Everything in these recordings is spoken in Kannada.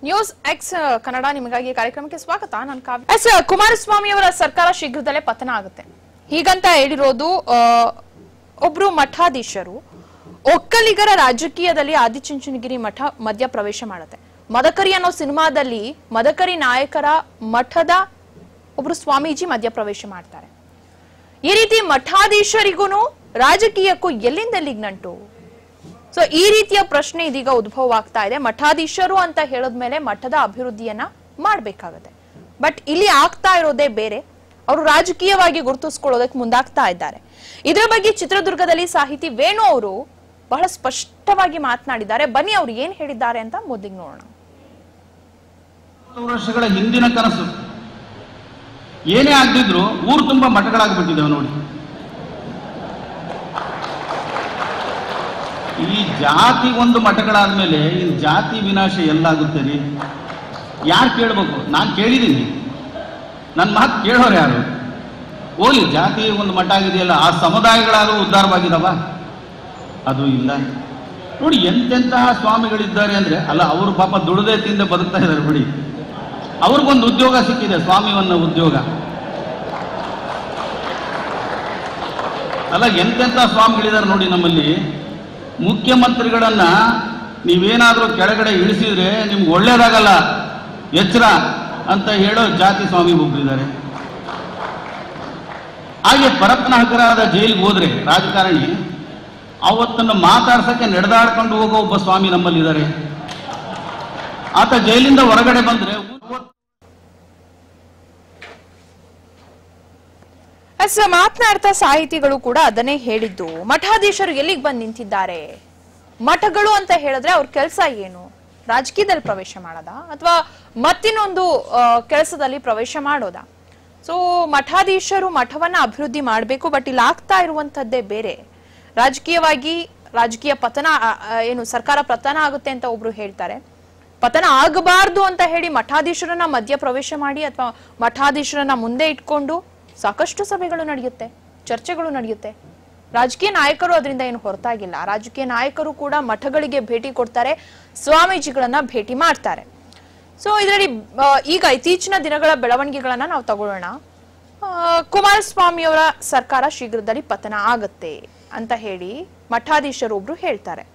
ನ್ಯೂಸ್ ಎಕ್ಸ್ ಕನ್ನಡ ನಿಮಗಾಗಿ ಈ ಕಾರ್ಯಕ್ರಮಕ್ಕೆ ಸ್ವಾಗತ ನಾನು ಕಾವ್ಯ ಎಸ್ ಕುಮಾರಸ್ವಾಮಿ ಅವರ ಸರ್ಕಾರ ಶೀಘ್ರದಲ್ಲೇ ಪತನ ಆಗುತ್ತೆ ಹೀಗಂತ ಹೇಳಿರೋದು ಆ, ಒಬ್ರು ಮಠಾಧೀಶರು ಒಕ್ಕಲಿಗರ ರಾಜಕೀಯದಲ್ಲಿ ಆದಿಚುಂಚನಗಿರಿ ಮಠ ಮಧ್ಯ ಪ್ರವೇಶ ಮಾಡುತ್ತೆ ಮದಕರಿ ಅನ್ನೋ ಸಿನಿಮಾದಲ್ಲಿ ಮದಕರಿ ನಾಯಕರ ಮಠದ ಒಬ್ರು ಸ್ವಾಮೀಜಿ ಮಧ್ಯ ಪ್ರವೇಶ ಮಾಡ್ತಾರೆ ಈ ರೀತಿ ಮಠಾಧೀಶರಿಗೂ ರಾಜಕೀಯಕ್ಕೂ ಎಲ್ಲಿಂದ ಎಲ್ಲಿಗೆ ನಂಟು ಸೊ ಈ ರೀತಿಯ ಪ್ರಶ್ನೆ ಇದೀಗ ಉದ್ಭವ ಆಗ್ತಾ ಇದೆ ಮಠಾಧೀಶರು ಅಂತ ಹೇಳಿದ್ಮೇಲೆ ಮಠದ ಅಭಿವೃದ್ಧಿಯನ್ನ ಮಾಡ್ಬೇಕಾಗತ್ತೆ ಬಟ್ ಇಲ್ಲಿ ಆಗ್ತಾ ಇರೋದೇ ಬೇರೆ ಅವರು ರಾಜಕೀಯವಾಗಿ ಗುರುತಿಸ್ಕೊಳ್ಳೋದಕ್ಕೆ ಮುಂದಾಗ್ತಾ ಇದ್ದಾರೆ ಇದರ ಬಗ್ಗೆ ಚಿತ್ರದುರ್ಗದಲ್ಲಿ ಸಾಹಿತಿ ವೇಣು ಅವರು ಬಹಳ ಸ್ಪಷ್ಟವಾಗಿ ಮಾತನಾಡಿದ್ದಾರೆ ಬನ್ನಿ ಅವ್ರು ಏನ್ ಹೇಳಿದ್ದಾರೆ ಅಂತ ಮೊದಲಿಗೆ ನೋಡೋಣ ಹತ್ತು ವರ್ಷಗಳ ಹಿಂದಿನ ಕನಸು ಏನೇ ಆಗದಿದ್ರು ಊರು ತುಂಬಾ ಮಠಗಳಾಗ್ಬಿಟ್ಟಿದ್ದೇವೆ ನೋಡಿ ಈ ಜಾತಿ ಒಂದು ಮಠಗಳಾದ್ಮೇಲೆ ಈ ಜಾತಿ ವಿನಾಶ ಎಲ್ಲಾಗುತ್ತೆ ರೀ ಯಾರು ಕೇಳ್ಬೇಕು ನಾನು ಕೇಳಿದ್ದೀನಿ ನನ್ನ ಮಾತು ಕೇಳೋರು ಯಾರು ಹೋಗ್ಲಿ ಜಾತಿ ಒಂದು ಮಠ ಆಗಿದೆಯಲ್ಲ ಆ ಸಮುದಾಯಗಳಾದ್ರೂ ಉದ್ಧಾರವಾಗಿದಾವ ಅದು ಇಲ್ಲ ನೋಡಿ ಎಂತೆಂತಹ ಸ್ವಾಮಿಗಳಿದ್ದಾರೆ ಅಂದ್ರೆ ಅಲ್ಲ ಅವರು ಪಾಪ ದುಡದೆ ತಿಂದೆ ಬದುಕ್ತಾ ಇದ್ದಾರೆ ಬಿಡಿ ಅವ್ರಿಗೊಂದು ಉದ್ಯೋಗ ಸಿಕ್ಕಿದೆ ಸ್ವಾಮಿವನ್ನ ಉದ್ಯೋಗ ಅಲ್ಲ ಎಂತೆಂಥ ಸ್ವಾಮಿಗಳಿದ್ದಾರೆ ನೋಡಿ ನಮ್ಮಲ್ಲಿ ಮುಖ್ಯಮಂತ್ರಿಗಳನ್ನ ನೀವೇನಾದ್ರೂ ಕೆಳಗಡೆ ಇಳಿಸಿದ್ರೆ ನಿಮ್ಗೆ ಒಳ್ಳೇದಾಗಲ್ಲ ಎಚ್ಚರ ಅಂತ ಹೇಳೋ ಜಾತಿ ಸ್ವಾಮಿ ಒಬ್ಬರಿದ್ದಾರೆ ಹಾಗೆ ಪರಪ್ಪನಹಕರಾದ ಜೈಲಿಗೆ ಹೋದ್ರೆ ರಾಜಕಾರಣಿ ಅವತ್ತನ್ನು ಮಾತಾಡ್ಸಕ್ಕೆ ನಡೆದಾಡ್ಕೊಂಡು ಹೋಗೋ ಒಬ್ಬ ಸ್ವಾಮಿ ನಮ್ಮಲ್ಲಿದ್ದಾರೆ ಆತ ಜೈಲಿಂದ ಹೊರಗಡೆ ಬಂದ್ರೆ ಎಸ್ ಮಾತನಾಡ್ತಾ ಸಾಹಿತಿಗಳು ಕೂಡ ಅದನ್ನೇ ಹೇಳಿದ್ದು ಮಠಾಧೀಶರು ಎಲ್ಲಿಗೆ ಬಂದು ನಿಂತಿದ್ದಾರೆ ಮಠಗಳು ಅಂತ ಹೇಳಿದ್ರೆ ಅವ್ರ ಕೆಲಸ ಏನು ರಾಜಕೀಯದಲ್ಲಿ ಪ್ರವೇಶ ಮಾಡೋದ ಅಥವಾ ಮತ್ತಿನ್ನೊಂದು ಕೆಲಸದಲ್ಲಿ ಪ್ರವೇಶ ಮಾಡೋದ ಸೊ ಮಠಾಧೀಶರು ಮಠವನ್ನ ಅಭಿವೃದ್ಧಿ ಮಾಡಬೇಕು ಬಟ್ ಇಲ್ಲಿ ಆಗ್ತಾ ಇರುವಂತದ್ದೇ ಬೇರೆ ರಾಜಕೀಯವಾಗಿ ರಾಜಕೀಯ ಪತನ ಆ, ಆ, ಏನು ಸರ್ಕಾರ ಪತನ ಆಗುತ್ತೆ ಅಂತ ಒಬ್ರು ಹೇಳ್ತಾರೆ ಪತನ ಆಗಬಾರ್ದು ಅಂತ ಹೇಳಿ ಮಠಾಧೀಶರನ್ನ ಮಧ್ಯ ಪ್ರವೇಶ ಮಾಡಿ ಅಥವಾ ಮಠಾಧೀಶರನ್ನ ಮುಂದೆ ಇಟ್ಕೊಂಡು ಸಾಕಷ್ಟು ಸಭೆಗಳು ನಡೆಯುತ್ತೆ ಚರ್ಚೆಗಳು ನಡೆಯುತ್ತೆ ರಾಜಕೀಯ ನಾಯಕರು ಅದರಿಂದ ಏನು ಹೊರತಾಗಿಲ್ಲ ರಾಜಕೀಯ ನಾಯಕರು ಕೂಡ ಮಠಗಳಿಗೆ ಭೇಟಿ ಕೊಡ್ತಾರೆ ಸ್ವಾಮೀಜಿಗಳನ್ನ ಭೇಟಿ ಮಾಡ್ತಾರೆ ಸೊ ಇದರಲ್ಲಿ ಆ, ಈಗ ಇತ್ತೀಚಿನ ದಿನಗಳ ಬೆಳವಣಿಗೆಗಳನ್ನ ನಾವು ತಗೊಳ್ಳೋಣ ಆ, ಕುಮಾರಸ್ವಾಮಿ ಅವರ ಸರ್ಕಾರ ಶೀಘ್ರದಲ್ಲಿ ಪತನ ಆಗತ್ತೆ ಅಂತ ಹೇಳಿ ಮಠಾಧೀಶರು ಒಬ್ರು ಹೇಳ್ತಾರೆ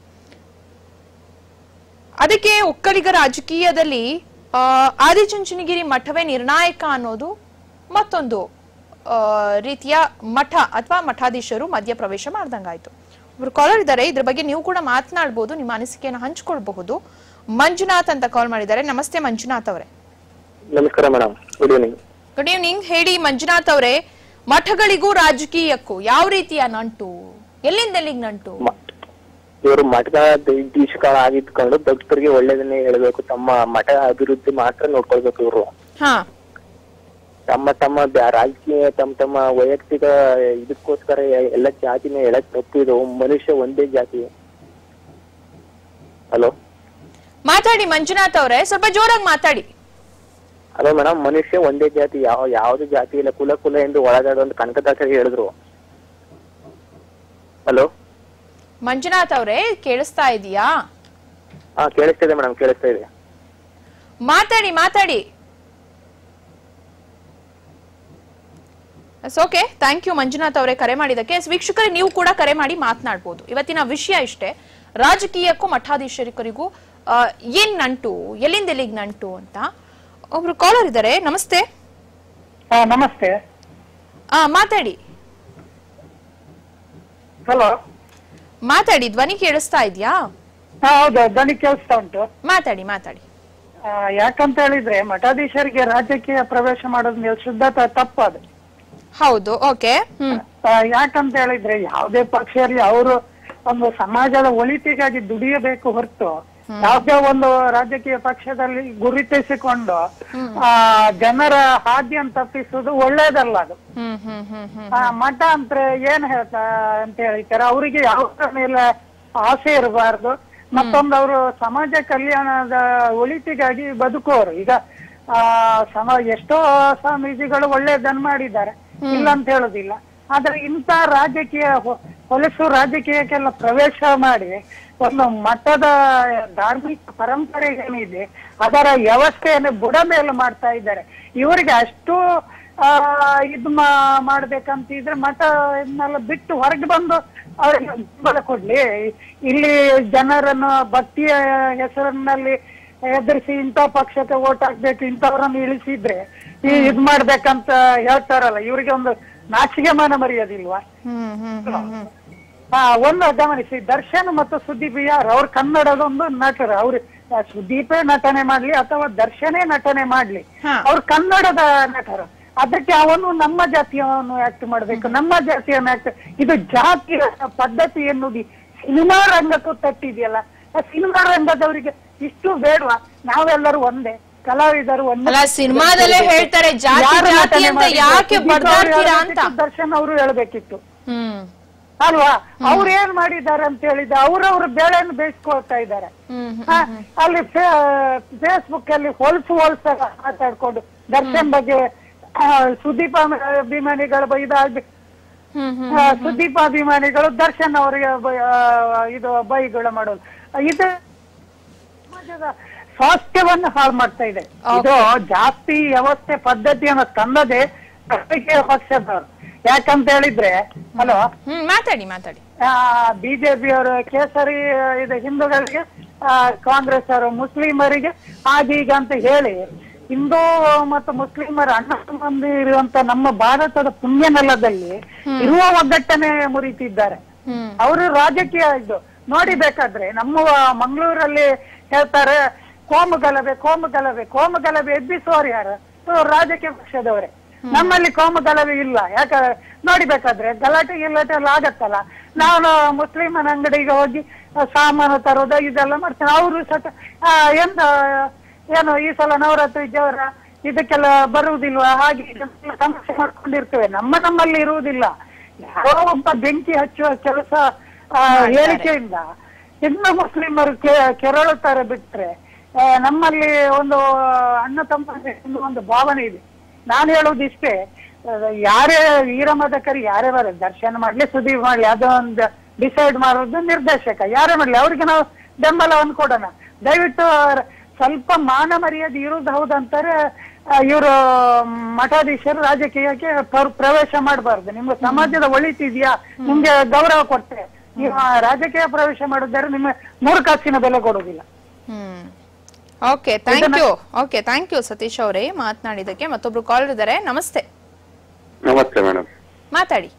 ಅದಕ್ಕೆ ಒಕ್ಕಲಿಗ ರಾಜಕೀಯದಲ್ಲಿ ಆ, ಆದಿಚುಂಚನಗಿರಿ ಮಠವೇ ನಿರ್ಣಾಯಕ ಅನ್ನೋದು ಮತ್ತೊಂದು ಆ, ರೀತಿಯ ಮಠ ಅಥವಾ ಮಠಾಧೀಶರು ಮಧ್ಯ ಪ್ರವೇಶ ಮಾಡ್ದಂಗಾಯ್ತು ಒಬ್ರು ಕಾಲರ್ ಇದ್ದಾರೆ ಇದ್ರ ಬಗ್ಗೆ ನೀವು ಕೂಡ ಮಾತನಾಡ್ಬೋದು ನಿಮ್ಮ ಅನಿಸಿಕೆಯನ್ನು ಹಂಚ್ಕೊಳ್ಬಹುದು ಮಂಜುನಾಥ್ ಅಂತ ಕಾಲ್ ಮಾಡಿದ್ದಾರೆ ನಮಸ್ತೆ ಮಂಜುನಾಥ್ ಅವರೇ ನಮಸ್ಕಾರ madam good evening good evening ಹೇಳಿ ಮಂಜುನಾಥ್ ಅವರೇ ಮಠಗಳಿಗೂ ರಾಜಕೀಯಕ್ಕೂ ಯಾವ ರೀತಿಯ ನಂಟು ಎಲ್ಲಿಂದ ಎಲ್ಲಿಗೆ ನಂಟು ಇವರು ಮಠದ ದೀಕ್ಷಗಳಾಗಿದ್ಕೊಂಡು ಭಕ್ತರಿಗೆ ಒಳ್ಳೇದನ್ನೇ ಹೇಳ್ಬೇಕು ತಮ್ಮ ಮಠ ಅಭಿವೃದ್ಧಿ ಮಾತ್ರ ನೋಡ್ಕೊಳ್ಬೇಕು ಇವರು ಹಾ ತಮ್ಮ ತಮ್ಮ ಬ್ಯಾ- ರಾಜಕೀಯ ತಮ್ಮ ತಮ್ಮ ವೈಯಕ್ತಿಕ ಇದಕ್ಕೋಸ್ಕರ ಎ- ಎಲ್ಲ ಜಾತಿನ ಎಳಕ್ ತಪ್ಪಿದು ಮನುಷ್ಯ ಒಂದೇ ಜಾತಿ ಹಲೋ ಮಾತಾಡಿ ಮಂಜುನಾಥ್ ಅವರೇ ಸ್ವಲ್ಪ ಜೋರಾಗಿ ಮಾತಾಡಿ ಹಲೋ ಮೇಡಮ್ ಮನುಷ್ಯ ಒಂದೇ ಜಾತಿ ಯಾವ ಯಾವ್ದು ಜಾತಿ ಇಲ್ಲ ಕುಲ ಕುಲ ಎಂದು ಒಳಗಾಡ ಒಂದು ಕನಕದಾಸರು ಹೇಳಿದ್ರು ಹಲೋ ಮಂಜುನಾಥ್ ಅವರೇ ಕೇಳಿಸ್ತಾ ಇದೀಯಾ ಹಾ ಕೇಳಿಸ್ತಿದೆ ಮೇಡಮ್ ಕೇಳಿಸ್ತಾ ಇದೆ ಮಾತಾಡಿ ಮಾತಾಡಿ ಓಕೆ ಥ್ಯಾಂಕ್ ಯು ಮಂಜುನಾಥ್ ಅವರೇ ಕರೆ ಮಾಡಿದಕ್ಕೆ ಎಸ್, ವೀಕ್ಷಕರೇ ನೀವು ಕೂಡ ಕರೆ ಮಾಡಿ ಮಾತನಾಡ್ಬೋದು ಇವತ್ತಿನ ವಿಷಯ ಇಷ್ಟೇ ರಾಜಕೀಯಕ್ಕೂ ಮಠಾಧೀಶರಿಕರಿಗೂ ಆ, ಏನ್ ನಂಟು ಎಲ್ಲಿಂದ ಎಲ್ಲಿಗೆ ನಂಟು ಅಂತ ಒಬ್ರು ಕಾಲರ್ ಇದ್ದಾರೆ ನಮಸ್ತೆ ಹಾ ನಮಸ್ತೆ ಆ ಮಾತಾಡಿ ಹಲೋ ಮಾತಾಡಿ ಧ್ವನಿ ಕೇಳಿಸ್ತಾ ಇದೆಯಾ ಹಾ ಹೌದು ಧ್ವನಿ ಕೇಳಿಸ್ತಾ ಉಂಟು ಮಾತಾಡಿ ಮಾತಾಡಿ ಆ, ಯಾಕಂತ ಹೇಳಿದ್ರೆ ಮಠಾಧೀಶರಿಗೆ ರಾಜಕೀಯ ಪ್ರವೇಶ ಮಾಡೋದು ನೀವು ಶುದ್ಧ ತ- ತಪ್ಪು ಅದು ಹೌದು ಓಕೆ ಹ್ಮ್ ಆ, ಯಾಕಂತ ಹೇಳಿದ್ರೆ ಯಾವುದೇ ಪಕ್ಷ ಇರಲಿ ಅವರು ಒಂದು ಸಮಾಜದ ಒಳಿತಿಗಾಗಿ ದುಡಿಯಬೇಕು ಹೊರತು ಯಾವುದೇ ಒಂದು ರಾಜಕೀಯ ಪಕ್ಷದಲ್ಲಿ ಗುರುತಿಸಿಕೊಂಡು ಆ ಜನರ ಹಾದಿಯನ್ನು ತಪ್ಪಿಸುವುದು ಒಳ್ಳೇದಲ್ಲ ಅದು ಹ್ಮ್ ಹ್ಮ್ ಹ್ಮ್ ಹ್ಮ್ ಆ, ಮಠ ಅಂದ್ರೆ ಏನ್ ಹೇಳ್ತಾ ಅಂತ ಹೇಳ್ತಾರೆ ಅವರಿಗೆ ಯಾವ ಮೇಲೆ ಆಸೆ ಇರಬಾರ್ದು ಮತ್ತೊಂದು ಅವರು ಸಮಾಜ ಕಲ್ಯಾಣದ ಒಳಿತಿಗಾಗಿ ಬದುಕುವವರು ಈಗ ಆ ಸಮ ಎಷ್ಟೋ ಸ್ವಾಮೀಜಿಗಳು ಒಳ್ಳೆಯದನ್ನ ಮಾಡಿದ್ದಾರೆ ಇಲ್ಲ ಅಂತ ಹೇಳುದಿಲ್ಲ ಆದ್ರೆ ಇಂಥ ರಾಜಕೀಯ ಹೊ- ಹೊಲಸು ರಾಜಕೀಯಕ್ಕೆಲ್ಲ ಪ್ರವೇಶ ಮಾಡಿ ಒಂದು ಮಠದ ಧಾರ್ಮಿಕ ಪರಂಪರೆ ಏನಿದೆ ಅದರ ವ್ಯವಸ್ಥೆಯನ್ನು ಬುಡ ಮೇಲೆ ಮಾಡ್ತಾ ಇದ್ದಾರೆ ಇವರಿಗೆ ಅಷ್ಟು ಆ ಇದು ಮಾ- ಮಾಡ್ಬೇಕಂತಿದ್ರೆ ಮಠ ಇದನ್ನೆಲ್ಲ ಬಿಟ್ಟು ಹೊರಗೆ ಬಂದು ಅವ್ರಿಗೆ ಬೆಂಬಲ ಕೊಡ್ಲಿ ಇಲ್ಲಿ ಜನರನ್ನು ಭಕ್ತಿಯ ಹೆಸರಿನಲ್ಲಿ ಎದುರಿಸಿ ಇಂಥ ಪಕ್ಷಕ್ಕೆ ಓಟ್ ಹಾಕ್ಬೇಕು ಇಂಥವ್ರನ್ನು ಇಳಿಸಿದ್ರೆ ಈ ಇದ್ ಮಾಡ್ಬೇಕಂತ ಹೇಳ್ತಾರಲ್ಲ ಇವರಿಗೆ ಒಂದು ನಾಚಿಕೆ ಮಾನ ಮರೆಯೋದಿಲ್ವಾ ಹ್ಮ್ ಹ್ಮ್ ಹ್ಮ್ ಹ್ಮ್ ಆ, ಒಂದು ಗಮನಿಸಿ ದರ್ಶನ್ ಮತ್ತು ಸುದೀಪ್ ಯಾರು ಅವ್ರು ಕನ್ನಡದ ಒಂದು ನಟರು ಅವ್ರು ಆ, ಸುದೀಪೇ ನಟನೆ ಮಾಡ್ಲಿ ಅಥವಾ ದರ್ಶನೇ ನಟನೆ ಮಾಡ್ಲಿ ಹಾ. ಅವ್ರು ಕನ್ನಡದ ನಟರು ಅದಕ್ಕೆ ಅವನು ನಮ್ಮ ಜಾತಿಯವನು ಆಕ್ಟ್ ಮಾಡ್ಬೇಕು ನಮ್ಮ ಜಾತಿಯನ್ನು ಆಕ್ಟ್ ಇದು ಜಾತಿಯ ಪದ್ಧತಿ ಎನ್ನುವುದು ಸಿನಿಮಾ ರಂಗಕ್ಕೂ ತಟ್ಟಿದೆಯಲ್ಲ ಆ ಸಿನಿಮಾ ರಂಗದವರಿಗೆ ಇಷ್ಟು ಬೇಡವಾ ನಾವೆಲ್ಲರೂ ಒಂದೇ ಕಲಾವಿದರು ಒಂದೇ ಅಲ್ಲ, ಸಿನಿಮಾದಲ್ಲೇ ಹೇಳ್ತಾರೆ ಜಾತಿ, ಯಾರು ಜಾತಿ ನಟನೆ ಅಂತ ಮಾಡಿದ್ರು? ಯಾಕೆ ಸುದೀಪ್ ಅವ್ರು ಬಡ್ದಾಡ್ತೀರಾ ಅಂತ? ಹೇಳ್ಬೇಕಿತ್ತು, ದರ್ಶನ್ ಅವರು ಹೇಳ್ಬೇಕಿತ್ತು ಹ್ಮ್ ಅಲ್ವಾ ಅವ್ರು ಏನ್ ಮಾಡಿದ್ದಾರೆ ಅಂತ ಹೇಳಿದ್ರೆ ಅವ್ರವ್ರ ಬೇಳೆಯನ್ನು ಬೇಯಿಸ್ಕೊಳ್ತಾ ಇದ್ದಾರೆ ಹ್ಮ್ ಹ್ಮ್. ಹಾ, ಅಲ್ಲಿ ಫೇಸ್ಬುಕ್ ಅಲ್ಲಿ ಹೊಲ್ಸು ಹೊಲ್ಸ ಮಾತಾಡ್ಕೊಂಡು ದರ್ಶನ್ ಬಗ್ಗೆ ಆ, ಸುದೀಪ್ ಅಭಿ- ಅಭಿಮಾನಿಗಳ ಬೈದಾಗಿ ಹ್ಮ್ ಹ್ಮ್ ಆ, ಸುದೀಪ್ ಅಭಿಮಾನಿಗಳು ದರ್ಶನ್ ಅವರಿಗೆ ಬೈ- ಆ, ಇದು ಬೈಗಳು ಮಾಡೋದು ಇದು ಸಮಾಜದ ಸ್ವಾಸ್ಥ್ಯವನ್ನು ಹಾಳು ಮಾಡ್ತಾ ಇದೆ ಇದು ಜಾಸ್ತಿ ವ್ಯವಸ್ಥೆ ಪದ್ಧತಿಯನ್ನು ತಂದದೆ ರಾಜಕೀಯ ಪಕ್ಷದವರು ಯಾಕಂತ ಹೇಳಿದ್ರೆ ಹಲೋ ಹ್ಮ್ ಮಾತಾಡಿ ಮಾತಾಡಿ ಬಿಜೆಪಿ ಅವರು ಕೇಸರಿ ಇದು ಹಿಂದೂಗಳಿಗೆ ಆ, ಕಾಂಗ್ರೆಸ್ ಅವರು ಮುಸ್ಲಿಮರಿಗೆ ಆಗೀಗ ಅಂತ ಹೇಳಿ ಹಿಂದೂ ಮತ್ತು ಮುಸ್ಲಿಮರ ಅಣ್ಣ ಸಂಬಂಧಿ ಇರುವಂತ ನಮ್ಮ ಭಾರತದ ಪುಣ್ಯ ನೆಲದಲ್ಲಿ ಇರುವ ಒಗ್ಗಟ್ಟನೆ ಮುರಿತಿದ್ದಾರೆ ಹ್ಮ್ ಅವರು ರಾಜಕೀಯ ಇದು ನೋಡಿ ಬೇಕಾದ್ರೆ ನಮ್ಮ ಮಂಗಳೂರಲ್ಲಿ ಹೇಳ್ತಾರೆ ಕೋಮು ಗಲಭೆ ಕೋಮು ಗಲಭೆ ಕೋಮು ಗಲಭೆ ಎಬ್ಬಿಸುವವರು ಯಾರು ಇವ್ರು ರಾಜಕೀಯ ಪಕ್ಷದವರೇ ನಮ್ಮಲ್ಲಿ ಕೋಮು ಗಲಭೆ ಇಲ್ಲ ಯಾಕಂದ್ರೆ ನೋಡಿ ಬೇಕಾದ್ರೆ ಗಲಾಟೆ ಗಿಲಾಟೆ ಎಲ್ಲ ಆಗತ್ತಲ್ಲ ನಾನು ಮುಸ್ಲಿಮನ ಅಂಗಡಿಗೆ ಹೋಗಿ ಆ, ಸಾಮಾನು ತರೋದು ಇದೆಲ್ಲ ಮಾಡ್ತೇನೆ ಅವರು ಸತ ಆ, ಎಂತ ಏನು ಈ ಸಲ ನವರಾತ್ರಿ ಜವರ ಇದಕ್ಕೆಲ್ಲ ಬರುವುದಿಲ್ವಾ ಹಾಗೆ ಇದೆಲ್ಲ ಸಮಸ್ಯೆ ಮಾಡ್ಕೊಂಡಿರ್ತೇವೆ ನಮ್ಮ ನಮ್ಮಲ್ಲಿ ಇರುವುದಿಲ್ಲ ಯಾರೋ ಒಬ್ಬ ಬೆಂಕಿ ಹಚ್ಚುವ ಕೆಲಸ ಆ, ಹೇಳಿಕೆಯಿಂದ ಇನ್ನು ಮುಸ್ಲಿಮರು ಕೆ- ಕೆರಳುತ್ತಾರೆ ಬಿಟ್ರೆ ಆ, ನಮ್ಮಲ್ಲಿ ಒಂದು ಅಣ್ಣ ತಮ್ಮ ಒಂದು ಭಾವನೆ ಇದೆ ನಾನು ಹೇಳುವುದು ಇಷ್ಟೇ ಆ, ಯಾರೇ ವೀರಮದಕರಿ ಯಾರೇ ಬರ ದರ್ಶನ ಮಾಡ್ಲಿ ಸುದೀಪ್ ಮಾಡ್ಲಿ ಅದೊಂದು ಡಿಸೈಡ್ ಮಾಡೋದು ನಿರ್ದೇಶಕ ಯಾರೇ ಮಾಡ್ಲಿ ಅವ್ರಿಗೆ ನಾವು ಬೆಂಬಲವನ್ನು ಕೊಡೋಣ ದಯವಿಟ್ಟು ಅವ್ರ ಸ್ವಲ್ಪ ಮಾನ ಮರ್ಯಾದೆ ಇರುವುದು ಹೌದಂತಾರೆ ಇವರು ಮಠಾಧೀಶರು ರಾಜಕೀಯಕ್ಕೆ ಪ್ರ- ಪ್ರವೇಶ ಮಾಡಬಾರ್ದು ನಿಮ್ಮ ಸಮಾಜದ ಒಳಿತಿದ್ಯಾ ನಿಮ್ಗೆ ಗೌರವ ಕೊಡ್ತೆ ನೀವು ಆ ರಾಜಕೀಯ ಪ್ರವೇಶ ಮಾಡಿದರೆ ನಿಮ್ಮ ಮೂರು ಕಾಸಿನ ಬೆಲೆ ಕೊಡುವುದಿಲ್ಲ ಹ್ಮ್ okay thank you okay thank you Satish ಅವರೇ ಮಾತನಾಡಿದಕ್ಕೆ ಮತ್ತೊಬ್ರು ಕಾಲ್ ಇದ್ದಾರೆ ನಮಸ್ತೆ ನಮಸ್ತೆ ಮೇಡಮ್ ಮಾತಾಡಿ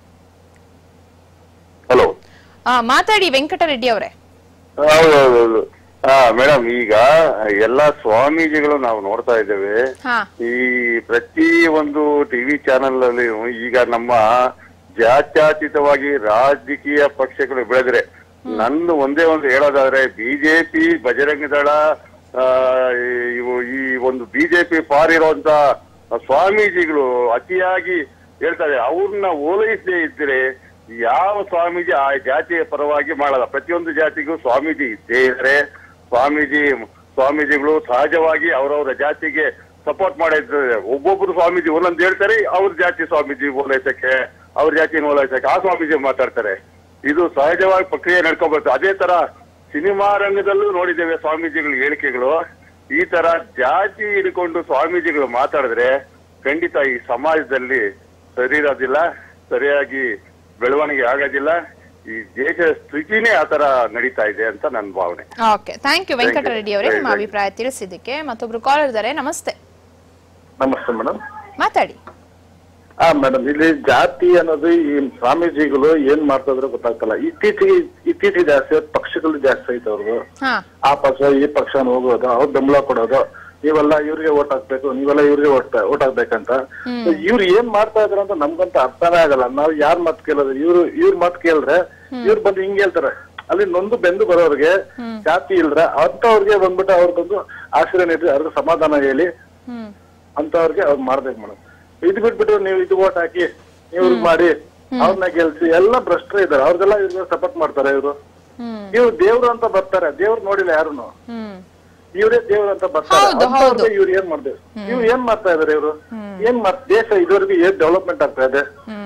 ಹಲೋ ಆ, ಮಾತಾಡಿ ವೆಂಕಟರೆಡ್ಡಿ ಅವರೇ ಹೌದೌದು ಹಾ ಮೇಡಮ್ ಈಗ ಎಲ್ಲಾ ಸ್ವಾಮೀಜಿಗಳು ನಾವು ನೋಡ್ತಾ ಇದ್ದೇವೆ ಹಾ ಈ ಪ್ರತಿ ಒಂದು ಟಿವಿ ಚಾನೆಲ್ ಅಲ್ಲಿ ಈಗ ನಮ್ಮ ಜಾತ್ಯಾತೀತವಾಗಿ ರಾಜಕೀಯ ಪಕ್ಷಗಳು ಬೆಳೆದ್ರೆ ನನ್ನ ಒಂದೇ ಒಂದು ಹೇಳೋದಾದ್ರೆ ಬಿಜೆಪಿ ಬಜರಂಗ ದಳ ಆ, ಇವು ಈ ಒಂದು ಬಿಜೆಪಿ ಪಾರ್ ಇರುವಂತ ಸ್ವಾಮೀಜಿಗಳು ಅತಿಯಾಗಿ ಹೇಳ್ತಾರೆ ಅವ್ರನ್ನ ಓಲೈಸದೇ ಇದ್ರೆ ಯಾವ ಸ್ವಾಮೀಜಿ ಆ ಜಾತಿಯ ಪರವಾಗಿ ಮಾಡಲ್ಲ ಪ್ರತಿಯೊಂದು ಜಾತಿಗೂ ಸ್ವಾಮೀಜಿ ಇದ್ದೇ ಇದ್ರೆ ಸ್ವಾಮೀಜಿ ಸ್ವಾಮೀಜಿಗಳು ಸಹಜವಾಗಿ ಅವರವರ ಜಾತಿಗೆ ಸಪೋರ್ಟ್ ಮಾಡಿದ್ದಾರೆ ಒಬ್ಬೊಬ್ರು ಸ್ವಾಮೀಜಿ ಒಂದೊಂದು ಹೇಳ್ತಾರೆ ಅವ್ರ ಜಾತಿ ಸ್ವಾಮೀಜಿ ಓಲೈಸಕ್ಕೆ ಅವ್ರ ಜಾತಿನ ಓಲೈಸಕ್ಕೆ ಆ ಸ್ವಾಮೀಜಿ ಮಾತಾಡ್ತಾರೆ ಇದು ಸಹಜವಾಗಿ ಪ್ರಕ್ರಿಯೆ ನಡ್ಕೊಬೇಕು ಅದೇ ತರ ಸಿನಿಮಾ ರಂಗದಲ್ಲೂ ನೋಡಿದ್ದೇವೆ ಸ್ವಾಮೀಜಿಗಳ ಹೇಳಿಕೆಗಳು ಈ ತರ ಜಾತಿ ಹಿಡ್ಕೊಂಡು ಸ್ವಾಮೀಜಿಗಳು ಮಾತಾಡಿದ್ರೆ ಖಂಡಿತ ಈ ಸಮಾಜದಲ್ಲಿ ಸರಿ ಇರೋದಿಲ್ಲ ಸರಿಯಾಗಿ ಬೆಳವಣಿಗೆ ಆಗೋದಿಲ್ಲ ಈ ದೇಶದ ಸ್ಥಿತಿನೇ ಆ ತರ ನಡೀತಾ ಇದೆ ಅಂತ ನನ್ನ ಭಾವನೆ ಓಕೆ ಥ್ಯಾಂಕ್ ಯು ವೆಂಕಟರೆಡ್ಡಿ ಅವರೇ ನಿಮ್ಮ Thank you. ಅಭಿಪ್ರಾಯ ತಿಳಿಸಿದ್ದಕ್ಕೆ ಮತ್ತೊಬ್ರು ಕಾಲ್ ಇದ್ದಾರೆ ನಮಸ್ತೆ ನಮಸ್ತೆ ಮೇಡಮ್ ಮಾತಾಡಿ ಹಾ ಮೇಡಮ್ ಇಲ್ಲಿ ಜಾತಿ ಅನ್ನೋದು ಈ ಸ್ವಾಮೀಜಿಗಳು ಏನ್ ಮಾಡ್ತಾ ಇದ್ರು ಗೊತ್ತಾಗ್ತಲ್ಲ ಇತ್ತೀಚೆಗೆ ಇತ್ತೀಚೆಗೆ ಜಾಸ್ತಿ ಆಯ್ತು, ಪಕ್ಷಗಳು ಜಾಸ್ತಿ ಐತೆ ಅವ್ರದ್ದು ಹಾ ಆ ಪಕ್ಷ ಈ ಪಕ್ಷ ಹೋಗೋದು ಅವ್ರು ಬೆಂಬಲ ಕೊಡೋದು ನೀವೆಲ್ಲ ಇವ್ರಿಗೆ ಓಟ್ ಹಾಕ್ಬೇಕು ನೀವೆಲ್ಲ ಇವ್ರಿಗೆ ಓಟ್ ಓಟ್ ಹಾಕ್ಬೇಕಂತ ಇವ್ರು ಏನ್ ಮಾಡ್ತಾ ಇದಾರೆ ಅಂತ ನಮ್ಗಂತ ಅರ್ಥನೇ ಆಗಲ್ಲ ನಾವ್ ಯಾರ್ ಮಾತ್ ಕೇಳೋದು ಇವ್ರು ಇವ್ರ ಮಾತ್ ಕೇಳಿದ್ರೆ ಇವ್ರು ಬಂದು ಹಿಂಗ್ ಹೇಳ್ತಾರೆ ಅಲ್ಲಿ ನೊಂದು ಬೆಂದು ಬರೋರ್ಗೆ ಜಾತಿ ಇಲ್ದ್ರೆ ಅಂತವ್ರಿಗೆ ಬಂದ್ಬಿಟ್ಟು ಅವ್ರಿಗೊಂದು ಆಶ್ರಯ ನೀಡಿ ಅವ್ರಿಗೆ ಸಮಾಧಾನ ಹೇಳಿ ಹ್ಮ್ ಅಂತವ್ರಿಗೆ ಅವ್ರು ಮಾಡ್ಬೇಕು ಮೇಡಮ್ ಇದು ಬಿಟ್ಬಿಟ್ಟು ನೀವು ಇದು ಓಟ್ ಹಾಕಿ ನೀವು ಇವ್ರಿಗೆ ಮಾಡಿ ಅವ್ರನ್ನ ಗೆಲ್ಸಿ ಎಲ್ಲ ಭ್ರಷ್ಟರೇ ಇದಾರೆ ಅವ್ರಿಗೆಲ್ಲ ಇವ್ರಿಗೆ ಸಪೋರ್ಟ್ ಮಾಡ್ತಾರೆ ಇವರು ಹ್ಮ್ ಇವ್ರು ದೇವ್ರು ಅಂತ ಬರ್ತಾರೆ ದೇವ್ರು ನೋಡಿಲ್ಲ ಯಾರುನು ಹ್ಮ್ ಇವರೇ ದೇವ್ರು ಅಂತ ಬರ್ತಾರೆ ಹೌದು, ಅಂತವ್ರಿಗೆ ಹೌದು. ಇವ್ರು ಏನ್ ಮಾಡ್ತಾರೆ ಇವ್ರು ಏನ್ ಮಾಡ್ತಾ ಇದಾರೆ ಇವರು ಏನ್ ಮಾಡ್ ದೇಶ ಇದುವರೆಗೂ ಏನ್ ಡೆವಲಪ್ಮೆಂಟ್ ಆಗ್ತಾ ಇದೆ ಹ್ಮ್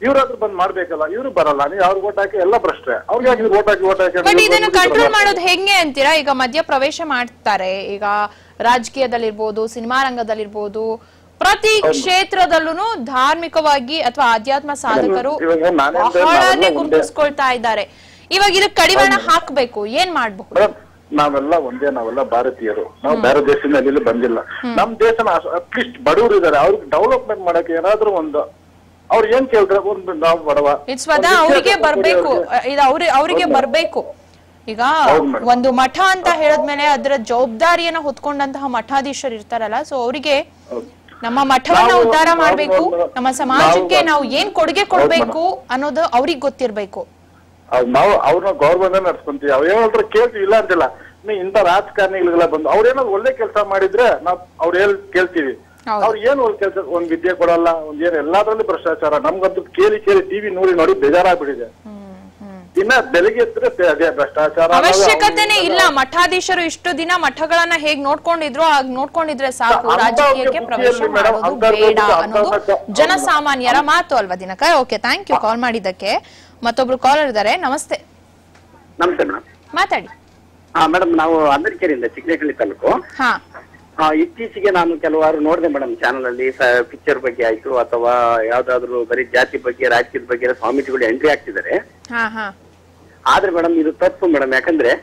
ಇವ್ರಾದ್ರೂ ಬಂದ್ ಮಾಡ್ಬೇಕಲ್ಲ ಇವ್ರು ಬರಲ್ಲ ನೀವು ಅವ್ರಿಗೆ ಓಟ್ ಹಾಕಿ ಎಲ್ಲ ಭ್ರಷ್ಟೆ ಅವ್ರಿಗೆ ಯಾಕೆ ಇವ್ರು ಓಟ್ ಹಾಕಿ ಓಟ್ ಹಾಕಿ ಬಟ್ ಅಂತ ಇದನ್ನ ಇವ್ರು ಕಂಟ್ರೋಲ್ ಬಂದು ಮಾಡೋದು ಹೆಂಗೆ ಅಂತೀರಾ ಈಗ ಮಧ್ಯ ಪ್ರವೇಶ ಮಾಡ್ತಾರೆ ಈಗ ರಾಜಕೀಯದಲ್ಲಿರ್ಬೋದು ಸಿನಿಮಾ ರಂಗದಲ್ಲಿರ್ಬೋದು ಪ್ರತಿ ಕ್ಷೇತ್ರದಲ್ಲೂ ಧಾರ್ಮಿಕವಾಗಿ ಅಥವಾ ಆಧ್ಯಾತ್ಮ ಸಾಧಕರು ಇವಾಗ ನಾನೇ ಅಂದ್ರೆ ಬಹಳನೇ ನಾವೆಲ್ಲ ಒಂದೇ. ಗುರುತಿಸ್ಕೊಳ್ತಾ ಇದ್ದಾರೆ ಇವಾಗ ಇದಕ್ಕೆ ಕಡಿವಾಣ ಹಾಕ್ಬೇಕು ಏನ್ ಮಾಡ್ಬಹುದು ಮೇಡಮ್ ನಾವೆಲ್ಲ ಒಂದೇ ನಾವೆಲ್ಲ ಭಾರತೀಯರು ನಾವು ಬೇರೆ ದೇಶದಿಂದ ಅಲ್ಲಿ ಬಂದಿಲ್ಲ ನಮ್ ದೇಶನ ಅಟ್ಲೀಸ್ಟ್ ಬಡವರು ಇದಾರೆ ಅವ್ರಿಗೆ ಡೆವಲಪ್ಮೆಂಟ್ ಮಾಡಕ್ಕೆ ಏನಾದ್ರೂ ಒಂದು ಅವ್ರು ಏನ್ ಕೇಳ್ತಾರೆ ಒಂದು ನಾವು ಬಡವ ಇಟ್ಸ್ ವದ ಒಂದು ಅವರಿಗೆ ವಿದ್ಯಾಭ್ಯಾಸ ಕೊಡಿ ಬರ್ಬೇಕು ಅವ್ರಿಗೆ. ಇದು ಅವ್ರಿ ಅವರಿಗೆ ಬರ್ಬೇಕು ಈಗ ಹೌದು madam. ಒಂದು ಮಠ ಅಂತ ಹೇಳಿದ್ಮೇಲೆ ಅದರ ಜವಾಬ್ದಾರಿಯನ್ನ ಹೊತ್ಕೊಂಡಂತಹ ಮಠಾಧೀಶರು ಇರ್ತಾರಲ್ಲ ಸೊ ಅವರಿಗೆ ಹೌದು. ನಮ್ಮ ಮಠವನ್ನ ನಾವು- ಉದ್ಧಾರ ನಾವು ಮಾಡ್ಬೇಕು ಒಂದು- ನಮ್ಮ ಸಮಾಜಕ್ಕೆ ನಾವು- ನಾವು ಏನ್ ಕೊಡುಗೆ ಕೊಡ್ಬೇಕು ಅನ್ನೋದು ಅವ್ರಿಗೆ ಗೊತ್ತಿರ್ಬೇಕು ಅವ್ ನಾವು ಅವ್ರನ್ನ ಗೌರ್ಮೆಂಟ್ ನಡ್ಸ್ಕೊಂತೀವಿ ಅವ್ರು ಏನಾದ್ರು ಕೇಳ್ತೀವಿ ಇಲ್ಲ ಅಂತಿಲ್ಲ ನೀ ಇಂಥ ರಾಜಕಾರಣಿಗಳಿಗೆಲ್ಲ ಬಂದು ಅವ್ರೇನಾದ್ರು ಒಳ್ಳೆ ಕೆಲಸ ಮಾಡಿದ್ರೆ ನಾವ್ ಅವ್ರು ಹೇಳ್ ಕೇಳ್ತೀವಿ ಹೌದು. ಅವ್ರು ಏನ್ ಒಳ್ಳೆ ಕೆಲಸ ಒಂದ್ ವಿದ್ಯೆ ಕೊಡಲ್ಲ ಒಂದ್ ಏನ್ ಎಲ್ಲಾದ್ರಲ್ಲಿ ಭ್ರಷ್ಟಾಚಾರ ನಮ್ಗಂತೂ ಕೇಳಿ ಕೇಳಿ ಟಿವಿ ನೋಡಿ ನೋಡಿ ಬೇಜಾರಾಗ್ಬಿಟ್ಟಿದೆ ಇನ್ನ ಬೆಳಿಗ್ಗೆ ಎದ್ರೆ ಅದೇ ಭ್ರಷ್ಟಾಚಾರ ಅನ್ನೋದು ಅವಶ್ಯಕತೆನೇ ಅವ್ರು- ಇಲ್ಲ ಮಠಾಧೀಶರು ಇಷ್ಟು ದಿನ ಮಠಗಳನ್ನ ಹೇಗ್ ನೋಡ್ಕೊಂಡಿದ್ರು ಹಾಗ್ ನೋಡ್ಕೊಂಡಿದ್ರೆ ಸಾಕು ಅಂಥವ್ರಿಗೆ ರಾಜಕೀಯಕ್ಕೆ ಪ್ರವೇಶ ಬುದ್ಧಿಯಲ್ಲಿ madam, ಮಾಡೋದು ಅಂಥವ್ರಿಗೆ ಬೇಡ ಬುದ್ಧಿ- ಅನ್ನೋದು ಅಂಥವ್ರಿಗೆ- ಜನಸಾಮಾನ್ಯರ ಮಾತು ಅಲ್ವಾ Dinakar okay thank you call ಮಾಡಿದ್ದಕ್ಕೆ ಮತ್ತೊಬ್ರು ಕಾಲರ್ ಇದ್ದಾರೆ ನಮಸ್ತೆ ನಮಸ್ತೆ ಮೇಡಮ್ ಮಾತಾಡಿ ಹಾ ಮೇಡಮ್ ನಾವು ಅಂದರಕೆರೆಯಿಂದ ಚಿಕ್ಕನಹಳ್ಳಿ ತಾಲೂಕು ಹಾ ಆ, ಇತ್ತೀಚೆಗೆ ನಾನು ಕೆಲವಾರು ನೋಡಿದೆ ಮೇಡಮ್ ಚಾನಲ್ ಅಲ್ಲಿ ಪಿಕ್ಚರ್ ಬಗ್ಗೆ ಆಯ್ತು ಅಥವಾ ಯಾವ್ದಾದ್ರು ಬರೀ ಜಾತಿ ಬಗ್ಗೆ ರಾಜಕೀಯದ ಬಗ್ಗೆ ಎಲ್ಲ ಸ್ವಾಮೀಜಿಗಳು ಎಂಟ್ರಿ ಆಗ್ತಿದ್ದಾರೆ ಹಾ ಹಾ ಆದ್ರೆ ಮೇಡಮ್ ಇದು ತಪ್ಪು ಮೇಡಮ್ ಯಾಕಂದ್ರೆ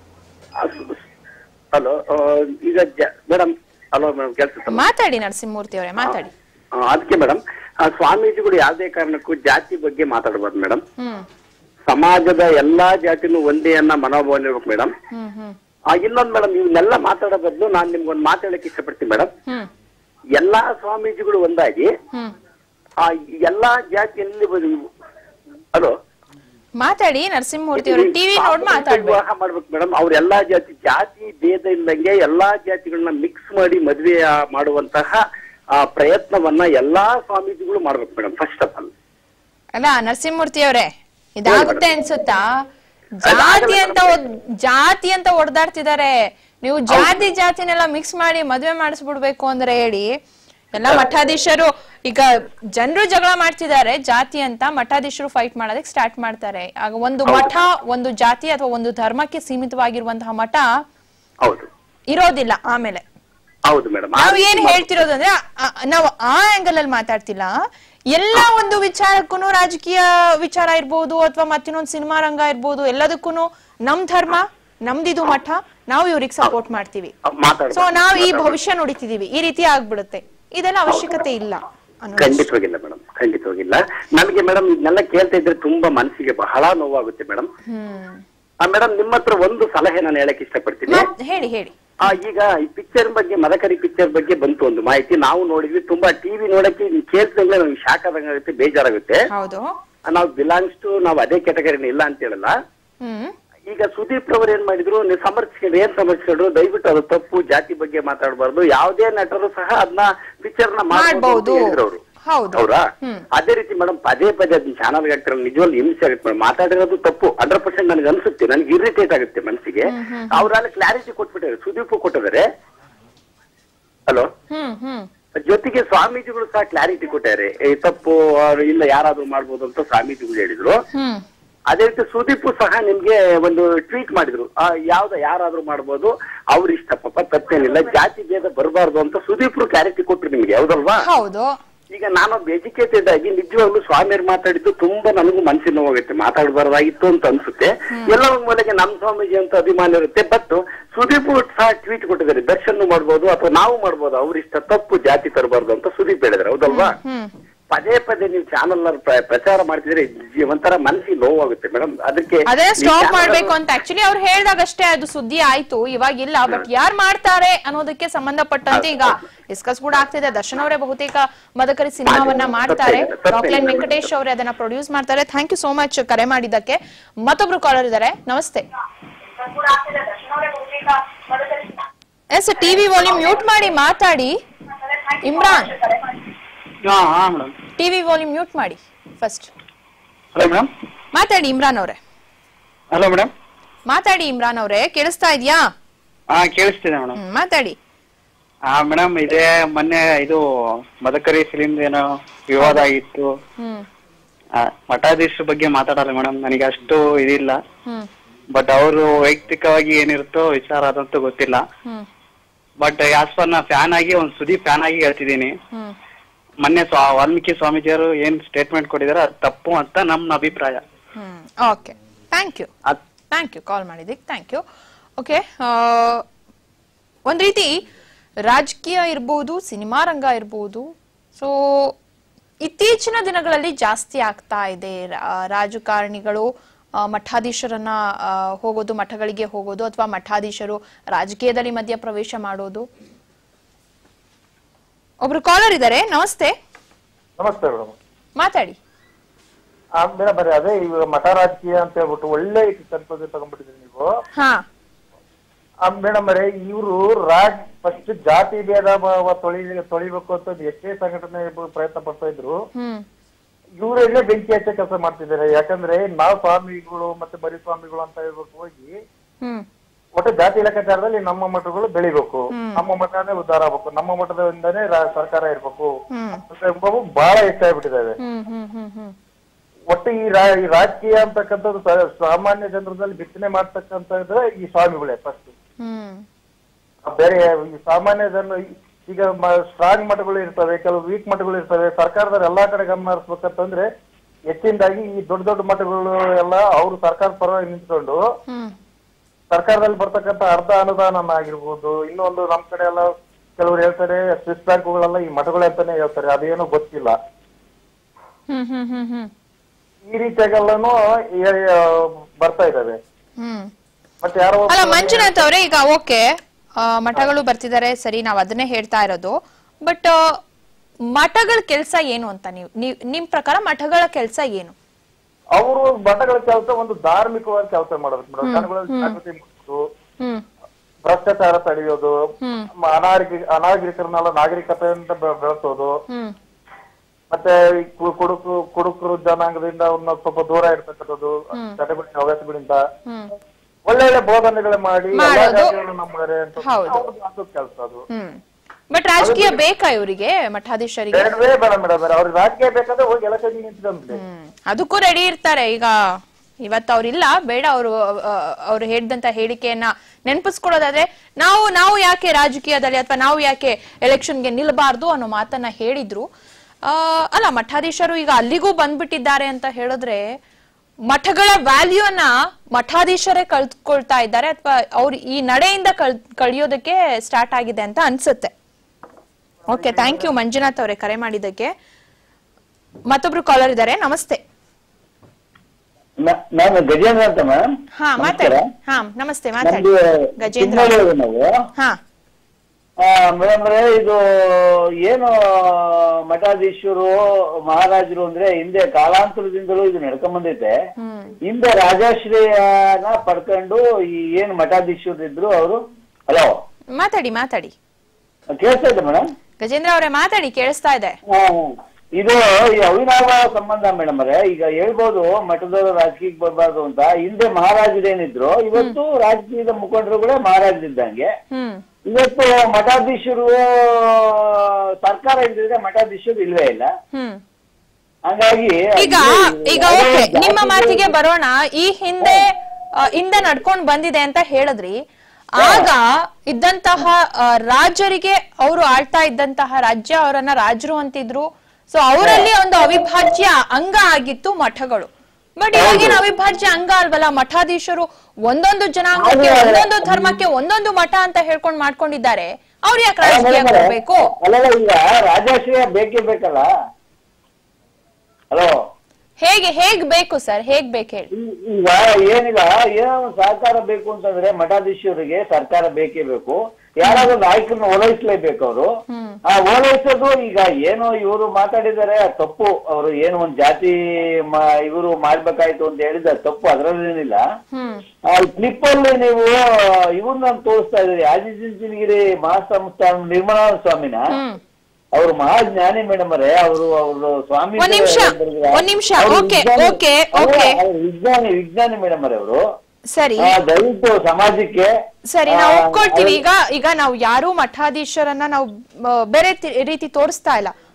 ಹಲೋ ಈಗ ಮೇಡಮ್ ಹಲೋ ಮೇಡಮ್ ಕೆಲಸ ಮಾತಾಡಿ ನರಸಿಂಹಮೂರ್ತಿ ಅವರೇ ಮಾತಾಡಿ ಅದಕ್ಕೆ ಮೇಡಮ್ ಸ್ವಾಮೀಜಿಗಳು ಯಾವುದೇ ಕಾರಣಕ್ಕೂ ಜಾತಿ ಬಗ್ಗೆ ಮಾತಾಡಬಾರ್ದು ಮೇಡಮ್ ಹ್ಮ್ ಸಮಾಜದ ಎಲ್ಲಾ ಜಾತಿನೂ ಒಂದೇ ಅನ್ನ ಮನೋಭಾವನೆ ಇರ್ಬೇಕು ಮೇಡಮ್ ಹ್ಮ್ ಹ್ಮ್ ಇನ್ನೊಂದು ಮೇಡಮ್ ಇವನ್ನೆಲ್ಲ ಮಾತಾಡೋ ಬದಲು ನಾನು ನಿಮ್ಗೊಂದು ಮಾತಾಡಕ್ಕೆ ಇಷ್ಟಪಡ್ತೀನಿ ಮೇಡಮ್ ಹ್ಮ್ ಎಲ್ಲಾ ಸ್ವಾಮೀಜಿಗಳು ಒಂದಾಗಿ ಹ್ಮ್ ಆ ಎಲ್ಲಾ ಜಾತಿಯಲ್ಲಿ ಹಲೋ ಮಾತಾಡಿ ನರಸಿಂಹಮೂರ್ತಿ ಅವರು ಟಿವಿ ನೋಡ್ ಮಾತಾಡ್ಬೇಕು ವಿವಾಹ ಮಾಡ್ಬೇಕು ಮೇಡಮ್ ಅವ್ರ ಎಲ್ಲಾ ಜಾತಿ ಜಾತಿ ಭೇದ ಇಲ್ದಂಗೆ ಎಲ್ಲಾ ಜಾತಿಗಳನ್ನ ಮಿಕ್ಸ್ ಮಾಡಿ ಮದ್ವೆ ಆ, ಮಾಡುವಂತಹ ಆ, ಪ್ರಯತ್ನವನ್ನ ಎಲ್ಲಾ ಸ್ವಾಮೀಜಿಗಳು ಮಾಡ್ಬೇಕು ಮೇಡಮ್ ಫಸ್ಟ್ ಆಫ್ ಆಲ್ ಅಲ್ಲ ನರಸಿಂಹಮೂರ್ತಿ ಅವರೇ ಇದಾಗುತ್ತೆ ಅನ್ಸುತ್ತಾ ಜಾತಿ ಅಂತ ಒದ್- ಜಾತಿ ಅಂತ ಹೊಡೆದಾಡ್ತಿದ್ದಾರೆ ನೀವು ಜಾತಿ ಜಾತಿನೆಲ್ಲ ಮಿಕ್ಸ್ ಮಾಡಿ ಮದ್ವೆ ಮಾಡಿಸ್ಬಿಡ್ಬೇಕು ಅಂದ್ರೆ ಹೇಳಿ ಎಲ್ಲ ಮಠಾಧೀಶರು ಈಗ ಜನರು ಜಗಳ ಮಾಡ್ತಿದ್ದಾರೆ ಜಾತಿ ಅಂತ ಮಠಾಧೀಶರು ಫೈಟ್ ಮಾಡೋದಕ್ಕೆ ಸ್ಟಾರ್ಟ್ ಮಾಡ್ತಾರೆ ಆಗ ಒಂದು ಮಠ ಒಂದು ಜಾತಿ ಅಥವಾ ಒಂದು ಧರ್ಮಕ್ಕೆ ಸೀಮಿತವಾಗಿರುವಂತಹ ಮಠ ಹೌದು ಇರೋದಿಲ್ಲ ಆಮೇಲೆ ಹೌದು ಮೇಡಮ್ ನಾವು ಏನ್ ಹೇಳ್ತಿರೋದು ಅಂದ್ರೆ ಆ- ನಾವು ಆ ಆಂಗಲ್ ಅಲ್ಲಿ ಮಾತಾಡ್ತಿಲ್ಲ ಎಲ್ಲ ಒಂದು ವಿಚಾರಕ್ಕೂ ರಾಜಕೀಯ ವಿಚಾರ ಇರ್ಬೋದು ಅಥವಾ ಮತ್ತಿನ್ನೊಂದು ಸಿನಿಮಾ ರಂಗ ಇರ್ಬೋದು ಎಲ್ಲದಕ್ಕೂ ನಮ್ ಧರ್ಮ ನಮ್ದಿದು ಮಠ ನಾವು ಇವ್ರಿಗೆ ಸಪೋರ್ಟ್ ಮಾಡ್ತೀವಿ ಮಾತಾಡ ಸೊ ನಾವು ಈ ಭವಿಷ್ಯ ನೋಡಿತಿದೀವಿ ಈ ರೀತಿ ಆಗ್ಬಿಡುತ್ತೆ ಇದೆಲ್ಲ ಅವಶ್ಯಕತೆ ಇಲ್ಲ ಅನ್ನೋದು ಖಂಡಿತವಾಗಿಲ್ಲ ಮೇಡಮ್ ಖಂಡಿತವಾಗಿಲ್ಲ ನನಗೆ ಮೇಡಮ್ ಇದನ್ನೆಲ್ಲ ಕೇಳ್ತಾ ಇದ್ರೆ ತುಂಬಾ ಮನಸ್ಸಿಗೆ ಬಹಳ ನೋವಾಗುತ್ತೆ ಮೇಡಮ್ ಹ್ಮ್ ಮೇಡಮ್ ನಿಮ್ಮ ಹತ್ರ ಒಂದು ಸಲಹೆ ನಾನು ಹೇಳಕ್ ಇಷ್ಟಪಡ್ತೀನಿ ಮತ್- ಹೇಳಿ ಹೇಳಿ ಆ, ಈಗ ಈ ಪಿಕ್ಚರ್ ಬಗ್ಗೆ ಮದಕರಿ ಪಿಕ್ಚರ್ ಬಗ್ಗೆ ಬಂತು ಒಂದು ಮಾಹಿತಿ ನಾವು ನೋಡಿದ್ವಿ ತುಂಬಾ ಟಿವಿ ನೋಡಕ್ಕೆ ನೀವು ಕೇಳ್ತಂದ್ರೆ ನಮ್ಗೆ ಶಾಕ್ ಆದಂಗಾಗುತ್ತೆ ಬೇಜಾರಾಗುತ್ತೆ ಹೌದು ನಾವು ಬಿಲಾಂಗ್ಸ್ ಟು ನಾವು ಅದೇ ಕ್ಯಾಟಗರಿನ ಇಲ್ಲ ಅಂತ ಹೇಳಲ್ಲ ಹ್ಮ್ ಈಗ ಸುದೀಪ್ ರವರು ಏನ್ ಮಾಡಿದ್ರು ನೀವು ಸಮರ್ಥಿಸಿದ್ರು ಏನ್ ಸಮರ್ಥಿಸಿದ್ರು ದಯವಿಟ್ಟು ಅದು ತಪ್ಪು ಜಾತಿ ಬಗ್ಗೆ ಮಾತಾಡಬಾರ್ದು ಯಾವುದೇ ನಟರು ಸಹ ಅದನ್ನ ಪಿಕ್ಚರ್ ನ ಮಾಡ್ಬೋದು ಮಾಡಬಹುದು ಹೇಳಿದ್ರು ಅವರು ಹೌದು ಹೌದಾ ಹ್ಮ್. ಅದೇ ರೀತಿ ಮೇಡಮ್ ಪದೇ ಪದೇ ಅದನ್ನ ಚಾನಲ್ ಹಾಕ್ತಾರೆ ನಿಜವಾಗ್ಲೂ ಹಿಂಸೆ ಆಗುತ್ತೆ ಮೇಡಮ್ ಮಾತಾಡಿರೋದು ತಪ್ಪು ಹಂಡ್ರೆಡ್ ಪರ್ಸೆಂಟ್ ನನಗೆ ಅನ್ಸುತ್ತೆ ನನಗೆ ಇರಿಟೇಟ್ ಆಗುತ್ತೆ ಮನಸ್ಸಿಗೆ ಅವ್ರಲ್ಲಿ ಕ್ಲಾರಿಟಿ ಕೊಟ್ಬಿಟ್ಟಿದ್ದಾರೆ ಸುದೀಪ್ ಕೊಟ್ಟಿದ್ದಾರೆ ಹಲೋ ಹ್ಮ್ ಹ್ಮ್ ಜೊತೆಗೆ ಸ್ವಾಮೀಜಿಗಳು ಸಹ ಕ್ಲಾರಿಟಿ ಕೊಟ್ಟಾರೆ ಏ, ತಪ್ಪು ಅವ್ರು ಇಲ್ಲ ಯಾರಾದ್ರೂ ಮಾಡ್ಬೋದು ಅಂತ ಸ್ವಾಮೀಜಿಗಳು ಹೇಳಿದ್ರು ಹ್ಮ್ ಅದೇ ರೀತಿ ಸುದೀಪ್ ಸಹ ನಿಮ್ಗೆ ಒಂದು ಟ್ವೀಟ್ ಮಾಡಿದ್ರು ಆ, ಯಾವ್ದ ಯಾರಾದ್ರೂ ಮಾಡ್ಬೋದು ಅವ್ರ ಇಷ್ಟ ಪಾಪ ತಪ್ಪೇನಿಲ್ಲ ಜಾತಿ ಭೇದ ಬರಬಾರ್ದು ಅಂತ ಸುದೀಪ್ರು ಕ್ಲಾರಿಟಿ ಕೊಟ್ರು ನಿಮ್ಗೆ ಹೌದಲ್ವಾ ಹೌದು ಈಗ ನಾನೊಬ್ಬ ಎಜುಕೇಟೆಡ್ ಆಗಿ ನಿಜವಾಗ್ಲೂ ಸ್ವಾಮಿಯರ್ ಮಾತಾಡಿದ್ದು ತುಂಬಾ ನನಗೂ ಮನಸ್ಸಿನ ನೋವಾಗುತ್ತೆ ಮಾತಾಡಬಾರ್ದಾಗಿತ್ತು ಅಂತ ಅನ್ಸುತ್ತೆ ಎಲ್ಲ ಒಂದ್ ಮೂಲೆಗೆ ನಮ್ ಸ್ವಾಮೀಜಿ ಅಂತ ಅಭಿಮಾನ ಇರುತ್ತೆ ಬಟ್ ಸುದೀಪ್ ಸಹ ಟ್ವೀಟ್ ಕೊಟ್ಟಿದ್ದಾರೆ ದರ್ಶನ್ ಮಾಡ್ಬೋದು ಅಥವಾ ನಾವು ಮಾಡ್ಬೋದು ಅವ್ರಿಷ್ಟ ತಪ್ಪು ಜಾತಿ ತರಬಾರ್ದು ಅಂತ ಸುದೀಪ್ ಹೇಳಿದ್ರೆ ಹೌದಲ್ವಾ ಹ್ಮ್ ಪದೇ ಪದೇ ನೀವು ಚಾನಲ್ ಪ್ರಚಾರ ಮಾಡ್ತಿದ್ರೆ ಜಿ- ಒಂಥರ ಮನಸ್ಸಿಗೆ ನೋವಾಗುತ್ತೆ ಮೇಡಮ್ ಅದಕ್ಕೆ ಅದೇ ಈ ಸ್ಟಾಪ್ channel ಮಾಡ್ಬೇಕು ಅಂತ ಆಕ್ಚುಲಿ ಅವ್ರು ಹೇಳ್ದಾಗಷ್ಟೇ ಅದು ಸುದ್ದಿ ಆಯ್ತು ಇವಾಗಿಲ್ಲ ಬಟ್ ಯಾರ್ ಮಾಡ್ತಾರೆ ಅನ್ನೋದಕ್ಕೆ ಸಂಬಂಧಪಟ್ಟಂತೆ ಈಗ ಡಿಸ್ಕಸ್ ಕೂಡ ಆಗ್ತಿದೆ ದರ್ಶನ್ ಅವರೇ ಬಹುತೇಕ ಮದಕರಿ ಸಿನಿಮಾವನ್ನ ಮಾಡ್ತಾರೆ ತಪ್ಪೇನಿಲ್ಲ, ತಪ್ಪೇನಿಲ್ಲ. ರಾಕ್ಲೈನ್ ವೆಂಕಟೇಶ್ ಅವರೇ ಅದನ್ನ ಪ್ರೊಡ್ಯೂಸ್ ಮಾಡ್ತಾರೆ ಥ್ಯಾಂಕ್ ಯು ಸೋ ಮಚ್ ಕರೆ ಮಾಡಿದ್ದಕ್ಕೆ ಮತ್ತೊಬ್ರು ಕಾಲರ್ ಇದ್ದಾರೆ ನಮಸ್ತೆ ಎಸ್ ಟಿವಿ ವಾಲ್ಯೂಮ್ ಮ್ಯೂಟ್ ಮಾಡಿ ಮಾತಾಡಿ ಇಮ್ರಾನ್ ಹಾ ಹಾ ಮೇಡಮ್ ಟಿವಿ ವಾಲ್ಯೂಮ್ ಮ್ಯೂಟ್ ಮಾಡಿ ಫಸ್ಟ್ ಹಲೋ ಮೇಡಮ್ ಮಾತಾಡಿ ಇಮ್ರಾನ್ ಅವರೇ ಹಲೋ ಮೇಡಮ್ ಮಾತಾಡಿ ಇಮ್ರಾನ್ ಅವರೇ ಕೇಳಿಸ್ತಾ ಇದ್ಯಾ ಹಾ ಕೇಳಿಸ್ತಿದೆ ಮೇಡಮ್ ಹ್ಮ್, ಮಾತಾಡಿ ಹಾ ಮೇಡಮ್ ಇದೇ ಮೊನ್ನೆ ಇದು ಮದಕರಿ ಫಿಲಿಂ ಏನೋ ವಿವಾದ ಆಗಿತ್ತು ಹ್ಮ್ ಆ, ಮಠಾಧೀಶರ ಬಗ್ಗೆ ಮಾತಾಡಲ್ಲ ಮೇಡಮ್ ನನಗೆ ಅಷ್ಟು ಇದಿಲ್ಲ ಹ್ಮ್ ಬಟ್ ಅವರು ವೈಯಕ್ತಿಕವಾಗಿ ಏನಿರುತ್ತೋ ವಿಚಾರ ಅದಂತೂ ಗೊತ್ತಿಲ್ಲ ಹ್ಮ್ ಬಟ್ ಆಸ್ ಪರ್ ನಾ ಫ್ಯಾನ್ ಆಗಿ ಒಂದು ಸುದೀಪ್ ಫ್ಯಾನ್ ಆಗಿ ಹೇಳ್ತಿದ್ದೀನಿ ಹ್ಮ್ ಮೊನ್ನೆ ಸ್ವಾ ವಾಲ್ಮೀಕಿ ಸ್ವಾಮೀಜಿಯವರು ಏನ್ ಸ್ಟೇಟ್ಮೆಂಟ್ ಕೊಟ್ಟಿದ್ದಾರೆ ಅದು ತಪ್ಪು ಅಂತ ನಮ್ಮ ಅಭಿಪ್ರಾಯ ಹ್ಮ್ ಓಕೆ ಥ್ಯಾಂಕ್ ಯು ಅದ್- ಥ್ಯಾಂಕ್ ಯು ಕಾಲ್ ಮಾಡಿದ್ದಕ್ಕೆ ಥ್ಯಾಂಕ್ ಯು ಓಕೆ ಒಂದ್ ರೀತಿ ರಾಜಕೀಯ ಇರ್ಬೋದು ಸಿನಿಮಾ ರಂಗ ಇರ್ಬೋದು ಸೊ ಇತ್ತೀಚಿನ ದಿನಗಳಲ್ಲಿ ಜಾಸ್ತಿ ಆಗ್ತಾ ಇದೆ ರಾ- ರಾಜಕಾರಣಿಗಳು ಆ, ಮಠಾಧೀಶರನ್ನ ಆ, ಹೋಗೋದು ಮಠಗಳಿಗೆ ಹೋಗೋದು ಅಥವಾ ಮಠಾಧೀಶರು ರಾಜಕೀಯದಲ್ಲಿ ಮಧ್ಯ ಪ್ರವೇಶ ಮಾಡೋದು ಒಬ್ರು ಕಾಲರ್ ಇದ್ದಾರೆ ನಮಸ್ತೆ ನಮಸ್ತೆ ಮೇಡಮ್ ಮಾತಾಡಿ ಮೇಡಮ್ ಬರೀ ಅದೇ ಇವಾಗ ಮಠ ರಾಜಕೀಯ ಅಂತ ಹೇಳ್ಬಿಟ್ಟು ಒಳ್ಳೆ ಕನ್ಫ್ಯೂಸ್ ತಗೊಂಡ್ಬಿಟ್ಟಿದ್ರಿ ನೀವು ಹಾ ಮೇಡಮ್ ಬರೇ ಇವರು ರಾಜ್ ಫಸ್ಟ್ ಜಾತಿ ಭೇದ ಭಾವ ತೊಳಿ ತೊಳಿಬೇಕು ಅಂತ ಎಷ್ಟೇ ಸಂಘಟನೆ ಪ್ರಯತ್ನ ಪಡ್ತಾ ಇದ್ರು ಹ್ಮ್ ಇವರೆಲ್ಲೇ ಬೆಂಕಿ ಹಚ್ಚ ಕೆಲಸ ಮಾಡ್ತಿದ್ದಾರೆ ಯಾಕಂದ್ರೆ ನಾವು ಸ್ವಾಮಿಗಳು ಮತ್ತೆ ಬರಿ ಸ್ವಾಮಿಗಳು ಅಂತ ಹೇಳ್ಬಿಟ್ಟು ಹೋಗಿ ಹ್ಮ್ ಒಟ್ಟು ಜಾತಿ ಲೆಕ್ಕಾಚಾರದಲ್ಲಿ ನಮ್ಮ ಮಠಗಳು ಬೆಳಿಬೇಕು ನಮ್ಮ ಮಠನೇ ಉದ್ಧಾರ ಆಗ್ಬೇಕು ನಮ್ಮ ಮಠದಿಂದನೇ ರಾ- ಸರ್ಕಾರ ಇರ್ಬೇಕು ಹ್ಮ್ ಅಂತ ಎಂಬುವು ಬಹಳ ಇಷ್ಟ ಆಗ್ಬಿಟ್ಟಿದ್ದಾವೆ ಹ್ಮ್ ಹ್ಮ್ ಹ್ಮ್ ಹ್ಮ್ ಒಟ್ಟು ಈ ರಾ- ಈ ರಾಜಕೀಯ ಅಂತಕ್ಕಂಥದ್ದು ಸ- ಸಾಮಾನ್ಯ ಜನರಲ್ಲಿ ಬಿತ್ತನೆ ಮಾಡ್ತಕ್ಕಂಥದ್ದು ಈ ಸ್ವಾಮಿಗಳೇ ಫಸ್ಟ್ ಹ್ಮ್ ಬೇರೆ ಈ ಸಾಮಾನ್ಯ ಜನ ಈಗ ಸ್ಟ್ರಾಂಗ್ ಮಠಗಳು ಇರ್ತವೆ ಕೆಲವು ವೀಕ್ ಮಠಗಳು ಇರ್ತವೆ ಸರ್ಕಾರದವ್ರು ಎಲ್ಲಾ ಕಡೆ ಗಮನ ಹರಿಸ್ಬೇಕಂತಂದ್ರೆ ಹೆಚ್ಚಿನದಾಗಿ ಈ ದೊಡ್ಡ ದೊಡ್ಡ ಮಠಗಳು ಎಲ್ಲ ಅವರು ಸರ್ಕಾರ ಪರವಾಗಿ ನಿಂತ್ಕೊಂಡು ಹ್ಮ್ ಸರ್ಕಾರದಲ್ಲಿ ಬರ್ತಕ್ಕಂಥ ಅರ್ಧ ಅನುದಾನ ಆಗಿರ್ಬೋದು ಇನ್ನೊಂದು ನಮ್ ಕಡೆ ಎಲ್ಲ ಕೆಲವರು ಹೇಳ್ತಾರೆ ಸ್ವಿಸ್ ಬ್ಯಾಂಕ್ಗಳೆಲ್ಲ ಈ ಮಠಗಳೇ ಅಂತಾನೆ ಹೇಳ್ತಾರೆ ಅದೇನೋ ಗೊತ್ತಿಲ್ಲ ಹ್ಮ್ ಹ್ಮ್ ಹ್ಮ್ ಹ್ಮ್ ಈ ರೀತಿಯಾಗೆಲ್ಲನೂ ಏ- ಏ- ಬರ್ತಾ ಇದಾವೆ ಹ್ಮ್ ಮತ್ತೆ ಯಾರೋ ಒಬ್ರು- ಅಲ್ಲ ಮಂಜುನಾಥ್ ಅವರೇ ಈಗ ಓಕೆ ಮಠಗಳು ಬರ್ತಿದ್ದಾರೆ ಸರಿ ನಾವ್ ಅದನ್ನೇ ಹೇಳ್ತಾ ಇರೋದು ಬಟ್ ಮಠಗಳ ಕೆಲಸ ಏನು ಅಂತ ನೀವು ನೀವ್ ನಿಮ್ ಪ್ರಕಾರ ಮಠಗಳ ಕೆಲಸ ಏನು ಅವರು ಮಠಗಳ ಕೆಲಸ ಒಂದು ಧಾರ್ಮಿಕವಾದ ಕೆಲಸ ಮಾಡೋದು ಮೇಡಮ್ ಜನಗಳಲ್ಲಿ ಜಾಗೃತಿ ಮೂಡಿಸೋದು ಹ್ಮ್ ಭ್ರಷ್ಟಾಚಾರ ತಡೆಯೋದು ಹ್ಮ್. ಅನಾಗರಿಕ ಅನಾಗರಿಕರನ್ನೆಲ್ಲ ನಾಗರಿಕತೆಯಿಂದ ಬೆ- ಬೆಳೆಸೋದು ಹ್ಮ್ ಮತ್ತೆ ಈ ಕು- ಕುಡುಕು ಕುಡುಕರು ಜನಾಂಗದಿಂದ ಅವ್ರನ್ನ ಸ್ವಲ್ಪ ದೂರ ಇರ್ತಕ್ಕಂಥದ್ದು ಚಟಗಳಿಗೆ ಹವ್ಯಾಸಗಳಿಂದ ಹ್ಮ್ ಒಳ್ಳೆ ಒಳ್ಳೆ ಬೋಧನೆಗಳು ಮಾಡಿ ಎಲ್ಲಾ ಮಾಡೋದು. ಜಾತಿಗಳನ್ನು ನಂಬುತ್ತಾರೆ ಅಂತ ಹೌದು. ಅವ್ರದ್ದು ಅದು ಕೆಲಸ ಅದು ಹ್ಮ್ ಬಟ್ ರಾಜಕೀಯ ಬೇಕಾ ಇವರಿಗೆ ಮಠಾಧೀಶರಿಗೆ ಬೇಡವೇ ಬೇಡ ಮೇಡಮ್ ಅವ್ರಿಗೆ ರಾಜಕೀಯ ಬೇಕಾದ್ರೆ ಹೋಗಿ ಎಲೆಕ್ಷನ್ ನಿಂತ್ಕೊಂಡ್ಲಿ ಹ್ಮ್ ಅದಕ್ಕೂ ರೆಡಿ ಇರ್ತಾರೆ ಈಗ ಇವತ್ತು ಅವ್ರಿಲ್ಲ ಬೇಡ ಅವರು ಅವ್ರು ಹೇಳಿದಂತ ಹೇಳಿಕೆಯನ್ನ ನೆನಪಿಸ್ಕೊಳ್ಳೋದಾದ್ರೆ ನಾವು ನಾವು ಯಾಕೆ ರಾಜಕೀಯದಲ್ಲಿ ಅಥವಾ ನಾವು ಯಾಕೆ ಎಲೆಕ್ಷನ್ಗೆ ನಿಲ್ಬಾರ್ದು ಅನ್ನೋ ಮಾತನ್ನ ಹೇಳಿದ್ರು ಆ, ಅಲ್ಲ ಮಠಾಧೀಶರು ಈಗ ಅಲ್ಲಿಗೂ ಬಂದ್ಬಿಟ್ಟಿದ್ದಾರೆ ಅಂತ ಹೇಳಿದ್ರೆ ಮಠಗಳ ವ್ಯಾಲ್ಯೂ ಅನ್ನ ಮಠಾಧೀಶರೇ ಕಳ್ಕೊಳ್ತಾ ಇದ್ದಾರೆ ಅಥವಾ ಅವ್ರು ಈ ನಡೆಯಿಂದ ಕಳ್ ಕಳಿಯೋದಕ್ಕೆ ಸ್ಟಾರ್ಟ್ ಆಗಿದೆ ಅಂತ ಅನ್ಸುತ್ತೆ ಓಕೆ ಥ್ಯಾಂಕ್ ಯು ಮಂಜುನಾಥ್ ಅವರೇ ಕರೆ ಮಾಡಿದ್ದಕ್ಕೆ ಮತ್ತೊಬ್ರು ಕಾಲರ್ ಇದ್ದಾರೆ ನಮಸ್ತೆ ನ- ನಾನು ಗಜೇಂದ್ರ ಅಂತ ಮೇಡಮ್ ಹಾ ಮಾತಾಡಿ ಹಾ ನಮಸ್ತೆ ಮಾತಾಡಿ ನಮ್ದು ಗಜೇಂದ್ರ ಚಿಕ್ಕಮಗಳೂರು ನಾವು ಹಾ ಮೇಡಮ್ ಇದು ಏನು ಮಠಾಧೀಶರು ಮಹಾರಾಜರು ಅಂದ್ರೆ ಹಿಂದೆ ಕಾಲಾಂತರದಿಂದಲೂ ಇದು ನಡ್ಕೊಂಡ್ ಬಂದೈತೆ ಹ್ಮ್ ಹಿಂದೆ ರಾಜಾಶ್ರಯನ ಪಡ್ಕೊಂಡು ಈ ಏನು ಮಠಾಧೀಶರು ಇದ್ರು ಅವರು ಹಲೋ ಮಾತಾಡಿ ಮಾತಾಡಿ ಕೇಳ್ತಾ ಇದೆ ಮೇಡಮ್ ಗಜೇಂದ್ರ ಅವರೇ ಮಾತಾಡಿ ಕೇಳಿಸ್ತಾ ಇದೆ ಇದು ಈ ಅವಿನಾಭಾವ ಸಂಬಂಧ ಮೇಡಮ್ ಅವರೇ ಈಗ ಹೇಳ್ಬೋದು ಮಠದವರು ರಾಜಕೀಯಕ್ಕೆ ಬರಬಾರ್ದು ಅಂತ ಹಿಂದೆ ಮಹಾರಾಜರೇನಿದ್ರು ಇವತ್ತು ರಾಜಕೀಯದ ಮುಖಂಡರುಗಳೇ ಮಹಾರಾಜರಿದ್ದಂಗೆ ಹ್ಮ್ ಇವತ್ತು ಮಠಾಧೀಶರು ಸರ್ಕಾರ ಇಲ್ದಿದ್ರೆ ಮಠಾಧೀಶರು ಇಲ್ವೇ ಇಲ್ಲ ಹ್ಮ್ ಹಂಗಾಗಿ ಈಗ ಈಗ ಓಕೆ ನಿಮ್ಮ ಮಾತಿಗೆ ಬರೋಣ ಈ ಹಿಂದೆ ಆ, ಹಿಂದೆ ನಡ್ಕೊಂಡ್ ಬಂದಿದೆ ಅಂತ ಹೇಳಿದ್ರಿ ಆಗ ಇದ್ದಂತಹ ಆ, ರಾಜರಿಗೆ ಅವರು ಆಳ್ತಾ ಇದ್ದಂತಹ ರಾಜ್ಯ ಅವರನ್ನ ರಾಜರು ಅಂತಿದ್ರು ಸೊ ಅವರಲ್ಲಿ ಒಂದು ಅವಿಭಾಜ್ಯ ಅಂಗ ಆಗಿತ್ತು ಮಠಗಳು ಬಟ್ ಇವಾಗಿನ ಅವಿಭಾಜ್ಯ ಅಂಗ ಅಲ್ವಲ್ಲ ಮಠಾಧೀಶರು ಒಂದೊಂದು ಜನಾಂಗಕ್ಕೆ ಒಂದೊಂದು ಧರ್ಮಕ್ಕೆ ಒಂದೊಂದು ಮಠ ಅಂತ ಹೇಳ್ಕೊಂಡ್ ಮಾಡ್ಕೊಂಡಿದ್ದಾರೆ ಅವ್ರು ಯಾಕೆ ರಾಜಕೀಯ ಬರ್ಬೇಕು ಅಲ್ಲಲ್ಲ ಈಗ ರಾಜಾಶ್ರಯ ಬೇಕೇ ಬೇಕಲ್ಲ ಹಲೋ ಹೇಗೆ ಹೇಗ್ ಬೇಕು ಸರ್ ಹೇಗ್ ಬೇಕು ಹೇಳಿ ಈಗ ಏನಿಲ್ಲ ಏನೋ ಒಂದು ಸಹಕಾರ ಬೇಕು ಅಂತಂದ್ರೆ ಮಠಾಧೀಶರಿಗೆ ಸರ್ಕಾರ ಬೇಕೇ ಬೇಕು ಯಾರಾದ್ರೂ ನಾಯಕರನ್ನ ಓಲೈಸ್ಲೇಬೇಕು ಅವರು ಆ ಓಲೈಸೋದು ಈಗ ಏನು ಇವರು ಮಾತಾಡಿದ್ದಾರೆ ಅದ್ ತಪ್ಪು ಅವರು ಏನು ಒಂದ್ ಜಾತಿ ಇವರು ಮಾಡ್ಬೇಕಾಯ್ತು ಅಂತ ಹೇಳಿದ ತಪ್ಪು ಅದ್ರಲ್ಲೇನಿಲ್ಲ ಹ್ಮ್ ಆ ಕ್ಲಿಪ್ ಅಲ್ಲಿ ನೀವು ಇವ್ರನ್ನ ತೋರಿಸ್ತಾ ಇದ್ರಿ ಆದಿಚುಂಚನಗಿರಿ ಮಹಾಸಂಸ್ಥಾನ ನಿರ್ಮಲಾನಂದ ಸ್ವಾಮಿನ ಹ್ಮ್ ಅವರು ಮಹಾಜ್ಞಾನಿ ಮೇಡಮ್ ಅವರೇ ಅವರು ಅವರು ಸ್ವಾಮಿ ಒಂದ್ ನಿಮಿಷ, ಒಂದ್ ನಿಮಿಷ. ಅವ್ರು ಓಕೆ, ವಿಜ್ಞಾನಿ- ಓಕೆ, ಅಲ್ಲ, ಓಕೆ. ಅವ್ರು ವಿಜ್ಞಾನಿ ವಿಜ್ಞಾನಿ ಮೇಡಮ್ ಅವರೇ ಅವರು ಸರಿ ದಯವಿಟ್ಟು ಸಮಾಜಕ್ಕೆ ಸರಿ ನಾವು ಆ, ಒಪ್ಕೊಳ್ತೀವಿ ಈಗ ಈಗ ನಾವು ಯಾರು ಮಠಾಧೀಶರನ್ನ ನಾವು ಆ, ಬೇರೆ ತಿ- ರೀತಿ ತೋರಿಸ್ತಾ ಇಲ್ಲ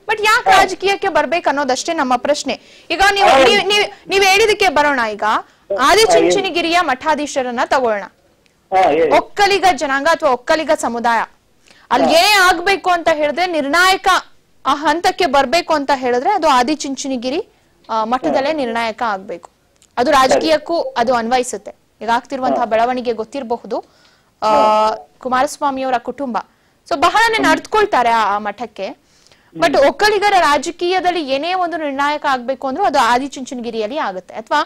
ಬಟ್ ಯಾಕೆ ರಾಜಕೀಯಕ್ಕೆ ಬರ್ಬೇಕು ಅನ್ನೋದಷ್ಟೇ ನಮ್ಮ ಪ್ರಶ್ನೆ ಈಗ ನೀವು ನೀವ್- ನೀವ್- ನೀವ್ ಹೇಳಿದಕ್ಕೆ ಬರೋಣ ಈಗ ಆದಿಚುಂಚನಗಿರಿಯ ಮಠಾಧೀಶರನ್ನ ತಗೊಳ್ಳೋಣ ಹಾ ಹೇಳಿ ಒಕ್ಕಲಿಗ ಜನಾಂಗ ಅಥವಾ ಒಕ್ಕಲಿಗ ಸಮುದಾಯ ಅಲ್ಲಿ ಏನೇ ಆಗ್ಬೇಕು ಅಂತ ಹೇಳಿದ್ರೆ ನಿರ್ಣಾಯಕ ಆ ಹಂತಕ್ಕೆ ಬರ್ಬೇಕು ಅಂತ ಹೇಳಿದ್ರೆ ಅದು ಆದಿಚುಂಚನಗಿರಿ ಆ, ಮಠದಲ್ಲೇ ನಿರ್ಣಾಯಕ ಆಗ್ಬೇಕು ಅದು ರಾಜಕೀಯಕ್ಕೂ ಅದು ಅನ್ವಯಿಸುತ್ತೆ ಈಗ ಆಗ್ತಿರುವಂತಹ ಬೆಳವಣಿಗೆ ಗೊತ್ತಿರಬಹುದು ಆ ಕುಮಾರಸ್ವಾಮಿಯವರ ಕುಟುಂಬ ಸೊ ಬಹಳನೇ ನಡ್ಕೊಳ್ತಾರೆ ಆ ಆ ಮಠಕ್ಕೆ ಬಟ್ ಒಕ್ಕಲಿಗರ ರಾಜಕೀಯದಲ್ಲಿ ಏನೇ ಒಂದು ನಿರ್ಣಾಯಕ ಆಗ್ಬೇಕು ಅಂದ್ರೂ ಅದು ಆದಿಚುಂಚನಗಿರಿಯಲ್ಲಿ ಆಗುತ್ತೆ ಅಥವಾ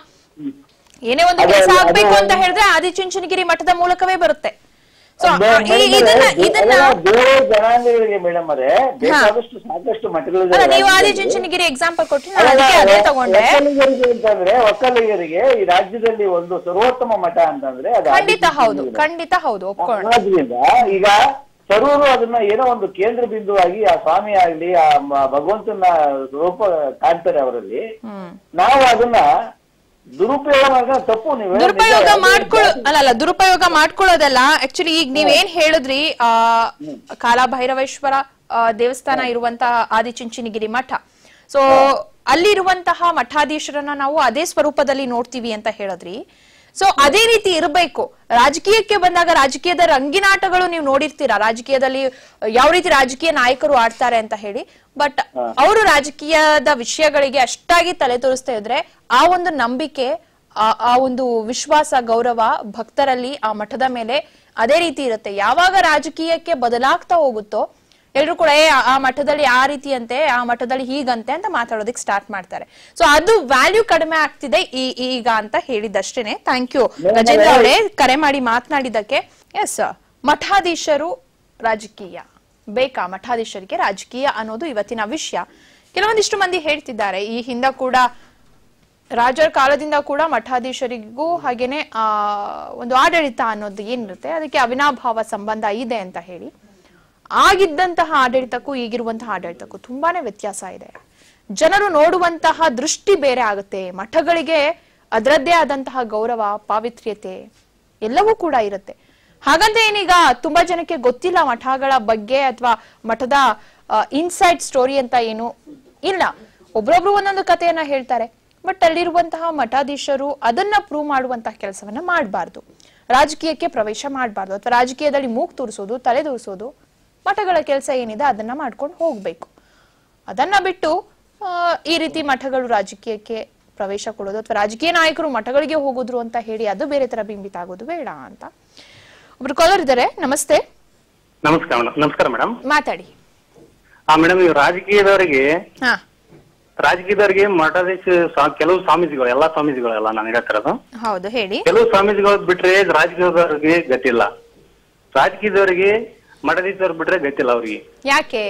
ಏನೇ ಒಂದು ಅದೇ- ಕೆಲಸ ಅದೇ- ಆಗ್ಬೇಕು ಅಂತ ಅದೇ- ಹೇಳಿದ್ರೆ ಆದಿಚುಂಚನಗಿರಿ ಮಠದ ಮೂಲಕವೇ ಬರುತ್ತೆ ಸೊ ಬೇ- ಮೇಡಮ್ ಇದನ್ನ ಅವರೇ, ಇದನ್ನ ಅದೆಲ್ಲ ಬೇರೆ ಜನಾಂಗಗಳಿಗೆ ಮೇಡಮ್ ಅವರೇ ಬೇಕಾದಷ್ಟು ಸಾಕಷ್ಟು ಮಠಗಳಿದೆ ಅಲ್ಲ ನೀವು ರಾಜ್ಯದಲ್ಲಿ. ಆದಿಚುಂಚನಗಿರಿ ಎಕ್ಸಾಂಪಲ್ ಕೊಟ್ರಿ ನಾನು ಅಲ್ಲ, ಅದಕ್ಕೆ ಅದೇ ಒ- ತಗೊಂಡೆ ಒಕ್ಕಲಿಗರಿಗೆ ಅಂತಂದ್ರೆ ಒಕ್ಕಲಿಗರಿಗೆ ಈ ರಾಜ್ಯದಲ್ಲಿ ಒಂದು ಸರ್ವೋತ್ತಮ ಮಠ ಅಂತಂದ್ರೆ ಅದು ಖಂಡಿತ ಹೌದು ಆದಿಚುಂಚನಗಿರಿ. ಖಂಡಿತ ಹೌದು ಒಪ್ಕೊಳ್ಳೋಣ ಆದ್ರಿಂದ ಈಗ ಸರ್ವರು ಅದನ್ನ ಏನೋ ಒಂದು ಕೇಂದ್ರ ಬಿಂದುವಾಗಿ ಆ ಸ್ವಾಮಿ ಆಗ್ಲಿ ಆ ಮ- ಭಗವಂತನ ರೂಪ ಕಾಣ್ತಾರೆ ಅವರಲ್ಲಿ ಹ್ಮ್ ನಾವು ಅದನ್ನ ದುರುಪಯೋಗ ಮಾಡೋದು ತಪ್ಪು ನೀವು ಹೇಳಿದ ನಿಜ. ದುರುಪಯೋಗ ಅದು ಮಾಡ್ಕೊಳ್ಳೋ ಜಾಸ್ತಿ- ಅಲ್ಲ ಅಲ್ಲ ದುರುಪಯೋಗ ಮಾಡ್ಕೊಳ್ಳೋದಲ್ಲ ಆಕ್ಚುಲಿ ಈಗ ನೀವ್ ಏನ್ ಹೇಳಿದ್ರಿ ಆ ಕಾಲಭೈರವೇಶ್ವರ ಆ, ದೇವಸ್ಥಾನ ಇರುವಂತಹ ಆದಿಚುಂಚನಗಿರಿ ಮಠ ಸೊ ಅಲ್ಲಿರುವಂತಹ ಮಠಾಧೀಶರನ್ನ ನಾವು ಅದೇ ಸ್ವರೂಪದಲ್ಲಿ ನೋಡ್ತೀವಿ ಅಂತ ಹೇಳಿದ್ರಿ ಸೊ ಅದೇ ರೀತಿ ಇರಬೇಕು ರಾಜಕೀಯಕ್ಕೆ ಬಂದಾಗ ರಾಜಕೀಯದ ರಂಗಿನಾಟಗಳು ನೀವು ನೋಡಿರ್ತೀರಾ ರಾಜಕೀಯದಲ್ಲಿ ಯಾವ ರೀತಿ ರಾಜಕೀಯ ನಾಯಕರು ಆಡ್ತಾರೆ ಅಂತ ಹೇಳಿ ಬಟ್ ಅವರು ರಾಜಕೀಯದ ವಿಷಯಗಳಿಗೆ ಅಷ್ಟಾಗಿ ತಲೆ ತೋರಿಸ್ತಾ ಇದ್ರೆ ಆ ಒಂದು ನಂಬಿಕೆ ಆ- ಆ ಒಂದು ವಿಶ್ವಾಸ ಗೌರವ ಭಕ್ತರಲ್ಲಿ ಆ ಮಠದ ಮೇಲೆ ಅದೇ ರೀತಿ ಇರುತ್ತೆ ಯಾವಾಗ ರಾಜಕೀಯಕ್ಕೆ ಬದಲಾಗ್ತಾ ಹೋಗುತ್ತೋ ಎಲ್ರು ಕೂಡ ಏ ಆ- ಆ ಮಠದಲ್ಲಿ ಆ ರೀತಿ ಅಂತೆ ಆ ಮಠದಲ್ಲಿ ಹೀಗಂತೆ ಅಂತ ಮಾತಾಡೋದಕ್ಕೆ ಸ್ಟಾರ್ಟ್ ಮಾಡ್ತಾರೆ ಸೊ ಅದು ವ್ಯಾಲ್ಯೂ ಕಡಿಮೆ ಆಗ್ತಿದೆ ಈ ಈಗ ಅಂತ ಹೇಳಿದಷ್ಟೇನೆ ಥ್ಯಾಂಕ್ ಯು ಗಜೇಂದ್ರ ಅವರೇ ಕರೆ ಮಾಡಿ ಮಾತನಾಡಿದ್ದಕ್ಕೆ ಎಸ್ ಮಠಾಧೀಶರು ರಾಜಕೀಯ ಬೇಕಾ ಮಠಾಧೀಶರಿಗೆ ರಾಜಕೀಯ ಅನ್ನೋದು ಇವತ್ತಿನ ವಿಷಯ ಕೆಲವೊಂದಿಷ್ಟು ಮಂದಿ ಹೇಳ್ತಿದ್ದಾರೆ ಈ ಹಿಂದೆ ಕೂಡ ರಾಜರ ಕಾಲದಿಂದ ಕೂಡ ಮಠಾಧೀಶರಿಗೂ ಹಾಗೇನೆ ಆ ಒಂದು ಆಡಳಿತ ಅನ್ನೋದು ಏನಿರುತ್ತೆ ಅದಕ್ಕೆ ಅವಿನಾಭಾವ ಸಂಬಂಧ ಇದೆ ಅಂತ ಹೇಳಿ ಆಗಿದ್ದಂತಹ ಆಡಳಿತಕ್ಕೂ ಈಗಿರುವಂತಹ ಆಡಳಿತಕ್ಕೂ ತುಂಬಾನೇ ವ್ಯತ್ಯಾಸ ಇದೆ ಜನರು ನೋಡುವಂತಹ ದೃಷ್ಟಿ ಬೇರೆ ಆಗುತ್ತೆ ಮಠಗಳಿಗೆ ಅದರದ್ದೇ ಆದಂತಹ ಗೌರವ ಪಾವಿತ್ರ್ಯತೆ ಎಲ್ಲವೂ ಕೂಡ ಇರುತ್ತೆ ಹಾಗಂತ ಏನೀಗ ತುಂಬಾ ಜನಕ್ಕೆ ಗೊತ್ತಿಲ್ಲ ಮಠಗಳ ಬಗ್ಗೆ ಅಥವಾ ಮಠದ ಇನ್ಸೈಡ್ ಸ್ಟೋರಿ ಅಂತ ಏನು ಇಲ್ಲ ಒಬ್ರೊಬ್ರು ಒಂದೊಂದು ಕಥೆಯನ್ನ ಹೇಳ್ತಾರೆ ಬಟ್ ಅಲ್ಲಿರುವಂತಹ ಮಠಾಧೀಶರು ಅದನ್ನ ಪ್ರೂವ್ ಮಾಡುವಂತಹ ಕೆಲಸವನ್ನ ಮಾಡಬಾರ್ದು ರಾಜಕೀಯಕ್ಕೆ ಪ್ರವೇಶ ಮಾಡಬಾರ್ದು ಅಥವಾ ರಾಜಕೀಯದಲ್ಲಿ ಮೂಗ್ ತೂರಿಸೋದು ತಲೆ ತೂರಿಸೋದು ಮಠಗಳ ಕೆಲಸ ಏನಿದೆ ಅದನ್ನ ಮಾಡ್ಕೊಂಡು ಹೋಗ್ಬೇಕು ಅದನ್ನ ಬಿಟ್ಟು ಆ, ಈ ರೀತಿ ಮಠಗಳು ರಾಜಕೀಯಕ್ಕೆ ಪ್ರವೇಶ ಕೊಡೋದು ಅಥವಾ ರಾಜಕೀಯ ನಾಯಕರು ಮಠಗಳಿಗೆ ಹೋಗೋದ್ರು ಅಂತ ಹೇಳಿ ಅದು ಬೇರೆ ತರ ಬಿಂಬಿತ ಆಗೋದು ಬೇಡ ಅಂತ ಒಬ್ರು ಕಾಲರ್ ಇದ್ದಾರೆ ನಮಸ್ತೆ ನಮಸ್ಕಾರ ಮೇಡಮ್ ನಮಸ್ಕಾರ ಮೇಡಮ್ ಮಾತಾಡಿ ಆ ಮೇಡಮ್ ಇವ್ ರಾಜಕೀಯದವರಿಗೆ ಹಾ ರಾಜಕೀಯದವರಿಗೆ ಮಠಾಧೀಶ ಸ್ವಾ- ಕೆಲವು ಸ್ವಾಮೀಜಿಗಳು ಎಲ್ಲಾ ಸ್ವಾಮೀಜಿಗಳು ಎಲ್ಲ ನಾನು ಹೇಳ್ತಿರೋದು ಹೌದು ಹೇಳಿ ಕೆಲವು ಸ್ವಾಮೀಜಿಗಳು ಬಿಟ್ರೆ ರಾಜಕೀಯದವರಿಗೆ ಗತಿಲ್ಲ ರಾಜಕೀಯದವರಿಗೆ ಮಠಾಧೀಶರು ಬಿಟ್ರೆ ಗತಿಲ್ಲ ಅವ್ರಿಗೆ ಯಾಕೆ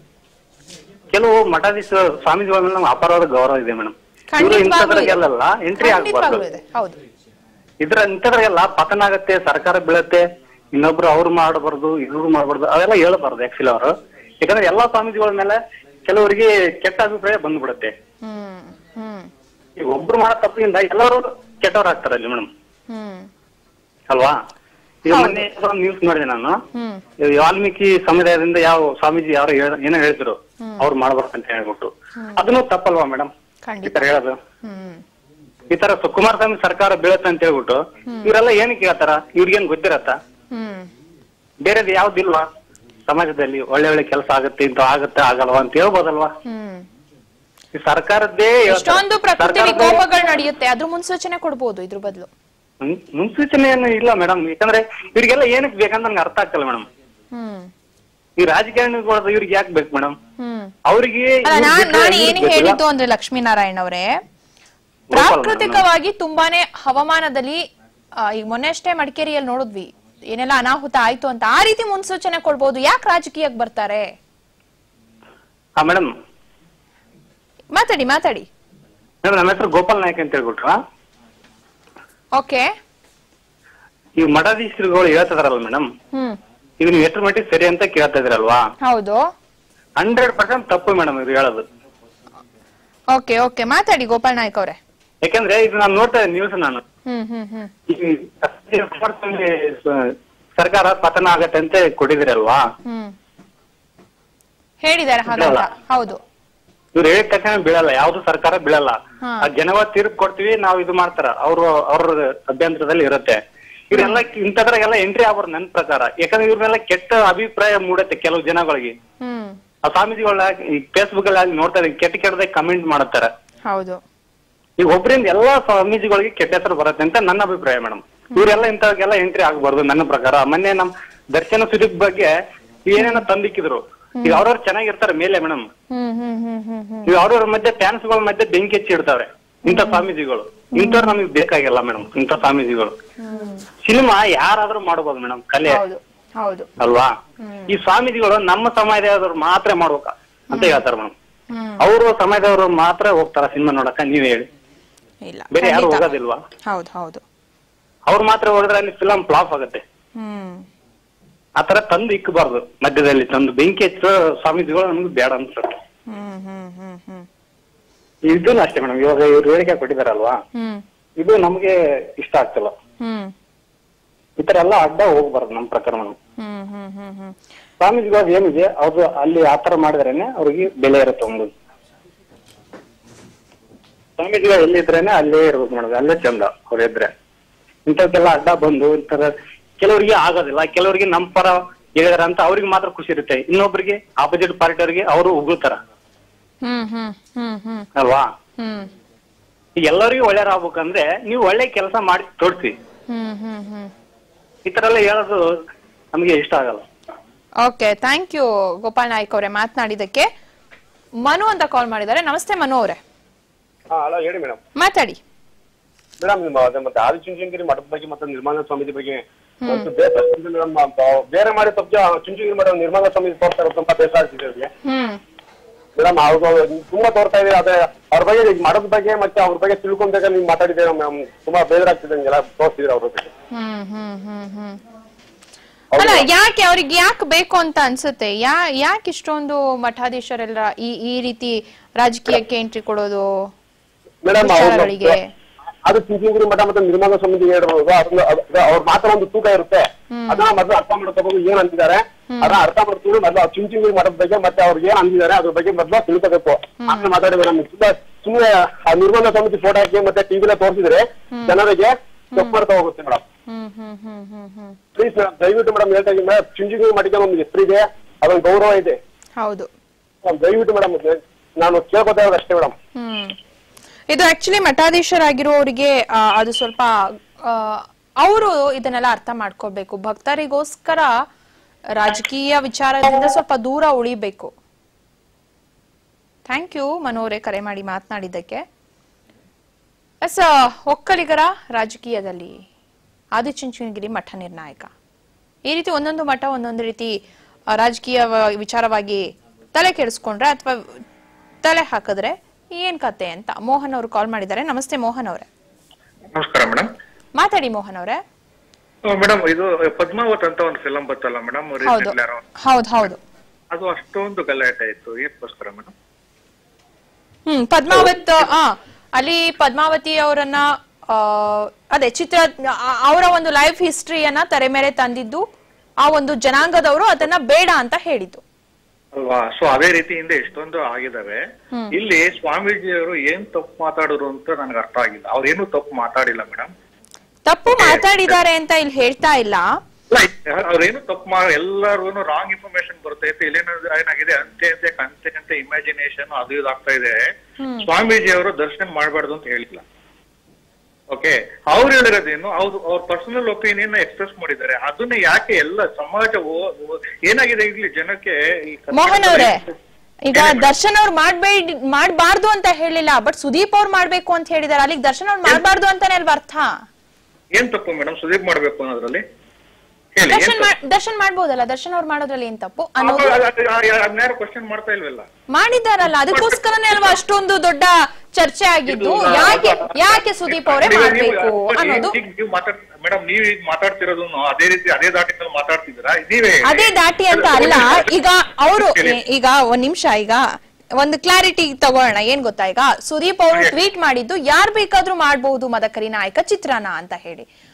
ಕೆಲವು ಮಠಾಧೀಶ ಸ್ವಾಮೀಜಿಗಳ ಮೇಲೆ ನಮ್ಗೆ ಅಪಾರವಾದ ಗೌರವ ಇದೆ ಮೇಡಮ್ ಇವರು ಖಂಡಿತವಾಗ್ಲೂ ಇದೆ. ಇಂಥದ್ರಾಗೆಲ್ಲ ಎಂಟ್ರಿ ಆಗ್ಬಾರ್ದು ಖಂಡಿತವಾಗ್ಲೂ ಇದೆ ಹೌದು ಇದ್ರ ಇಂಥದ್ರಾಗೆಲ್ಲ ಪತನ ಆಗತ್ತೆ ಸರ್ಕಾರ ಬೀಳತ್ತೆ ಇನ್ನೊಬ್ರು ಅವ್ರು ಮಾಡಬಾರ್ದು ಇವ್ರು ಮಾಡಬಾರ್ದು ಅವೆಲ್ಲ ಹೇಳ್ಬಾರ್ದು ಆಕ್ಚುಲಿ ಅವರು ಯಾಕಂದ್ರೆ ಎಲ್ಲಾ ಸ್ವಾಮೀಜಿಗಳ ಮೇಲೆ ಕೆಲವರಿಗೆ ಕೆಟ್ಟ ಅಭಿಪ್ರಾಯ ಬಂದ್ಬಿಡುತ್ತೆ ಹ್ಮ್ ಹ್ಮ್ ಈಗ ಒಬ್ರು ಮಾಡೋ ತಪ್ಪಿಂದ ಎಲ್ಲರೂ ಕೆಟ್ಟವ್ರಾಗ್ತಾರೆ ಅಲ್ಲಿ ಮೇಡಮ್ ಹ್ಮ್ ಅಲ್ವಾ ಈಗ ಮೊನ್ನೆ ನ್ಯೂಸ್ ನೋಡಿದೆ ನಾನು ಹ್ಮ್ ಈ ವಾಲ್ಮೀಕಿ ಸಮುದಾಯದಿಂದ ಯಾವ ಸ್ವಾಮೀಜಿ ಯಾರೋ ಹೇಳ್- ಏನೋ ಹೇಳ್ತಿರು ಅವ್ರು ಮಾಡ್ಬಾರ್ದು ಅಂತ ಹೇಳ್ಬಿಟ್ಟು ಅದನ್ನು ತಪ್ಪಲ್ವಾ ಮೇಡಮ್ ಈ ಖಂಡಿತ ತರ ಹೇಳೋದು ಹ್ಮ್ ಈ ತರ ಸು- ಕುಮಾರಸ್ವಾಮಿ ಸರ್ಕಾರ ಬೀಳತ್ತೆ ಅಂತ ಹೇಳ್ಬಿಟ್ಟು ಇವರೆಲ್ಲ ಏನಕ್ಕೆ ಹೇಳ್ತಾರ ಇವ್ರಿಗೇನ್ ಗೊತ್ತಿರತ್ತ ಹ್ಮ್ ಬೇರೆದು ಯಾವ್ದಿಲ್ವಾ ಸಮಾಜದಲ್ಲಿ ಒಳ್ಳೆ ಒಳ್ಳೆ ಕೆಲಸ ಆಗುತ್ತೆ ಇಂತ ಆಗತ್ತೆ ಆಗಲ್ವಾ ಅಂತ ಹೇಳ್ಬೋದಲ್ವಾ ಹ್ಮ್ ಈ ಸರ್ಕಾರದ್ದೇ ಹೇಳ್ತಾರೆ. ಇಷ್ಟೊಂದು ಪ್ರಕೃತಿ ಸರ್ಕಾರದ್ದೇ- ವಿಕೋಪಗಳು ನಡೆಯುತ್ತೆ ಅದ್ರ ಮುನ್ಸೂಚನೆ ಕೊಡ್ಬೋದು ಇದ್ರ ಬದಲು ಮುನ್- ಮುನ್ಸೂಚನೆ ಏನು ಇಲ್ಲ ಮೇಡಮ್ ಯಾಕಂದ್ರೆ ಇವ್ರಿಗೆಲ್ಲ ಏನಕ್ಕೆ ಬೇಕಂತ ನನ್ಗೆ ಅರ್ಥ ಆಗ್ತಲ್ಲ ಮೇಡಮ್ ಹ್ಮ್ ಈ ರಾಜಕಾರಣಿಗಳು ಇವ್ರಿಗೆ ಯಾಕೆ ಬೇಕು ಮೇಡಮ್ ಹ್ಮ್ ಅವ್ರಿಗೆ ಅಲ್ಲ ಇವ್ರ್ ನಾನ್ ಬಿಟ್ರೆ ನಾನು ಇವ್ರಿಗೆ ಏನು ಗೊತ್ತಿಲ್ಲ. ಹೇಳಿದ್ದು ಅಂದ್ರೆ ಲಕ್ಷ್ಮೀನಾರಾಯಣ್ ಅವರೇ ಪ್ರಾಕೃತಿಕವಾಗಿ ತುಂಬಾನೇ ಹವಾಮಾನದಲ್ಲಿ ಆ, ಈಗ ಮೊನ್ನೆ ಅಷ್ಟೇ ಮಡಿಕೇರಿಯಲ್ಲಿ ನೋಡಿದ್ವಿ ಏನೆಲ್ಲ ಅನಾಹುತ ಆಯ್ತು ಅಂತ ಆ ರೀತಿ ಮುನ್ಸೂಚನೆ ಕೊಡ್ಬೋದು ಯಾಕೆ ರಾಜಕೀಯಕ್ಕೆ ಬರ್ತಾರೆ ಹಾ ಮೇಡಮ್ ಮಾತಾಡಿ ಮಾತಾಡಿ ಮೇಡಮ್ ನಮ್ಮ ಹೆಸರು ಗೋಪಾಲ್ ನಾಯ್ಕ ಅಂತ ಹೇಳ್ಬಿಟ್ರ ಓಕೆ ಈ ಮಠಾಧೀಶರುಗಳು ಹೇಳ್ತಿದಾರಲ್ಲ ಮೇಡಮ್ ಹ್ಮ್ ಇದು ನೀವು ಎಷ್ಟರ ಮಟ್ಟಿಗೆ ಸರಿ ಅಂತ ಕೇಳ್ತಾ ಇದ್ರಲ್ವಾ ಹೌದು ಹಂಡ್ರೆಡ್ ಪರ್ಸೆಂಟ್ ತಪ್ಪು ಮೇಡಮ್ ಇದು ಹೇಳೋದು ಓಕೆ ಓಕೆ ಮಾತಾಡಿ ಗೋಪಾಲ್ ನಾಯ್ಕ ಅವರೇ ಯಾಕಂದ್ರೆ ಇದು ನಾನು ನೋಡ್ತಾ ಇದ್ದೆ ನ್ಯೂಸ್ ನಾನು ಹ್ಮ್ ಹ್ಮ್ ಹ್ಮ್ ಈ ಕುಮಾರಸ್ವಾಮಿ ಸ- ಸರ್ಕಾರ ಪತನ ಆಗತ್ತೆ ಅಂತ ಕೊಟ್ಟಿದಿರಲ್ವಾ ಹ್ಮ್ ಹೇಳಿದ್ದಾರೆ ಹಾಗಂತ ಹೌದು ಇವ್ರು ಹೇಳಿದ ತಕ್ಷಣ ಬೀಳಲ್ಲ ಯಾವ್ದು ಸರ್ಕಾರ ಬೀಳಲ್ಲ ಹಾ. ಆ ಜನವ ತೀರ್ಪು ಕೊಡ್ತೀವಿ ನಾವು ಇದು ಮಾಡ್ತಾರ ಅವ್ರು ಅವ್ರ ಅಭ್ಯಂತರದಲ್ಲಿ ಇರುತ್ತೆ ಇವ್ರೆಲ್ಲ ಇಂಥದ್ರಾಗೆಲ್ಲ ಎಂಟ್ರಿ ಆಗ್ಬಾರ್ದು ನನ್ನ ಪ್ರಕಾರ ಯಾಕಂದ್ರೆ ಇವ್ರನ್ನೆಲ್ಲ ಕೆಟ್ಟ ಅಭಿಪ್ರಾಯ ಮೂಡತ್ತೆ ಕೆಲವು ಜನಗಳಿಗೆ ಹ್ಮ್ ಆ ಸ್ವಾಮೀಜಿಗಳ ಈ ಫೇಸ್ಬುಕ್ ಅಲ್ಲಿ ನೋಡ್ತಾರೆ ಕೆಟ್ಟ ಕೆಟ್ಟದಾಗ ಕಮೆಂಟ್ ಮಾಡ್ತಾರೆ ಹೌದು ಈಗ ಒಬ್ಬರಿಂದ ಎಲ್ಲಾ ಸ್ವಾಮೀಜಿಗಳಿಗೆ ಕೆಟ್ಟ ಹೆಸರು ಬರುತ್ತೆ ಅಂತ ನನ್ನ ಅಭಿಪ್ರಾಯ ಮೇಡಮ್ ಇವರೆಲ್ಲ ಇಂಥವಾಗೆಲ್ಲ ಎಂಟ್ರಿ ಆಗಬಾರ್ದು ನನ್ನ ಪ್ರಕಾರ ಮೊನ್ನೆ ನಮ್ ದರ್ಶನ ಸುದೀಪ್ ಬಗ್ಗೆ ಏನೇನೋ ತಂದಿಕ್ಕಿದ್ರು ಈಗ ಅವ್ರವ್ರು ಚೆನ್ನಾಗಿರ್ತಾರೆ ಮೇಲೆ madam hmm hmm hmm hmm ಹ್ಮ್ ಈಗ ಅವ್ರವ್ರ ಮಧ್ಯೆ ಫ್ಯಾನ್ಸ್ ಗಳ ಮಧ್ಯೆ ಬೆಂಕಿ ಹಚ್ಚಿ ಇಡ್ತಾವ್ರೆ ಇಂಥ ಸ್ವಾಮೀಜಿಗಳು ಇಂಥವ್ರು ನಮಗೆ ಬೇಕಾಗಿಲ್ಲ ಮೇಡಮ್ ಇಂಥ ಸ್ವಾಮೀಜಿಗಳು ಸಿನಿಮಾ ಯಾರಾದ್ರೂ ಮಾಡ್ಬೋದು ಮೇಡಮ್ ಕಲೆ ಹೌದು ಹೌದು ಅಲ್ವಾ ಈ ಸ್ವಾಮೀಜಿಗಳು ನಮ್ಮ ಸಮಯದವ್ರು ಮಾತ್ರ ಮಾಡ್ಬೇಕ ಅಂತ ಹೇಳ್ತಾರೆ ಮೇಡಮ್ ಹ್ಮ್ ಅವರು ಸಮಯದವರು ಮಾತ್ರ ಹೋಗ್ತಾರ ಸಿನಿಮಾ ನೋಡಕ ನೀವ್ ಹೇಳಿ ಇಲ್ಲ ಬೇರೆ ಯಾರು ಖಂಡಿತ. ಹೋಗೋದಿಲ್ವಾ ಹೌದು ಹೌದು ಅವ್ರು ಮಾತ್ರ ಹೋದ್ರೆ ಅಲ್ಲಿ ಫಿಲಂ ಫ್ಲಾಪ್ ಆಗುತ್ತೆ ಹ್ಮ್ ಆತರ ತಂದು ಇಕ್ಕಬಾರ್ದು ಮಧ್ಯದಲ್ಲಿ ತಂದು ಬೆಂಕಿ ಹಚ್ಚೋ ಸ್ವಾಮೀಜಿಗಳು ನಮ್ಗೆ ಬೇಡ ಅನ್ಸುತ್ತೆ ಹ್ಮ್ ಹ್ಮ್ ಹ್ಮ್ ಹ್ಮ್ ಇದೂ ಅಷ್ಟೇ ಮೇಡಮ್ ಇವಾಗ ಇವ್ರು ಹೇಳಿಕೆ ಕೊಟ್ಟಿದಾರಲ್ವಾ ಹ್ಮ್ ಇದು ನಮ್ಗೆ ಇಷ್ಟ ಆಗ್ತಿಲ್ಲ ಹ್ಮ್ ಈ ತರ ಎಲ್ಲ ಅಡ್ಡ ಹೋಗ್ಬಾರ್ದು ನಮ್ ಪ್ರಕಾರ ಮೇಡಮ್ ಹ್ಮ್ ಹ್ಮ್ ಹ್ಮ್ ಹ್ಮ್ ಸ್ವಾಮೀಜಿಗಳು ಏನಿದೆ ಅವ್ರು ಅಲ್ಲಿ ಆತರ ಮಾಡಿದ್ರೇನೆ ಅವ್ರಿಗೆ ಬೆಲೆ ಇರುತ್ತೆ ಒಂದು ಸ್ವಾಮೀಜಿಗಳು ಎಲ್ಲಿದ್ರೇನೆ ಅಲ್ಲೇ ಇರ್ಬೇಕು ಮೇಡಮ್ ಅಲ್ಲೇ ಚಂದ ಅವ್ರ ಇದ್ರೆ ಇಂಥವ್ಕೆಲ್ಲ ಅಡ್ಡ ಬಂದು ಇಂತರ ಕೆಲವರಿಗೆ ಆಗೋದಿಲ್ಲ ಕೆಲವರಿಗೆ ನಮ್ ಪರ ಹೇಳಿದಾರ ಅಂತ ಅವ್ರಿಗೆ ಮಾತ್ರ ಖುಷಿ ಇರುತ್ತೆ ಇನ್ನೊಬ್ರಿಗೆ ಆಪೋಸಿಟ್ ಪಾರ್ಟಿ ಅವ್ರಿಗೆ ಅವರು ಉಗುಳ್ತಾರ ಹ್ಮ್ ಹ್ಮ್ ಹ್ಮ್ ಹ್ಮ್ ಅಲ್ವಾ ಹ್ಮ್ ಈಗ ಎಲ್ಲರಿಗೂ ಒಳ್ಳೆಯವ್ರಾಗ್ಬೇಕಂದ್ರೆ ನೀವು ಒಳ್ಳೆ ಕೆಲಸ ಮಾಡಿ ತೋರಿಸಿ ಹ್ಮ್ ಹ್ಮ್ ಹ್ಮ್ ಈ ತರ ಎಲ್ಲ ಹೇಳೋದು ನಮ್ಗೆ ಇಷ್ಟ ಆಗಲ್ಲ okay thank you Gopal Naik ಅವರೇ ಮಾತನಾಡಿದಕ್ಕೆ ಮನು ಅಂತ ಕಾಲ್ ಮಾಡಿದ್ದಾರೆ ನಮಸ್ತೆ ಮನು ಅವರೇ ಹಾ ಹಲೋ ಹೇಳಿ ಮೇಡಮ್ ಮಾತಾಡಿ ಮೇಡಮ್ ನಿಮ್ಮ ಅದೇ ಮತ್ತೆ ಆದಿಚುಂಚನಗಿರಿ ಮಠದ ಬಗ್ಗೆ ಮತ್ತೆ ನಿರ್ಮಲ ಸ್ವಾಮೀಜಿ ಬಗ್ಗೆ ಒಂದು ಬೇಸರ ಆಗ್ತಿದೆ madam. ಅಂತ ಬೇರೆ ಮಾಡಿ ತಪ್ಪು ಚುಂಚನಗಿರಿ ಮಠ ನಿರ್ಮಲ ಸ್ವಾಮೀಜಿ ತೋರ್ತಾ ಇರೋದು ತುಂಬಾ ಬೇಸರ ಆಗ್ತಿದೆ ಅವ್ರಿಗೆ ಹ್ಮ್ ಮೇಡಮ್ ಅವ್ರು ತುಂಬಾ ತೋರ್ತಾ ಇದೆ ಅದೇ ಅವ್ರ ಬಗ್ಗೆ ಈಗ ಮಠದ ಬಗ್ಗೆ ಮತ್ತೆ ಅವ್ರ ಬಗ್ಗೆ ತಿಳ್ಕೊಂಡಾಗ ನೀವು ಮಾತಾಡಿದ್ದೀರಾ ಮ್ಯಾಮ್ ತುಂಬಾ ಬೇಸರ ಆಗ್ತಿದೆ ಹಂಗೆಲ್ಲ ತೋರಿಸ್ತಿದ್ರೆ ಅವ್ರ ಬಗ್ಗೆ ಹ್ಮ್ ಹ್ಮ್ ಹ್ಮ್ ಹ್ಮ್ ಅಲ್ಲ ಯಾಕೆ ಅವ್ರಿಗೆ ಯಾಕೆ ಬೇಕು ಅಂತ ಅನ್ಸುತ್ತೆ ಯಾ ಯಾಕೆ ಇಷ್ಟೊಂದು ಮಠಾಧೀಶರೆಲ್ಲ ಈ ಈ ರೀತಿ ರಾಜಕೀಯಕ್ಕೆ ಎಂಟ್ರಿ ಕೊಡೋದು ಮೇಡಮ್ ವಿಚಾರಗಳಿಗೆ ಅದು ಚುಂಚನಗಿರಿ ಮಠ ಮತ್ತೆ ನಿರ್ಮಲ ಸ್ವಾಮೀಜಿ ಹೇಳಿರೋದು ಅದನ್ನ ಅದ್- ಅದ್- ಅವ್ರ ಮಾತ್ರ ಒಂದು ತೂಕ ಇರುತ್ತೆ ಅದನ್ನ ಮೊದಲು ಅರ್ಥ ಮಾಡ್ಕೋಬೇಕು ಏನ್ ಅಂದಿದ್ದಾರೆ ಅದನ್ನ ಅರ್ಥ ಮಾಡ್ಕೊಂಡು ಮೊದಲು ಚುಂಚನಗಿರಿ ಮಠದ ಬಗ್ಗೆ ಮತ್ತೆ ಅವ್ರು ಏನ್ ಅಂದಿದ್ದಾರೆ ಅದ್ರ ಬಗ್ಗೆ ಮೊದಲು ತಿಳ್ಕೋಬೇಕು ಆಮೇಲೆ ಮಾತಾಡಿ ಮೇಡಮ್ ಸುಮ್ಮನೆ ಸುಮ್ಮನೆ ಆ ನಿರ್ಮಲ ಸ್ವಾಮೀಜಿ ಫೋಟೋ ಹಾಕಿ ಮತ್ತೆ ಟಿವಿಲ ತೋರಿಸಿದ್ರೆ ಜನರಿಗೆ ತಪ್ಪು ಅರ್ಥ ಹೋಗುತ್ತೆ madam hmm hmm hmm hmm hmm please madam ದಯವಿಟ್ಟು ಮೇಡಮ್ ಹೇಳ್ತಾ ಇದ್ದೀನಿ ಮೇಡಮ್ ಚುಂಚನಗಿರಿ ಮಠಕ್ಕೆ ಒಂದು ಹೆಸರಿದೆ ಅದೊಂದು ಗೌರವ ಇದೆ ಹೌದು ಮೇಡಮ್, ದಯವಿಟ್ಟು ಮೇಡಮ್ ನಾನು ಕೇಳ್ಕೊತಾ ಇರೋದು ಅಷ್ಟೇ ಮೇಡಮ್ ಹ್ಮ್ ಇದು ಆಕ್ಚುಲಿ ಮಠಾಧೀಶರಾಗಿರುವವರಿಗೆ ಆ, ಅದು ಸ್ವಲ್ಪ ಅವರು ಇದನ್ನೆಲ್ಲ ಅರ್ಥ ಮಾಡ್ಕೋಬೇಕು ಭಕ್ತರಿಗೋಸ್ಕರ ರಾಜಕೀಯ ವಿಚಾರದಿಂದ ಸ್ವಲ್ಪ ದೂರ ಉಳಿಬೇಕು ಥ್ಯಾಂಕ್ ಯು ಮನೋರೆ ಕರೆ ಮಾಡಿ ಮಾತನಾಡಿದ್ದಕ್ಕೆ ಎಸ್ ಒಕ್ಕಲಿಗರ ರಾಜಕೀಯದಲ್ಲಿ ಆದಿಚುಂಚನಗಿರಿ ಮಠ ನಿರ್ಣಾಯಕ ಈ ರೀತಿ ಒಂದೊಂದು ಮಠ ಒಂದೊಂದು ರೀತಿ ಆ, ರಾಜಕೀಯ ವ- ವಿಚಾರವಾಗಿ ತಲೆ ಕೆಡಿಸ್ಕೊಂಡ್ರೆ ಅಥವಾ ತಲೆ ಹಾಕಿದ್ರೆ ಏನ್ ಕತೆ ಅಂತ ಮೋಹನ್ ಅವರು ಕಾಲ್ ಮಾಡಿದ್ದಾರೆ ನಮಸ್ತೆ ಮೋಹನ್ ಅವರೇ ನಮಸ್ಕಾರ ಮೇಡಮ್ ಮಾತಾಡಿ ಮೋಹನ್ ಅವರೇ ಮೇಡಮ್ ಇದು ಪದ್ಮಾವತ್ ಅಂತ ಒಂದು ಫಿಲಂ ಬತ್ತಲ್ಲ ಮೇಡಮ್ ಹೌದು ಹೌದು ಹೌದು ಅದು ಅಷ್ಟೊಂದು ಗಲಾಟೆ ಇತ್ತು ಏನ್ಕೋಸ್ಕರ ಮೇಡಮ್ ಹ್ಮ್ ಪದ್ಮಾವತ್ ಆ ಅಲ್ಲಿ ಪದ್ಮಾವತಿ ಅವರನ್ನ ಆ, ಅದೇ ಚಿತ್ರ ಆ- ಅವರ ಒಂದು ಲೈಫ್ ಹಿಸ್ಟ್ರಿಯನ್ನ ತೆರೆ ಮೇಲೆ ತಂದಿದ್ದು ಆ ಒಂದು ಜನಾಂಗದವರು ಅದನ್ನ ಬೇಡ ಅಂತ ಹೇಳಿದ್ದು ಅಲ್ವಾ ಸೊ ಅದೇ ರೀತಿಯಿಂದ ಎಷ್ಟೊಂದು ಆಗಿದಾವೆ ಹ್ಮ್. ಇಲ್ಲಿ ಸ್ವಾಮೀಜಿಯವರು ಏನ್ ತಪ್ಪು ಮಾತಾಡೋರು ಅಂತ ನನಗೆ ಅರ್ಥ ಆಗಿಲ್ಲ ಅವ್ರೇನು ತಪ್ಪು ಮಾತಾಡಿಲ್ಲ ಮೇಡಮ್ ತಪ್ಪು ಮಾತಾಡಿದ್ದಾರೆ ಅಂತ ಇಲ್ಲಿ ಹೇಳ್ತಾ ಇಲ್ಲ ಅವ್ರೇನು ತಪ್ಪು ಮಾ ಎಲ್ಲಾರ್ಗು ರಾಂಗ್ ಇನ್ಫಾರ್ಮೇಶನ್ ಬರ್ತೈತೆ ಇಲ್ಲೇನ ಏನಾಗಿದೆ ಅಂತೆ ಅಂತೆ ಕಂತೆ ಕಂತೆ ಇಮ್ಯಾಜಿನೇಷನ್ ಅದು ಇದು ಆಗ್ತಾ ಇದೆ ಹ್ಮ್. ಸ್ವಾಮೀಜಿ ಅವರು ದರ್ಶನ ಮಾಡಬಾರ್ದು ಅಂತ ಹೇಳಿಲ್ಲ ಓಕೆ ಅವ್ರು ಹೇಳಿರೋದೇನು ಅವ್ರು ಅವ್ರ ಪರ್ಸನಲ್ ಒಪಿನಿಯನ್ ಎಕ್ಸ್ಪ್ರೆಸ್ ಮಾಡಿದ್ದಾರೆ ಅದನ್ನ ಯಾಕೆ ಎಲ್ಲ ಸಮಾಜ ಓ- ಓ- ಏನಾಗಿದೆ ಇಲ್ಲಿ ಜನಕ್ಕೆ ಈ ಕರ್ನಾಟಕದಲ್ಲಿ- ಮೋಹನ್ ಅವರೇ ಈಗ ದರ್ಶನ್ ಅವ್ರು ಮಾಡ್ಬೇಡಿ ಮಾಡ್ಬಾರ್ದು ಅಂತ ಹೇಳಿಲ್ಲ ಬಟ್ ಸುದೀಪ್ ಅವ್ರು ಮಾಡ್ಬೇಕು ಅಂತ ಹೇಳಿದಾರೆ ಅಲ್ಲಿಗೆ ದರ್ಶನ್ ಅವ್ರು ಮಾಡ್ಬಾರ್ದು ಅಂತಾನೆ ಅಲ್ವಾ ಅರ್ಥ ಏನ್ ತಪ್ಪು ಮೇಡಮ್ ಸುದೀಪ್ ಮಾಡ್ಬೇಕು ಅನ್ನೋದ್ರಲ್ಲಿ ಹೇಳಿ ಏನ್ ದರ್ಶನ್ ತಪ್ಪು? ಮಾಡ್- ದರ್ಶನ್ ಮಾಡ್ಬೋದಲ್ಲ ದರ್ಶನ್ ಅವ್ರು ಮಾಡೋದ್ರಲ್ಲಿ ಏನ್ ತಪ್ಪು ಅನ್ನೋದು ಅದನ್ಯಾರು ಕ್ವಶನ್ ಮಾಡ್ತಾ ಇಲ್ವಲ್ಲ ಮಾಡಿದಾರಲ್ಲ ಅದಕ್ಕೋಸ್ಕರನೇ ಅಲ್ವಾ ಅಷ್ಟೊಂದು ದೊಡ್ಡ ಚರ್ಚೆ ಆಗಿದ್ದು ಇದು ಯಾಕೆ ಯಾಕೆ ಸುದೀಪ್ ಅವರೇ ನೀವು- ಮಾಡ್ಬೇಕು ನೀವು- ಅನ್ನೋದು ಈಗ ನೀವು ಮಾತಾಡ್ ಮೇಡಮ್ ನೀವು ಈಗ ಮಾತಾಡ್ತಿರೋದು ಅದೇ ರೀತಿ ಅದೇ ದಾಟಿನಲ್ಲಿ ಮಾತಾಡ್ತಿದ್ದೀರಾ ನೀವೇ ಹೇಳಿ. ಅದೇ ದಾಟಿ ಅಂತ ಅಲ್ಲ ಈಗ ಅವರು ಈಗ ಒಂದ್ ನಿಮಿಷ ಈಗ ಒಂದು ಕ್ಲಾರಿಟಿ ತಗೋಣ ಏನ್ ಗೊತ್ತಾ ಈಗ ಸುದೀಪ್ ಅವರು ಟ್ವೀಟ್ ಮಾಡಿದ್ದು ಯಾರ್ ಬೇಕಾದ್ರೂ ಮಾಡಬಹುದು ಮದಕರಿ ನಾಯಕ ಚಿತ್ರನ ಅಂತ ಹೇಳಿ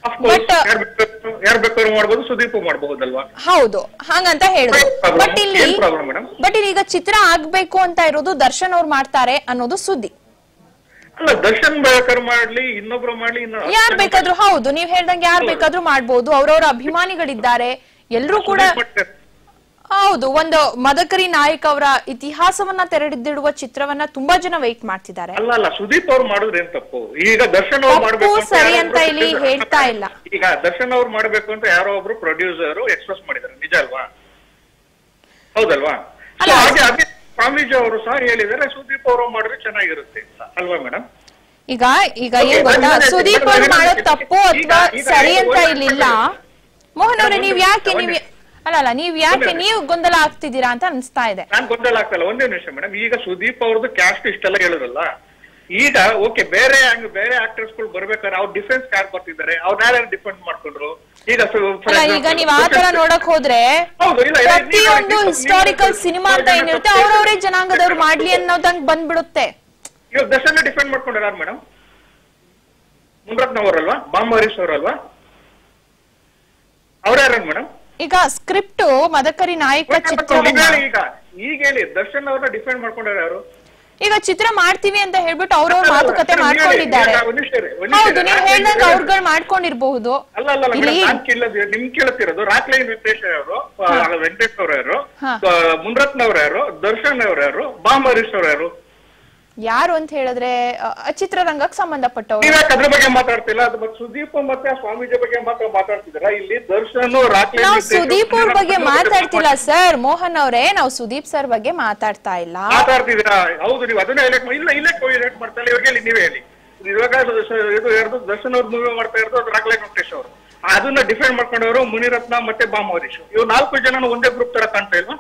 ಬಟ್ ಯಾರು ಬೇಕಾದ್ರೂ ಮಾಡ್ಬೋದು ಸುದೀಪ್ ಮಾಡ್ಬಹುದಲ್ವಾ ಹೌದು ಹಾಗಂತ ಹೇಳಿದ್ರು problem? ಬಟ್ ಇಲ್ಲಿ ಏನ್ problem, madam? ಬಟ್ ಇಲ್ಲಿ ಈಗ ಚಿತ್ರ ಆಗ್ಬೇಕು ಅಂತ ಇರೋದು ದರ್ಶನ್ ಅವ್ರು ಮಾಡ್ತಾರೆ ಅನ್ನೋದು ಸುದ್ದಿ ಅಲ್ಲ ದರ್ಶನ್ ಬೇಕಾದ್ರೂ ಮಾಡ್ಲಿ ಇನ್ನೊಬ್ರು ಮಾಡ್ಲಿ ಇನ್ನು ಯಾರ್ ಬೇಕಾದ್ರೂ ಹೌದು ನೀವ್ ಹೇಳ್ದಂಗೆ ಯಾರ್ ಬೇಕಾದ್ರೂ ಮಾಡ್ಬೋದು ಅವ್ರವ್ರ ಅಭಿಮಾನಿಗಳಿದ್ದಾರೆ ಎಲ್ರೂ ಕೂಡ ಹೌದು ಒಂದು ಮದಕರಿ ನಾಯಕ್ ಅವರ ಇತಿಹಾಸವನ್ನ ತೆರೆದಿಡುವ ಚಿತ್ರವನ್ನ ತುಂಬಾ ಜನ ವೆಯ್ಟ್ ಮಾಡ್ತಿದ್ದಾರೆ ಅಲ್ಲ ಅಲ್ಲ ಸುದೀಪ್ ಅವ್ರು ಮಾಡಿದ್ರೆ ಏನ್ ತಪ್ಪು ಈಗ ದರ್ಶನ್ ಅವ್ರು ತಪ್ಪು ಮಾಡ್ಬೇಕು ಅಂತ ಸರಿ ಯಾರೋ ಅಂತ ಒಬ್ರು ಇಲ್ಲಿ producer- ಹೇಳ್ತಾ ಇಲ್ಲ ಈಗ ದರ್ಶನ್ ಅವ್ರು ಮಾಡ್ಬೇಕು ಅಂತ ಯಾರೋ ಒಬ್ರು ಪ್ರೊಡ್ಯೂಸರ್ ಎಕ್ಸ್ಪ್ರೆಸ್ ಮಾಡಿದ್ದಾರೆ ನಿಜ ಅಲ್ವಾ ಹೌದಲ್ವಾ So ಹಾಗೆ ಅದೇ ಸ್ವಾಮೀಜಿ ಅವರು ಸಹ ಹೇಳಿದ್ದಾರೆ ಸುದೀಪ್ ಅವರು ಮಾಡಿದ್ರೆ ಚೆನ್ನಾಗಿರುತ್ತೆ ಅಂತ ಅಲ್ವಾ ಮೇಡಮ್ ಈಗ ಈಗ ಏನ್ ಗೊತ್ತಾ ಸುದೀಪ್ ಅವ್ರು ಮಾಡೋದ್ ತಪ್ಪು ಅಥವಾ ಸರಿ ಅಂತ ಇಲ್ಲಿಲ್ಲ ಮೋಹನ್ ಅವ್ರೆ ನೀವ್ ಯಾಕೆ ನೀವ್ ಅಲ್ಲ ಅಲ್ಲ ನೀವ್ ಯಾಕೆ ನೀವು ಗೊಂದಲ ಆಗ್ತಿದ್ದೀರಾ ಅಂತ ಅನ್ಸ್ತಾ ಇದೆ ನಾನ್ ಗೊಂದಲ ಆಗ್ತಲ್ಲ ಒಂದೇ ನಿಮಿಷ ಮೇಡಮ್ ಈಗ ಸುದೀಪ್ ಅವ್ರದ್ದು ಕ್ಯಾಸ್ಟ್ ಇಷ್ಟೆಲ್ಲ ಹೇಳಿದ್ರಲ್ಲ ಈಗ ಓಕೆ ಬೇರೆ ಹಂಗ್ ಬೇರೆ ಆಕ್ಟರ್ಸ್ ಗಳು ಬರ್ಬೇಕಾದ್ರೆ ಅವ್ರು ಡಿಫೆನ್ಸ್ ಯಾರು ಬರ್ತಿದ್ದಾರೆ ಅವ್ರ ಯಾರ್ಯಾರು ಡಿಫೆಂಡ್ ಮಾಡ್ಕೊಂಡ್ರು ಈಗ so, for ಅಲ್ಲ ಈಗ example, ನೀವ್ ಆ ತರ ನೋಡಕ್ ಹೋದ್ರೆ ಹೌದು, ಇಲ್ಲ, ಇಲ್ಲ, ನೀವು ಪ್ರತಿಯೊಂದು ನೀವು- ಹಿಸ್ಟಾರಿಕಲ್ ನೀವು- ಸಿನಿಮಾ ಅಂತ ಏನಿರುತ್ತೆ ಅವ್ರವ್ರೇ ಜನಾಂಗದವ್ರು ಮಾಡ್ಲಿ ಅನ್ನೋದಂಗ್ ಬಂದ್ಬಿಡುತ್ತೆ ಇವಾಗ ದರ್ಶನ ಡಿಫೆಂಡ್ ಮಾಡ್ಕೊಂಡ್ರ ಯಾರು ಮೇಡಮ್ ಮುನ್ರತ್ನ ಅವರಲ್ವಾ ಬಾಂಬ್ ಹರೀಶ್ ಅವರಲ್ವಾ ಅವ್ರ ಯಾರು ಮೇಡಮ್ ಈಗ ಸ್ಕ್ರಿಪ್ಟ್ ಮದಕರಿ ನಾಯಕ ಈಗ ಚಿತ್ರವನ್ನ ಹೇಳಿ ಈಗ ಈಗ ಹೇಳಿ ದರ್ಶನ್ ಅವ್ರನ್ನ ಡಿಫೆಂಡ್ ಮಾಡ್ಕೊಂಡ್ರ ಯಾರು ಈಗ ಚಿತ್ರ ಮಾಡ್ತೀವಿ ಅಂತ ಹೇಳ್ಬಿಟ್ಟು ಅವ್ರವ್ರ ಅಲ್ಲ, ಅಲ್ಲ, ಮಾತುಕತೆ ಸರಿ, ನೀವು ಹೇಳಿ, ಮಾಡ್ಕೊಂಡಿದ್ದಾರೆ ಈಗ ಒಂದ್ ನಿಮಿಷ ಇರಿ, ಒಂದ್ ನಿಮಿಷ ಹೌದು ಇರಿ. ನೀವ್ ನಾನು ಹೇಳ್ದಂಗ ಹೇಳಿ- ಅವ್ರುಗಳು ಮಾಡ್ಕೊಂಡಿರ್ಬಹುದು ಅಲ್ಲ ಅಲ್ಲ ಅಲ್ಲ ಇಲ್ಲಿ ಮೇಡಮ್ ನಾನ್ ಕೇಳೋದು ನಿಮ್ ಕೇಳುತ್ತಿರೋದು ರಾಕ್ಲೈ ವೆಂಕಟೇಶ್ ಅವರು ವೆಂಕಟೇಶ್ ಅವ್ರ ಯಾರು ಹಾ. ಆ, ಮುನ್ರತ್ನ ಅವ್ರ ಯಾರು ದರ್ಶನ್ ಅವ್ರ ಯಾರು ಬಾಂಬ್ ಹರೀಶ್ ಅವ್ರ ಯಾರು ಯಾರು ಅಂತ ಹೇಳಿದ್ರೆ ಅ, ಚಿತ್ರರಂಗಕ್ಕೆ ಸಂಬಂಧಪಟ್ಟವ್ರು ನೀವ್ ಯಾಕೆ ಅದ್ರ ಬಗ್ಗೆ ಮಾತಾಡ್ತಿಲ್ಲ ಅದು ಮತ್ತೆ ಸುದೀಪ್ ಮತ್ತೆ ಆ ಸ್ವಾಮೀಜಿ ಬಗ್ಗೆ ಮಾತ್ರ ಮಾತಾಡ್ತಿದ್ದೀರಾ ಇಲ್ಲಿ ದರ್ಶನ್ ರಾಕ್ಲೈ ನಾವು ವೆಂಕಟೇಶ್ ಸುದೀಪ್ ಅವ್ರ ಬಗ್ಗೆ ಮುನ್ರತ್ನ ಮಾತಾಡ್ತಿಲ್ಲ ಸರ್ ಮೋಹನ್ ಅವರೇ ನಾವು ಸುದೀಪ್ ಸರ್ ಬಗ್ಗೆ ಮಾತಾಡ್ತಾ ಇಲ್ಲ ಮಾತಾಡ್ತಿದ್ದೀರಾ ಹೌದು ನೀವು ಅದನ್ನ ಹೈಲೈಟ್ ಇಲ್ಲ ಇಲ್ಲೇ ಹೈಲೈಟ್ ಮಾಡ್ತಾ ಇಲ್ಲ ಇವಾಗ ಹೇಳಿ ನೀವೇ ಹೇಳಿ ಇವಾಗ ಸ- ಸ- ಇದು ಎರಡು ದರ್ಶನ್ ಅವ್ರ ಮೂವಿ ಮಾಡ್ತಾ ಇರೋದು ಅದು ರಾಕ್ಲೈ ವೆಂಕಟೇಶ್ ಅವರು ಅದನ್ನ ಡಿಫೆಂಡ್ ಮಾಡ್ಕೊಂಡವರು ಮುನಿರತ್ನ ಮತ್ತೆ ಬಾಂಬ್ ಹರೀಶ್ ಇವ್ರು ನಾಲ್ಕು ಜನ ಒಂದೇ ಗ್ರೂಪ್ ತರ ಕಾಣ್ತಾ ಇಲ್ವಾ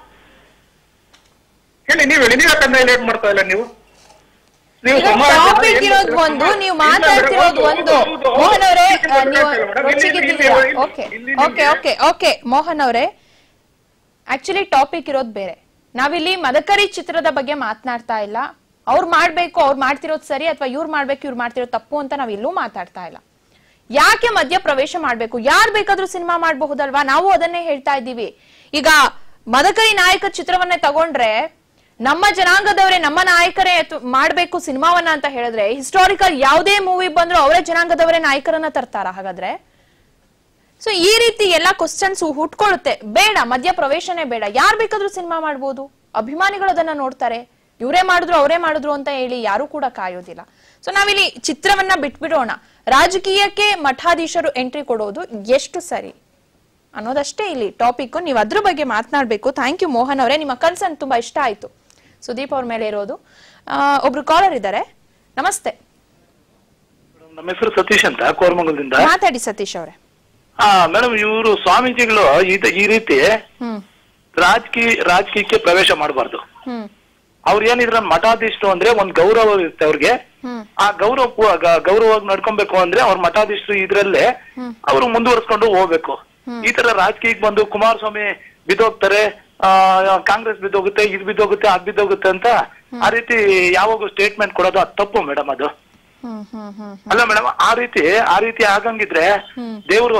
ಹೇಳಿ ನೀವ್ ಹೇಳಿ ನೀವ್ ಯಾಕಂದ್ರೆ ಹೈಲೈಟ್ ಮಾಡ್ತಾ ಇಲ್ಲ ನೀವು ನೀವು ಈಗ ಸಮಾಜ- ಟಾಪಿಕ್ ಏನು- ಇರೋದು ಒಂದು ನೀವು ಇಲ್ಲ, ಮಾತಾಡ್ತಿರೋದು ಹೌದು, ಒಂದು ಹೌದು, ಹೌದು. ಮೋಹನ್ ಅವರೇ ಇಲ್ಲಿ ಆ, ನೀವು ಮಾತಾಡ್ತಾ ಇಲ್ಲ ಮೇಡಮ್. ಇಲ್ಲಿ- ರೊಚ್ಚಿಗೆದ್ದಿದ್ದೀರಾ ಇಲ್ಲಿ- ಓಕೆ ಇಲ್ಲಿ ಓಕೆ ಓಕೆ ಓಕೆ ಮೋಹನ್ ಅವರೇ ಆಕ್ಚುಲಿ ಟಾಪಿಕ್ ಇರೋದು ಬೇರೆ ನಾವಿಲ್ಲಿ ಮದಕರಿ ಚಿತ್ರದ ಬಗ್ಗೆ ಮಾತನಾಡ್ತಾ ಇಲ್ಲ ಅವ್ರು ಮಾಡ್ಬೇಕು ಅವ್ರು ಮಾಡ್ತಿರೋದು ಸರಿ ಅಥವಾ ಇವ್ರು ಮಾಡ್ಬೇಕು ಇವ್ರು ಮಾಡ್ತಿರೋದು ತಪ್ಪು ಅಂತ ನಾವ್ ಇಲ್ಲೂ ಮಾತಾಡ್ತಾ ಇಲ್ಲ ಯಾಕೆ ಮಧ್ಯ ಪ್ರವೇಶ ಮಾಡ್ಬೇಕು ಯಾರ್ ಬೇಕಾದ್ರೂ ಸಿನಿಮಾ ಮಾಡಬಹುದಲ್ವಾ ನಾವು ಅದನ್ನೇ ಹೇಳ್ತಾ ಇದ್ದೀವಿ ಈಗ ಮದಕರಿ ನಾಯಕ ಚಿತ್ರವನ್ನೇ ತಗೊಂಡ್ರೆ ನಮ್ಮ ಜನಾಂಗದವರೇ ನಮ್ಮ ನಾಯಕರೇ ಅಥ್ವಾ ಮಾಡ್ಬೇಕು ಸಿನಿಮಾವನ್ನ ಅಂತ ಹೇಳಿದ್ರೆ ಹಿಸ್ಟಾರಿಕಲ್ ಯಾವುದೇ ಮೂವಿ ಬಂದ್ರು ಅವರೇ ಜನಾಂಗದವರೇ ನಾಯಕರನ್ನ ತರ್ತಾರ ಹಾಗಾದ್ರೆ ಸೊ ಈ ರೀತಿ ಎಲ್ಲಾ ಕ್ವಶನ್ಸ್ ಹುಟ್ಕೊಳ್ಳುತ್ತೆ ಬೇಡ ಮಧ್ಯ ಪ್ರವೇಶನೇ ಬೇಡ ಯಾರ್ ಬೇಕಾದ್ರೂ ಸಿನಿಮಾ ಮಾಡ್ಬೋದು ಅಭಿಮಾನಿಗಳು ಅದನ್ನ ನೋಡ್ತಾರೆ ಇವರೇ ಮಾಡಿದ್ರು ಅವರೇ ಮಾಡಿದ್ರು ಅಂತ ಹೇಳಿ ಯಾರು ಕೂಡ ಕಾಯೋದಿಲ್ಲ ಸೊ ನಾವಿಲ್ಲಿ ಚಿತ್ರವನ್ನ ಬಿಟ್ಬಿಡೋಣ ರಾಜಕೀಯಕ್ಕೆ ಮಠಾಧೀಶರು ಎಂಟ್ರಿ ಕೊಡೋದು ಎಷ್ಟು ಸರಿ ಅನ್ನೋದಷ್ಟೇ ಇಲ್ಲಿ ಟಾಪಿಕ್ ನೀವು ಅದ್ರ ಬಗ್ಗೆ ಮಾತನಾಡ್ಬೇಕು ಥ್ಯಾಂಕ್ ಯು ಮೋಹನ್ ಅವರೇ ನಿಮ್ಮ ಕನ್ಸರ್ನ್ ತುಂಬಾ ಇಷ್ಟ ಆಯ್ತು ಸುದೀಪ್ ಅವ್ರ ಮೇಲೆ ಇರೋದು ಆ, ಒಬ್ರು ಕಾಲರ್ ಇದ್ದಾರೆ ನಮಸ್ತೆ ನಮ್ಮ ಹೆಸರು ಸತೀಶ್ ಅಂತ ಕೋರಮಂಗಲದಿಂದ ಮಾತಾಡಿ ಸತೀಶ್ ಅವರೇ ಹಾ ಮೇಡಮ್ ಇವರು ಸ್ವಾಮೀಜಿಗಳು ಇದ- ಈ ರೀತಿ ಹ್ಮ್ ರಾಜಕೀಯ ರಾಜಕೀಯಕ್ಕೆ ಪ್ರವೇಶ ಮಾಡಬಾರ್ದು ಹ್ಮ್ ಅವ್ರು ಏನಿದ್ರ ಮಠಾಧೀಶರು ಅಂದ್ರೆ ಒಂದ್ ಗೌರವ ಇರುತ್ತೆ ಅವ್ರಿಗೆ ಹ್ಮ್ ಆ ಗೌರವ ಪೂ- ಗ- ಗೌರವವಾಗಿ ನಡ್ಕೊಬೇಕು ಅಂದ್ರೆ ಅವ್ರ ಮಠಾಧೀಶರು ಇದ್ರಲ್ಲೇ ಹ್ಮ್. ಅವರು ಮುಂದುವರ್ಸ್ಕೊಂಡು ಹೋಗ್ಬೇಕು ಈ ತರ ರಾಜಕೀಯಕ್ಕೆ ಬಂದು ಕುಮಾರಸ್ವಾಮಿ ಬಿದ್ದೋಗ್ತಾರೆ ಆ ಕಾಂಗ್ರೆಸ್ ಬಿದ್ದೋಗುತ್ತೆ ಇದ್ ಬಿದ್ದೋಗುತ್ತೆ ಅದ್ ಬಿದ್ದೋಗುತ್ತೆ ಅಂತ ಆ ರೀತಿ ಯಾವಾಗ ಸ್ಟೇಟ್ಮೆಂಟ್ ಕೊಡೋದು ಅದು ತಪ್ಪು ಮೇಡಮ್ ಅದು ಹ್ಮ್ ಹ್ಮ್ ಹ್ಮ್ ಅಲ್ಲ ಮೇಡಮ್ ಆ ರೀತಿ ಆ ರೀತಿ ಆಗಂಗಿದ್ರೆ ಹ್ಮ್. ದೇವ್ರು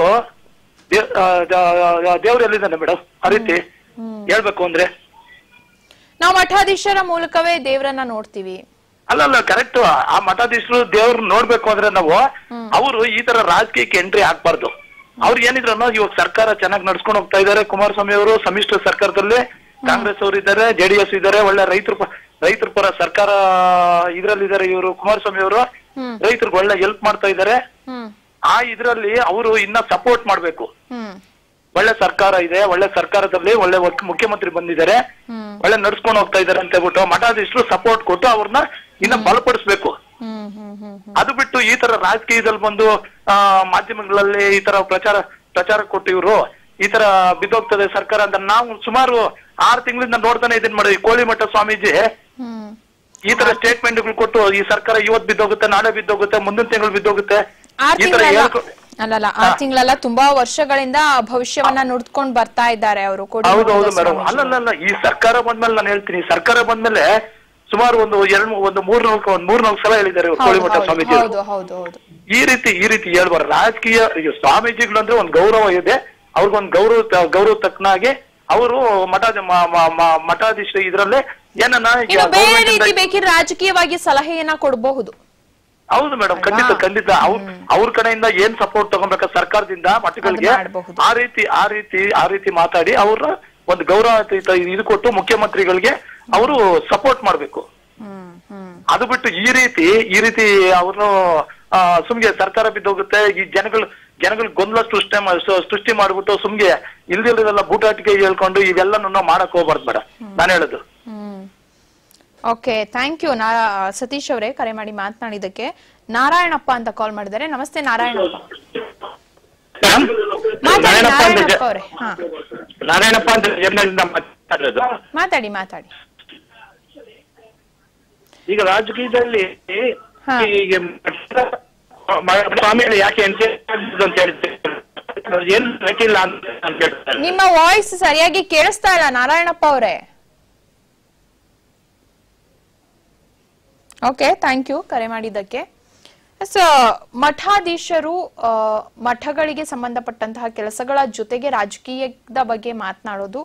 ದೇವ್ರು ಎಲ್ಲಿದ್ದಾನೆ ಮೇಡಮ್ ಆ ರೀತಿ ಹೇಳ್ಬೇಕು ಅಂದ್ರೆ ನಾವು ಮಠಾಧೀಶರ ಮೂಲಕವೇ ದೇವರನ್ನ ನೋಡ್ತೀವಿ ಅಲ್ಲ ಅಲ್ಲ ಕರೆಕ್ಟ್ ಆ ಮಠಾಧೀಶರು ದೇವ್ರು ನೋಡ್ಬೇಕು ಅಂದ್ರೆ ನಾವು ಅವರು ಈ ತರ ರಾಜಕೀಯಕ್ಕೆ ಎಂಟ್ರಿ ಆಗ್ಬಾರ್ದು ಅವ್ರು ಏನಿದ್ರು ಇವಾಗ ಸರ್ಕಾರ ಚೆನ್ನಾಗಿ ನಡ್ಸ್ಕೊಂಡು ಹೋಗ್ತಾ ಇದಾರೆ ಕುಮಾರಸ್ವಾಮಿ ಅವರು ಸಮ್ಮಿಶ್ರ ಸರ್ಕಾರದಲ್ಲಿ ಕಾಂಗ್ರೆಸ್ ಅವರು ಇದ್ದಾರೆ ಜೆಡಿಎಸ್ ಇದ್ದಾರೆ ಒಳ್ಳೆ ರೈತರ ರೈತರ ಪರ ಸರ್ಕಾರ ಇದ್ರಲ್ಲಿದ್ದಾರೆ ಇವರು ಕುಮಾರಸ್ವಾಮಿ ಅವರು ಹ್ಮ್ ರೈತರಿಗೆ ಒಳ್ಳೆ ಹೆಲ್ಪ್ ಮಾಡ್ತಾ ಇದ್ದಾರೆ ಹ್ಮ್ ಆ ಇದ್ರಲ್ಲಿ ಅವರು ಇನ್ನ ಸಪೋರ್ಟ್ ಮಾಡ್ಬೇಕು ಹ್ಮ್ ಒಳ್ಳೆ ಸರ್ಕಾರ ಇದೆ ಒಳ್ಳೆ ಸರ್ಕಾರದಲ್ಲಿ ಒಳ್ಳೆ ಒಕ್- ಮುಖ್ಯಮಂತ್ರಿ ಬಂದಿದ್ದಾರೆ ಹ್ಮ್ ಒಳ್ಳೆ ನಡ್ಸ್ಕೊಂಡು ಹೋಗ್ತಾ ಇದಾರೆ ಅಂತ ಹೇಳ್ಬಿಟ್ಟು ಮಠಾಧೀಶರು ಸಪೋರ್ಟ್ ಕೊಟ್ಟು ಅವ್ರನ್ನ ಇನ್ನ ಬಲಪಡಿಸ್ಬೇಕು ಹ್ಮ್ ಹ್ಮ್ ಹ್ಮ್ ಅದು ಬಿಟ್ಟು ಈ ತರ ರಾಜಕೀಯದಲ್ಲಿ ಬಂದು ಆ ಮಾಧ್ಯಮಗಳಲ್ಲಿ ಈ ತರ ಪ್ರಚಾರ ಪ್ರಚಾರ ಕೊಟ್ಟು ಇವರು ಈ ತರ ಬಿದ್ದೋಗ್ತದೆ ಸರ್ಕಾರ ಅಂತ ನಾವು ಸುಮಾರು ಆರು ತಿಂಗಳಿಂದ ನೋಡ್ತಾನೆ ಇದನ್ ಮಾಡಿ ಕೋಳಿಮಠ ಸ್ವಾಮೀಜಿ ಹ್ಮ್ ಈ ತರ ಸ್ಟೇಟ್ಮೆಂಟ್ಗಳು ಕೊಟ್ಟು ಈ ಸರ್ಕಾರ ಇವತ್ ಬಿದ್ದೋಗುತ್ತೆ ನಾಳೆ ಬಿದ್ದೋಗುತ್ತೆ ಮುಂದಿನ ತಿಂಗಳು ಬಿದ್ದೋಗುತ್ತೆ ಆರ್ ಈ ತರ ತಿಂಗಳಲ್ಲ ಹೇಳ್ಕೊ ಅಲ್ಲಲ್ಲ ಆರ್ ತಿಂಗಳಲ್ಲ ತುಂಬಾ ವರ್ಷಗಳಿಂದ ಭವಿಷ್ಯವನ್ನ ನುಡ್ಕೊಂಡು ಬರ್ತಾ ಇದ್ದಾರೆ ಅವರು ಹೌದು ಹೌದು ಮೇಡಮ್ ಅಲ್ಲಲ್ಲ ಈ ಸರ್ಕಾರ ಬಂದ್ಮೇಲೆ ನಾನು ಹೇಳ್ತೀನಿ ಈ ಸರ್ಕಾರ ಬಂದ್ಮೇಲೆ ಸುಮಾರು ಒಂದು ಎರಡು ಒಂದು ಮೂರ್ ನಾಲ್ಕು ಒಂದು ಮೂರ್ ನಾಲ್ಕು ಸಲ ಹೇಳಿದ್ದಾರೆ ಇವ್ರು ಕೋಳಿಮಠ ಹೌದು ಸ್ವಾಮೀಜಿ ಹೌದು ಹೌದು ಹೌದು ಈ ರೀತಿ ಈ ರೀತಿ ಹೇಳ್ಬಾರ್ದು ರಾಜಕೀಯ ಈಗ ಸ್ವಾಮೀಜಿಗಳು ಅಂದ್ರೆ ಒಂದು ಗೌರವ ಇದೆ ಅವ್ರಿಗೊಂದು ಗೌರವ ತ- ಗೌರವ ತಕ್ಕನಾಗೆ ಅವರು ಮಠ ಮ- ಮ- ಮ- ಮಠಾಧೀಶ ಇದ್ರಲ್ಲೇ ಏನನ್ನ ಈಗ ಇನ್ನು ಬೇರೆ government ಇಂದ- ರೀತಿ ಬೇಕಿದ್ರೆ ರಾಜಕೀಯವಾಗಿ ಸಲಹೆಯನ್ನ ಕೊಡಬಹುದು ಹೌದು ಮೇಡಮ್ ಖಂಡಿತ ಖಂಡಿತ ಅವ್ರ ಅವ್ರ ಕಡೆಯಿಂದ ಏನ್ ಸಪೋರ್ಟ್ ತಗೊಬೇಕ ಸರ್ಕಾರದಿಂದ ಮಠಗಳಿಗೆ ಅದ್ ಮಾಡ್ಬಹುದು. ಆ ರೀತಿ ಆ ರೀತಿ ಆ ರೀತಿ ಮಾತಾಡಿ ಅವ್ರ ಒಂದು ಗೌರವಾತೀತ ಇದು ಕೊಟ್ಟು ಮುಖ್ಯಮಂತ್ರಿಗಳಿಗೆ ಅವರು ಸಪೋರ್ಟ್ ಮಾಡ್ಬೇಕು ಅದು ಬಿಟ್ಟು ಈ ರೀತಿ ಈ ರೀತಿ ಅವ್ರನ್ನು ಸುಮ್ಗೆ ಸರ್ಕಾರ ಬಿದ್ದೋಗುತ್ತೆ ಈ ಜನಗಳು ಜನಗಳು ಗೊಂದಲ ಸೃಷ್ಟಿ ಮಾ- ಸೃ- ಸೃಷ್ಟಿ ಮಾಡ್ಬಿಟ್ಟು ಸುಮ್ಗೆ ಇಲ್ದಿಲ್ದೆಲ್ಲ ಬೂಟಾಟಿಕೆ ಹೇಳ್ಕೊಂಡು ಇವೆಲ್ಲನೂ ಮಾಡಕ್ ಹೋಗ್ಬಾರ್ದು ಮೇಡಮ್ ನಾನು ಹೇಳುದು ಓಕೆ ಥ್ಯಾಂಕ್ ಯು ನಾ ಸತೀಶ್ ಅವರೇ ಕರೆ ಮಾಡಿ ಮಾತನಾಡಿದ್ದಕ್ಕೆ ನಾರಾಯಣಪ್ಪ ಅಂತ ಕಾಲ್ ಮಾಡಿದ್ದಾರೆ ನಮಸ್ತೆ ನಾರಾಯಣಪ್ಪ ಮಾತಾಡಿ ನಾರಾಯಣಪ್ಪ ಅಂತ ನಾರಾಯಣಪ್ಪ ಜ- ಅವರೇ ಹಾ ನಾರಾಯಣಪ್ಪ ಅಂತ ಜರ್ನಲಿಂದ ಮಾತಾಡೋದು ಮಾತಾಡಿ ಮಾತಾಡಿ ಈಗ ರಾಜಕೀಯದಲ್ಲಿ ಹಾ. ಈಗ ಮ- ಸ್ವಾಮಿಗಳು ಯಾಕೆ ಅಂತ ಅಂತ ಹೇಳಿದ್ರೆ ಏನು ಬೇಕಿಲ್ಲ ಅಂತ ಅಂತ ಹೇಳ್ತಾರೆ ನಿಮ್ಮ ವಾಯ್ಸ್ ಸರಿಯಾಗಿ ಕೇಳಿಸ್ತಾ ಇಲ್ಲ ನಾರಾಯಣಪ್ಪ ಅವರೇ ಓಕೆ ಥ್ಯಾಂಕ್ ಯು ಕರೆ ಮಾಡಿದ್ದಕ್ಕೆ ಎಸ್ ಮಠಾಧೀಶರು ಆ, ಮಠಗಳಿಗೆ ಸಂಬಂಧಪಟ್ಟಂತಹ ಕೆಲಸಗಳ ಜೊತೆಗೆ ರಾಜಕೀಯದ ಬಗ್ಗೆ ಮಾತನಾಡೋದು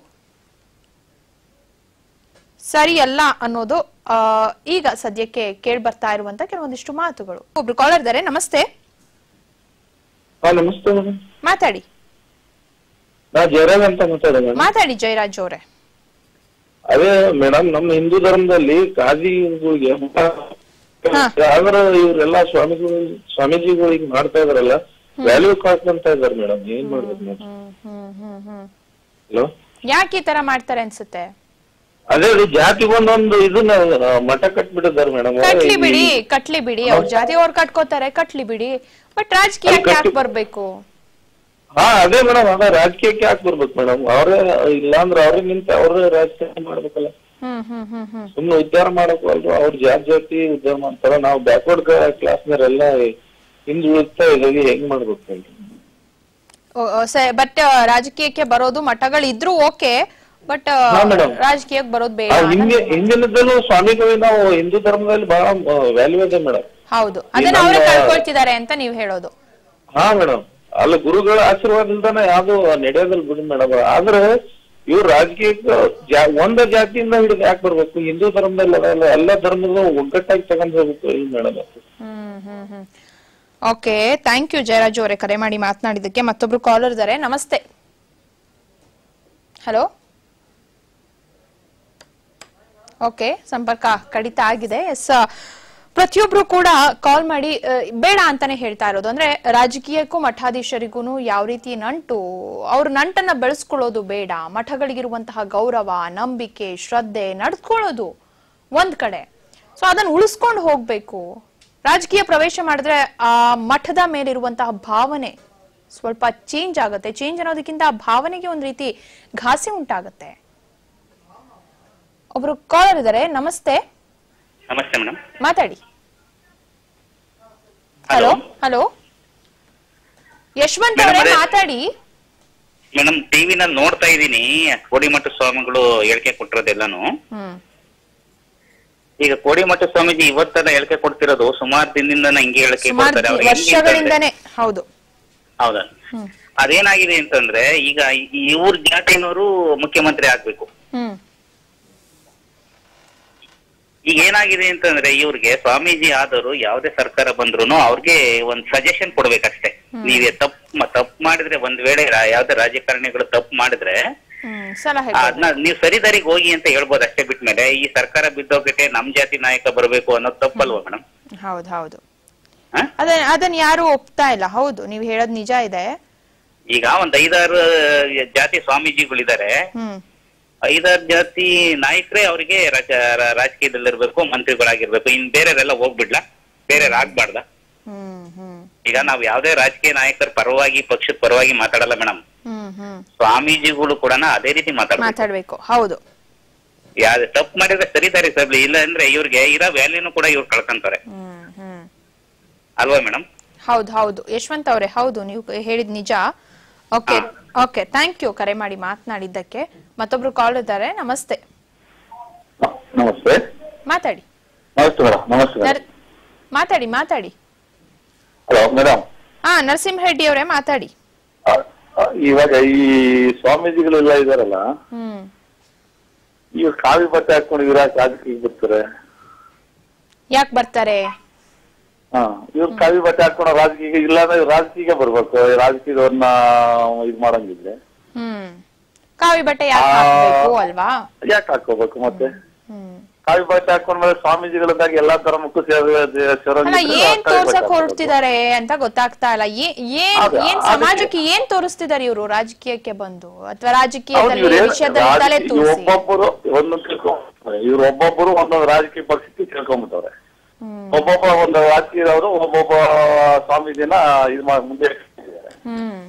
ಸರಿಯಲ್ಲ ಅನ್ನೋದು ಆ, ಈಗ ಸದ್ಯಕ್ಕೆ ಕೇಳಿ ಬರ್ತಾ ಇರುವಂತ ಕೆಲವೊಂದಿಷ್ಟು ಮಾತುಗಳು ಒಬ್ರು ಕಾಲರ್ ಇದ್ದಾರೆ ನಮಸ್ತೆ ಹಾ ನಮಸ್ತೆ ಮೇಡಮ್ ಮಾತಾಡಿ ನಾ ಜಯರಾಜ್ ಅಂತ ಮಾತಾಡೋದು ಮಾತಾಡಿ ಜಯರಾಜ್ ಅವರೇ ಅದೇ ಮೇಡಮ್ ನಮ್ಮ ಹಿಂದೂ ಧರ್ಮದಲ್ಲಿ ಕಾಜಿಗಳಿಗೆ ಆದ್ರೆ ಇವರೆಲ್ಲ ಸ್ವಾಮಿಗಳು ಸ್ವಾಮೀಜಿಗಳಿಗೆ ಮಾಡ್ತಾ ಇದಾರಲ್ಲ ವ್ಯಾಲ್ಯೂ ಕಾಸ್ಟ್ ಅಂತ ಇದಾರೆ ಮೇಡಮ್ ಏನ್ ಮಾಡ್ಬೇಕು ಮೇಡಮ್ ಹ್ಮ್ ಹ್ಮ್ ಹ್ಮ್ ಹಲೋ ಯಾಕೆ ಈ ತರ ಮಾಡ್ತಾರೆ ಅನ್ಸುತ್ತೆ ಅದೇ ರೀ ಜಾತಿಗೆ ಒಂದೊಂದು ಇದನ್ನ ಆ, ಮಠ ಕಟ್ಬಿಟ್ಟಿದ್ದಾರೆ ಮೇಡಮ್ ಕಟ್ಲಿ ಬಿಡಿ ಕಟ್ಲಿ ಬಿಡಿ ಅವ್ರ ಜಾತಿ ಅವ್ರು ಕಟ್ಕೋತಾರೆ ಕಟ್ಲಿ ಬಿಡಿ ಬಟ್ ರಾಜಕೀಯಕ್ಕೆ ಯಾಕೆ ಬರ್ಬೇಕು ಹಾ ಅದೇ ಮೇಡಮ್ ಅದೇ ರಾಜಕೀಯಕ್ಕೆ ಯಾಕೆ ಬರ್ಬೇಕು ಮೇಡಮ್ ಅವರೇ ಇಲ್ಲಾಂದ್ರೆ ಅವ್ರಿಗೆ ನಿಂತ ಅವ್ರೇ ರಾಜಕೀಯ ಮಾಡ್ಬೇಕಲ್ಲ ಹ್ಮ್ ಹ್ಮ್ ಹ್ಮ್ ಹ್ಮ್ ಸುಮ್ನೆ ಉದ್ಧಾರ ಮಾಡಕ್ ಅಲ್ರು ಅವ್ರ ಜಾತಿ ಜಾತಿ ಉದ್ಧಾರ ಮಾಡ್ತಾರ ನಾವು ಬ್ಯಾಕ್ವರ್ಡ್ ಕ್ಲಾಸ್ನವರೆಲ್ಲ ಹಿಂದುಳಿತಾ ಇದೀವಿ ಹೆಂಗ್ ಮಾಡ್ಬೇಕು ಹೇಳ್ರಿ ಬಟ್ ರಾಜಕೀಯಕ್ಕೆ ಬರೋದು ಮಠಗಳು ಇದ್ರು ಓಕೆ ಬಟ್ ಹಾ, madam. ರಾಜಕೀಯಕ್ಕೆ ಬರೋದು ಬೇಡ ಆ, ಹಿಂದೆ ಹಿಂದಿನದಲ್ಲೂ ಸ್ವಾಮಿಗಳು ನಾವು ಹಿಂದೂ ಧರ್ಮದಲ್ಲಿ ಬಹಳ ವ್ಯಾಲ್ಯೂ ಇದೆ ಮೇಡಮ್ ಹೌದು ಅದನ್ನ ಅವರೇ ನಮ್ಮ- ಕಳ್ಕೊಳ್ತಿದ್ದಾರೆ ಅಂತ ನೀವು ಹೇಳೋದು ಹಾ ಮೇಡಮ್ ಅಲ್ಲ ಗುರುಗಳ ಆಶೀರ್ವಾದ ಇಲ್ದಾನೆ ಯಾವ್ದು ನಡೆಯೋದಿಲ್ಲ ಬಿಡಿ ಮೇಡಮ್ ಆದ್ರೆ ಇವ್ರು ರಾಜಕೀಯಕ್ಕೆ ಜಾ ಒಂದ ಜಾತಿಯಿಂದ ಹಿಡಿದು ಯಾಕೆ ಬರ್ಬೇಕು ಹಿಂದೂ ಧರ್ಮದಲ್ಲಿ ಅದಲ್ಲ ಎಲ್ಲ ಧರ್ಮದ ಒಗ್ಗಟ್ಟಾಗಿ ತಗೊಂಡ್ ಹೋಗ್ಬೇಕು ಈ madam hmm hmm hmm okay thank you Jayaraj ಅವರೇ ಕರೆ ಮಾಡಿ ಮಾತನಾಡಿದ್ದಕ್ಕೆ ಮತ್ತೊಬ್ರು ಕಾಲರ್ ಇದ್ದಾರೆ ನಮಸ್ತೆ ಹಲೋ ಓಕೆ ಸಂಪರ್ಕ ಕಡಿತ ಆಗಿದೆ ಎಸ್ ಪ್ರತಿಯೊಬ್ರು ಕೂಡ ಕಾಲ್ ಮಾಡಿ ಆ, ಬೇಡ ಅಂತಾನೆ ಹೇಳ್ತಾ ಇರೋದು ಅಂದ್ರೆ ರಾಜಕೀಯಕ್ಕೂ ಮಠಾಧೀಶರಿಗೂ ಯಾವ ರೀತಿ ನಂಟು ಅವ್ರ ನಂಟನ್ನ ಬೆಳೆಸ್ಕೊಳ್ಳೋದು ಬೇಡ ಮಠಗಳಿಗಿರುವಂತಹ ಗೌರವ ನಂಬಿಕೆ ಶ್ರದ್ಧೆ ನಡ್ಸ್ಕೊಳ್ಳೋದು ಒಂದ್ ಕಡೆ ಸೊ ಅದನ್ನ ಉಳಿಸ್ಕೊಂಡು ಹೋಗ್ಬೇಕು ರಾಜಕೀಯ ಪ್ರವೇಶ ಮಾಡಿದ್ರೆ ಆ ಮಠದ ಮೇಲಿರುವಂತಹ ಭಾವನೆ ಸ್ವಲ್ಪ ಚೇಂಜ್ ಆಗುತ್ತೆ ಚೇಂಜ್ ಅನ್ನೋದಕ್ಕಿಂತ ಆ ಭಾವನೆಗೆ ಒಂದ್ ರೀತಿ ಘಾಸಿ ಉಂಟಾಗತ್ತೆ ಒಬ್ರು ಕಾಲರ್ ಇದ್ದಾರೆ ನಮಸ್ತೆ ನಮಸ್ತೆ ಮೇಡಮ್ ಮಾತಾಡಿ ಹಲೋ ಹಲೋ ಯಶವಂತ್ ಅವರೇ ಅದೇ- ಮಾತಾಡಿ ಮೇಡಮ್ ಟಿವಿನಲ್ಲಿ ನೋಡ್ತಾ ಇದ್ದೀನಿ ಕೋಡಿಮಠ ಸ್ವಾಮಿಗಳು ಹೇಳಿಕೆ ಕೊಟ್ಟಿರೋದೆಲ್ಲಾನು ಹ್ಮ್ ಈಗ ಕೋಡಿಮಠ ಸ್ವಾಮೀಜಿ ಇವತ್ತೆಲ್ಲ ಹೇಳಿಕೆ ಕೊಡ್ತಿರೋದು ಸುಮಾರು ದಿನದಿಂದ ಹಿಂಗೆ ಹೇಳಿಕೆ ಸುಮಾರು ಕೊಡ್ತಾರೆ ಅವ್ರು ಹೆಂಗೆ ಅಂತಂದ್ರೆ- ವರ್ಷಗಳಿಂದಾನೇ ಹೌದು ಹೌದಾ ಹ್ಮ್. ಅದೇನಾಗಿದೆ ಅಂತಂದ್ರೆ ಈಗ ಇವ್ರ ಜಾತಿನವರು ಮುಖ್ಯಮಂತ್ರಿ ಆಗ್ಬೇಕು ಹ್ಮ್ ಈಗ ಏನಾಗಿದೆ ಅಂತಂದ್ರೆ ಇವ್ರಿಗೆ ಸ್ವಾಮೀಜಿ ಆದವರು ಯಾವ್ದೇ ಸರ್ಕಾರ ಬಂದ್ರು ಅವ್ರಿಗೆ ಒಂದ್ ಸಜೆಷನ್ ಕೊಡ್ಬೇಕಷ್ಟೇ ನೀವೇ ತಪ್ಪು ತಪ್ಪು ಮಾಡಿದ್ರೆ ಒಂದ್ ವೇಳೆ ರಾ- ಯಾವ್ದೇ ರಾಜಕಾರಣಿಗಳು ತಪ್ಪು ಮಾಡಿದ್ರೆ ಹ್ಮ್ ಸಲಹೆ ಅದನ್ನ ನೀವು ಸರಿದಾರಿಗೆ ಹೋಗಿ ಅಂತ ಹೇಳ್ಬೋದು ಅಷ್ಟೇ ಬಿಟ್ಮೇಲೆ ಈ ಸರ್ಕಾರ ಬಿದ್ದೋಗಕ್ಕೆ ನಮ್ ಜಾತಿ ನಾಯಕ ಬರಬೇಕು ಅನ್ನೋದು ತಪ್ಪಲ್ವಾ ಮೇಡಮ್ ಹೌದು ಹೌದು ಅದ ಅದನ್ನ ಯಾರು ಒಪ್ತಾ ಇಲ್ಲ ಹೌದು ನೀವು ಹೇಳೋದ್ ನಿಜ ಇದೆ ಈಗ ಒಂದ್ ಐದಾರು ಜಾತಿ ಸ್ವಾಮೀಜಿಗಳಿದ್ದಾರೆ ಹ್ಮ್ ಐದಾರು ಜಾತಿ ನಾಯಕರೇ ಅವರಿಗೆ ರಾಜಕೀಯದಲ್ಲಿರ್ಬೇಕು ಮಂತ್ರಿಗಳಾಗಿರ್ಬೇಕು ಇನ್ ಬೇರೆಯವರೆಲ್ಲ ಹೋಗ್ಬಿಡ್ಲಾ ಬೇರೆ ಆಗ್ಬಾರ್ದ ಹ್ಮ್ ಹ್ಮ್ ಈಗ ನಾವ್ ಯಾವ್ದೇ ರಾಜಕೀಯ ನಾಯಕರ ಪರವಾಗಿ ಪಕ್ಷದ ಪರವಾಗಿ ಮಾತಾಡಲ್ಲ ಮೇಡಮ್ ಹ್ಮ್ ಹ್ಮ್ ಸ್ವಾಮೀಜಿಗಳು ಕೂಡ ಅದೇ ರೀತಿ ಮಾತಾಡ್ಬೇಕು ಮಾತಾಡ್ಬೇಕು ಹೌದು ಯಾವ್ದು ತಪ್ಪು ಮಾಡಿದ್ರೆ ಸರಿದಾರಿ ಸಬ್ಲಿ ಇಲ್ಲ ಅಂದ್ರೆ ಇವ್ರಿಗೆ ಇರೋ ವ್ಯಾಲ್ಯೂನು ಕೂಡ ಇವ್ರು ಕಳ್ಕೊಂತಾರೆ ಹ್ಮ್ ಹ್ಮ್ ಅಲ್ವಾ ಮೇಡಮ್ ಹೌದು ಹೌದು ಯಶವಂತ್ ಅವರೇ ಹೌದು ನೀವು ಹೇಳಿದ್ ನಿಜ ಓಕೆ ಓಕೆ ಥ್ಯಾಂಕ್ ಯು ಕರೆ ಮಾಡಿ ಮಾತನಾಡಿದ್ದಕ್ಕೆ ಮತ್ತೊಬ್ರು ಕಾಲ್ ಇದ್ದಾರೆ ನಮಸ್ತೆ ನಮಸ್ತೆ ಮಾತಾಡಿ ನಮಸ್ತೆ ಮೇಡಮ್ ನಮಸ್ತೆ ನರ್- ಮಾತಾಡಿ ಮಾತಾಡಿ ಹಲೋ ಮೇಡಮ್ ಹಾ ನರಸಿಂಹ ರೆಡ್ಡಿ ಅವರೇ ಮಾತಾಡಿ ಇವಾಗ ಈ ಸ್ವಾಮೀಜಿಗಳೆಲ್ಲ ಇದಾರಲ್ಲ ಹ್ಮ್ ಈಗ ಕಾವಿ ಬಟ್ಟೆ ಹಾಕೊಂಡು ಇವ್ರ ರಾಜಕೀಯ ಬರ್ತಾರೆ ಯಾಕೆ ಬರ್ತಾರೆ ಹಾ ಇವ್ರು ಕಾವಿ ಬಟ್ಟೆ ಹಾಕೊಂಡು ರಾಜಕೀಯ ಇಲ್ಲ ಅಂದ್ರೆ ರಾಜಕೀಯ ಬರ್ಬೇಕು ರಾಜಕೀಯದವ್ರನ್ನ ಇದ್ ಮಾಡಂಗಿದ್ರೆ ಹ್ಮ್ ಕಾವಿ ಬಟ್ಟೆ ಯಾಕೆ ಹಾಕ್ಬೇಕು ಅಲ್ವಾ ಯಾಕೆ ಹಾಕೋಬೇಕು ಮತ್ತೆ ಹ್ಮ್ ಕಾವಿ ಬಟ್ಟೆ ಹಾಕೊಂಡ್ಮೇಲೆ ಸ್ವಾಮೀಜಿಗಳದ್ದಾಗಿ ಎಲ್ಲಾ ಧರ್ಮಕ್ಕೂ ಸೇರ ಅಲ್ಲ ಏನ್ ತೋರ್ಸಕ್ ಹೊರಡ್ತಿದ್ದಾರೆ ಅಂತ ಗೊತ್ತಾಗ್ತಾ ಇಲ್ಲ ಏ- ಏನ್ ಅದೇ, ಏನ್ ಅದಕ್ಕೆ- ಸಮಾಜಕ್ಕೆ ಏನ್ ತೋರಿಸ್ತಿದ್ದಾರೆ ಇವರು ರಾಜಕೀಯಕ್ಕೆ ಬಂದು ಅಥವಾ ರಾಜಕೀಯದಲ್ಲಿ ವಿಷಯದಲ್ಲಿ ತಲೆ ತೂರಿಸಿ ಒಬ್ಬೊಬ್ಬರು ಒಂದೊಂದು ತಿಳ್ಕೊಂಡ್ಬಿಡ್ತಾರೆ ಇವ್ರು ಒಬ್ಬೊಬ್ಬರು ಒಂದೊಂದು ರಾಜಕೀಯ ಪಕ್ಷಕ್ಕೆ ತಿಳ್ಕೊಂಡ್ಬಿಟ್ಟವ್ರೆ ಒಬ್ಬೊಬ್ಬ ಒಂದು ರಾಜಕೀಯದವರು ಒಬ್ಬೊಬ್ಬ ಸ್ವಾಮೀಜಿನ ಇದು ಮಾಡಿ ಮುಂದೆ ಇಟ್ಟಿದ್ದಾರೆ. ಹ್ಮ್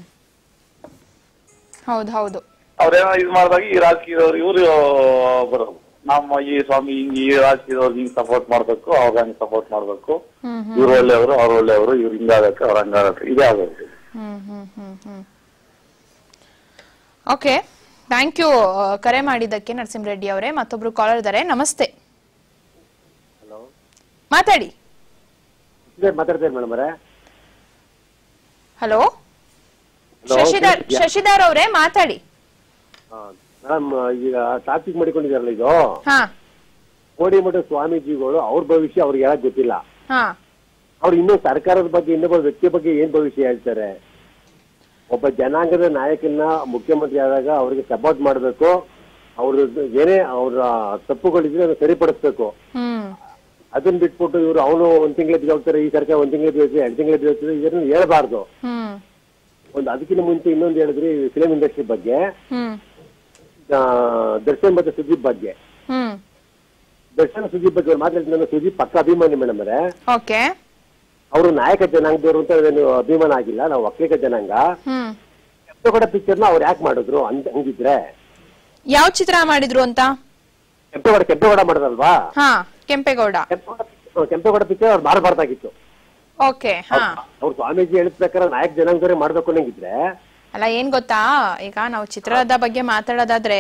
ಹೌದು ಹೌದು ಅವ್ರೇನೋ ಇದು ಮಾಡಿದಾಗ ಈ ರಾಜಕೀಯದವ್ರು ಇವ್ರು ಬರೋದು ನಮ್ಮ ಈ ಸ್ವಾಮಿ ಹಿಂಗ್ ಈ ರಾಜಕೀಯದವ್ರು ಹಿಂಗ್ ಸಪೋರ್ಟ್ ಮಾಡ್ಬೇಕು ಅವ್ರ ಹಂಗ್ ಸಪೋರ್ಟ್ ಮಾಡ್ಬೇಕು ಹ್ಮ್ ಹ್ಮ್ ಇವ್ರು ಒಳ್ಳೆಯವರು ಅವ್ರು ಒಳ್ಳೆಯವರು ಇವ್ರು ಹಿಂಗಾಗಕ್ಕೆ ಅವ್ರ ಹಂಗಾಗಕ್ಕೆ ಇದೇ ಆಗೋದು hmm hmm hmm hmm okay thank you ಕರೆ ಮಾಡಿದ್ದಕ್ಕೆ ನರಸಿಂಹ ರೆಡ್ಡಿ ಅವರೇ ಮತ್ತೊಬ್ರು ಕಾಲರ್ ಇದ್ದಾರೆ ನಮಸ್ತೆ ಮಾತಾಡಿ ಮಾತಾಡ್ತೇನೆ ಮೇಡಮ್ ಅವರೇ ಹಲೋ Hello, ಶಶಿಧರ್ ಕೇಳ್ತಿದ್ಯಾ? ಶಶಿಧರ್ ಅವರೇ ಮಾತಾಡಿ ಮೇಡಮ್ ಈಗ ಟಾಪಿಕ್ ಮಾಡಿಕೊಂಡಿದಾರಲ್ಲ ಇದು ಹಾ ಕೋಡಿಮಠ ಸ್ವಾಮೀಜಿಗಳು ಅವ್ರ ಭವಿಷ್ಯ ಅವ್ರಿಗೆ ಯಾಕೆ ಗೊತ್ತಿಲ್ಲ ಹಾ ಅವ್ರು ಇನ್ನೂ ಸರ್ಕಾರದ ಬಗ್ಗೆ ಇನ್ನೊಬ್ಬ ವ್ಯಕ್ತಿ ಬಗ್ಗೆ ಏನ್ ಭವಿಷ್ಯ ಹೇಳ್ತಾರೆ ಒಬ್ಬ ಜನಾಂಗದ ನಾಯಕನ ಮುಖ್ಯಮಂತ್ರಿ ಆದಾಗ ಅವ್ರಿಗೆ ಸಪೋರ್ಟ್ ಮಾಡಬೇಕು ಅವ್ರ ಏನೇ ಅವ್ರ ತಪ್ಪುಗಳಿದ್ರೆ ಅದನ್ನ ಸರಿಪಡಿಸ್ಬೇಕು ಹ್ಮ್ ಅದನ್ನ ಬಿಟ್ಬಿಟ್ಟು ಇವರು ಅವನು ಒಂದ್ ತಿಂಗಳ ಹೋಗ್ತಾರೆ ಈ ಸರ್ಕಾರ ಒಂದ್ ತಿಂಗಳ ಹೋಗ್ತಾರೆ ಎರಡ್ ತಿಂಗಳ ಹೋಗ್ತಾರೆ ಇದನ್ನ ಹೇಳ್ಬಾರ್ದು ಹ್ಮ್ ಒಂದು ಅದಕ್ಕಿಂತ ಮುಂಚೆ ಇನ್ನೊಂದು ಹೇಳಿದ್ರಿ ಫಿಲಿಂ ಇಂಡಸ್ಟ್ರಿ ಬಗ್ಗೆ ಹ್ಮ್ ಆ, ದರ್ಶನ್ ಮತ್ತೆ ಸುದೀಪ್ ಬಗ್ಗೆ ಹ್ಮ್ ದರ್ಶನ್ ಸುದೀಪ್ ಬಗ್ಗೆ ಅವ್ರು ಮಾತಾಡ್ತೀನಿ ಸುದೀಪ್ ಪಕ್ಕ ಅಭಿಮಾನಿ ಮೇಡಮ್ ಅವರೇ ಓಕೆ ಅವರು ನಾಯಕ ಜನಾಂಗದವರು ಅಂತ ಏನು ಅಭಿಮಾನ ಆಗಿಲ್ಲ ನಾವು ಒಕ್ಕಲಿಗ ಜನಾಂಗ ಹ್ಮ್ ಕೆಂಪೇಗೌಡ ಪಿಕ್ಚರ್ನ ಅವ್ರು ಯಾಕೆ ಮಾಡಿದ್ರು ಅಂತ ಹಂಗಿದ್ರೆ ಯಾವ ಚಿತ್ರ ಮಾಡಿದ್ರು ಅಂತ ಕೆಂಪೇಗೌಡ ಕೆಂಪೇಗೌಡ ಮಾಡಿದ್ರಲ್ವಾ ಹಾ ಕೆಂಪೇಗೌಡ ಹ್ಮ್, ಕೆಂಪೇಗೌಡ ಪಿಕ್ಚರ್ ಅವ್ರು ಮಾಡಬಾರ್ದಾಗಿತ್ತು ಓಕೆ ಹಾ ಅವ್ರು ಸ್ವಾಮೀಜಿ ಹೇಳಿದ ಪ್ರಕಾರ ನಾಯಕ ಜನಾಂಗದವರೇ ಮಾಡ್ಬೇಕು ಅನ್ನಂಗಿದ್ರೆ ಅಲ್ಲ ಏನ್ ಗೊತ್ತಾ ಈಗ ನಾವು ಚಿತ್ರದ ಬಗ್ಗೆ ಮಾತಾಡೋದಾದ್ರೆ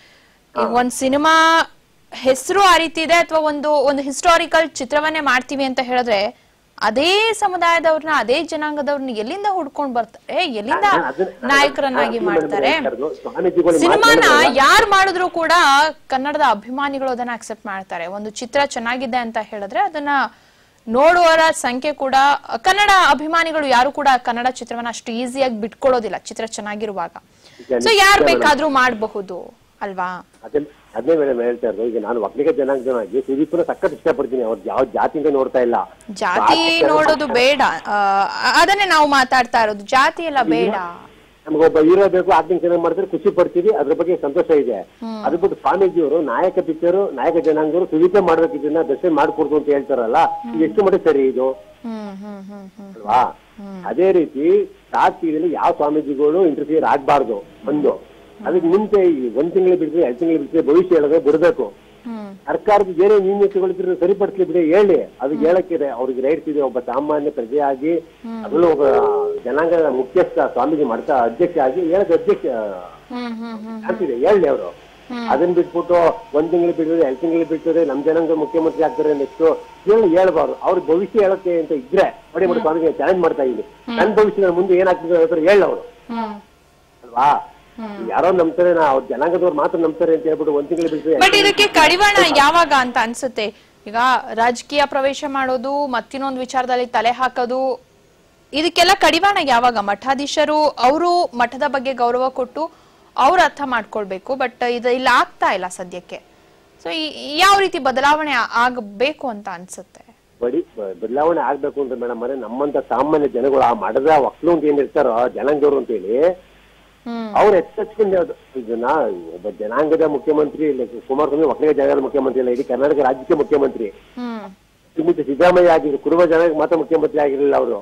ಈಗ ಒಂದ್ ಸಿನಿಮಾ ಹೆಸರು ಆ ರೀತಿ ಇದೆ ಅಥವಾ ಒಂದು ಒಂದು ಹಿಸ್ಟಾರಿಕಲ್ ಚಿತ್ರವನ್ನೇ ಮಾಡ್ತೀವಿ ಅಂತ ಹೇಳಿದ್ರೆ ಅದೇ ಸಮುದಾಯದವ್ರನ್ನ ಅದೇ ಜನಾಂಗದವ್ರನ್ನ ಎಲ್ಲಿಂದ ಹುಡ್ಕೊಂಡ್ ಬರ್ತಾರೆ ಎಲ್ಲಿಂದ ನಾಯಕರನ್ನಾಗಿ ಮಾಡ್ತಾರೆ ಸ್ವಾಮೀಜಿಗಳು ಸಿನಿಮಾನ ಯಾರು ಮಾಡಿದ್ರು ಕೂಡ ಕನ್ನಡದ ಅಭಿಮಾನಿಗಳು ಅದನ್ನ ಅಕ್ಸೆಪ್ಟ್ ಮಾಡ್ತಾರೆ ಒಂದು ಚಿತ್ರ ಚೆನ್ನಾಗಿದೆ ಅಂತ ಹೇಳಿದ್ರೆ ಅದನ್ನ ನೋಡುವವರ ಸಂಖ್ಯೆ ಕೂಡ ಕನ್ನಡ ಅಭಿಮಾನಿಗಳು ಯಾರು ಕೂಡ ಕನ್ನಡ ಚಿತ್ರವನ್ನ ಅಷ್ಟು ಈಸಿಯಾಗಿ ಬಿಟ್ಕೊಡೋದಿಲ್ಲ ಚಿತ್ರ ಚೆನ್ನಾಗಿರುವಾಗ ಸೊ ಯಾರು ಬೇಕಾದ್ರೂ ಮಾಡಬಹುದು ಅಲ್ವಾ ಅದೇ ಅದೇ ಮೇಡಮ್ ಹೇಳ್ತಾ ಇರೋದು ಈಗ ನಾನು ಒಕ್ಕಲಿಗ ಜನಾಂಗದವನಾಗಿ ಸುದೀಪ್ನ ಸಖತ್ ಇಷ್ಟಪಡ್ತೀನಿ ಅವ್ರು ಯಾವ ಜಾತಿಯಿಂದ ನೋಡ್ತಾ ಇಲ್ಲ ಜಾತಿ ನೋಡೋದು ಬೇಡ ಆ, ಅದನ್ನೇ ನಾವು ಮಾತಾಡ್ತಾ ಇರೋದು ಜಾತಿ ಎಲ್ಲ ಬೇಡ ನಮ್ಗೊಬ್ಬ ಹೀರೋ ಬೇಕು ಆಕ್ಟಿಂಗ್ ಚೆನ್ನಾಗಿ ಮಾಡ್ತಾರೆ ಖುಷಿ ಪಡ್ತೀವಿ ಅದ್ರ ಬಗ್ಗೆ ಸಂತೋಷ ಇದೆ ಅದ್ರ ಬಿಟ್ಟು ಸ್ವಾಮೀಜಿಯವರು ನಾಯಕ ಪಿಕ್ಚರ್ ನಾಯಕ ಜನಾಂಗರು ಸುದೀಪೇ ಮಾಡ್ಬೇಕು ಇದನ್ನ ದರ್ಶನ ಮಾಡ್ಕೊಡ್ತು ಅಂತ ಹೇಳ್ತಾರಲ್ಲ ಇದು ಎಷ್ಟು ಮಟ್ಟಿಗೆ ಸರಿ ಇದು ಹ್ಮ್ ಹ್ಮ್ ಹ್ಮ್ ಹ್ಮ್ ಅಲ್ವಾ ಅದೇ ರೀತಿ ರಾಜಕೀಯದಲ್ಲಿ ಯಾವ ಸ್ವಾಮೀಜಿಗಳು ಇಂಟರ್ಫಿಯರ್ ಆಗ್ಬಾರ್ದು ಒಂದು ಅದಕ್ಕೆ ಮುಂಚೆ ಈ ಒಂದ್ ತಿಂಗಳು ಬಿಟ್ಟರೆ ಎರಡ್ ತಿಂಗಳು ಬಿಟ್ಟರೆ ಭವಿಷ್ಯ ಹೇಳಿದ್ರೆ ಬಿಡ್ಬೇಕು ಸರ್ಕಾರದ ಏನೇ ನ್ಯೂನ್ಯತೆಗಳಿದ್ರೆ ಸರಿಪಡಿಸ್ಲಿ ಬಿಡಿ ಹೇಳಿ ಅದಕ್ಕೆ ಹೇಳಕ್ಕಿದೆ ಅವ್ರಿಗೆ ರೈಟ್ಸ್ ಇದೆ ಒಬ್ಬ ಸಾಮಾನ್ಯ ಪ್ರಜೆಯಾಗಿ ಅದರಲ್ಲೂ ಒಬ್ಬ ಜನಾಂಗದ ಮುಖ್ಯಸ್ಥ ಸ್ವಾಮೀಜಿ ಮಾಡ್ತಾ ಅಧ್ಯಕ್ಷ ಆಗಿ ಹೇಳಕ್ ಅಧ್ಯಕ್ಷ ಹ್ಮ್ ಹ್ಮ್ ಹ್ಮ್ ಆಗ್ತಿದೆ ಹೇಳಿ ಅವರು ಅದನ್ನ ಬಿಟ್ಬಿಟ್ಟು ಒಂದ್ ತಿಂಗಳು ಬಿಟ್ಟಿದ್ರೆ ಎರಡ್ ತಿಂಗಳು ಬಿಟ್ಟಿದ್ರೆ ನಮ್ ಜನಾಂಗ ಮುಖ್ಯಮಂತ್ರಿ ಆಗ್ತಾರೆ ನೆಕ್ಸ್ಟ್ ಹೇಳಿ ಹೇಳ್ಬಾರ್ದು ಅವ್ರ ಭವಿಷ್ಯ ಹೇಳಕ್ಕೆ ಅಂತ ಇದ್ರೆ ನೋಡಿ ಬಿಟ್ಟು ಸ್ವಾಮಿಗೆ ಚಾಲೆಂಜ್ ಮಾಡ್ತಾ ಇದೀನಿ ನನ್ನ ಭವಿಷ್ಯದ ಮುಂದೆ ಏನಾಗ್ತದೆ ಅಂತ ಹೇಳಿ ಅವರು ಹ್ಮ್ ಅಲ್ವಾ ಯಾರೋ ನಂಬ್ತಾರೆ ನಾ ಅವ್ರ ಜನಾಂಗದವ್ರು ಮಾತ್ರ ನಂಬ್ತಾರೆ ಅಂತ ಹೇಳ್ಬಿಟ್ಟು ಒಂದ್ ತಿಂಗಳು ಬಿಟ್ಟರೆ ಬಟ್ ಇದಕ್ಕೆ ಕಡಿವಾಣ ಯಾವಾಗ ಅಂತ ಅನ್ಸುತ್ತೆ ಈಗ ರಾಜಕೀಯ ಪ್ರವೇಶ ಮಾಡೋದು ಮತ್ತಿನ್ನೊಂದು ವಿಚಾರದಲ್ಲಿ ತಲೆ ಹಾಕೋದು ಇದಕ್ಕೆಲ್ಲ ಕಡಿವಾಣ ಯಾವಾಗ ಮಠಾಧೀಶರು ಅವರು ಮಠದ ಬಗ್ಗೆ ಗೌರವ ಕೊಟ್ಟು ಅವ್ರು ಅರ್ಥ ಮಾಡ್ಕೊಳ್ಬೇಕು ಬಟ್ ಇದು ಇಲ್ಲ ಆಗ್ತಾ ಇಲ್ಲ ಸದ್ಯಕ್ಕೆ ಸೊ ಯಾವ ರೀತಿ ಬದಲಾವಣೆ ಆ- ಆಗಬೇಕು ಅಂತ ಅನ್ಸುತ್ತೆ ಬಡಿ ಬ- ಬದಲಾವಣೆ ಆಗ್ಬೇಕು ಅಂದ್ರೆ ಮೇಡಮ್ ಅವರೇ ನಮ್ಮಂತ ಸಾಮಾನ್ಯ ಜನಗಳು ಆ ಮಠದ ಒಕ್ಲು ಅಂತ ಏನ್ ಇರ್ತಾರೋ ಜನಾಂಗದವ್ರು ಅಂತ ಹೇಳಿ ಅವ್ರು ಎಚ್ಚೆತ್ಕೊಂಡು ಅದು ಇದನ್ನ ಒಬ್ಬ ಜನಾಂಗದ ಮುಖ್ಯಮಂತ್ರಿ ಇಲ್ಲ ಕುಮಾರಸ್ವಾಮಿ ಒಕ್ಕಲಿಗ ಜನಾಂಗದ ಮುಖ್ಯಮಂತ್ರಿ ಇಲ್ಲ ಇಡೀ ಕರ್ನಾಟಕ ರಾಜ್ಯಕ್ಕೆ ಮುಖ್ಯಮಂತ್ರಿ ಹ್ಮ್ ಸುಮಿತ್ ಸಿದ್ದರಾಮಯ್ಯ ಆಗಿದ್ರು ಕುರುಬ ಜನಾಂಗ ಮಾತ್ರ ಮುಖ್ಯಮಂತ್ರಿ ಆಗಿರಲಿಲ್ಲ ಅವರು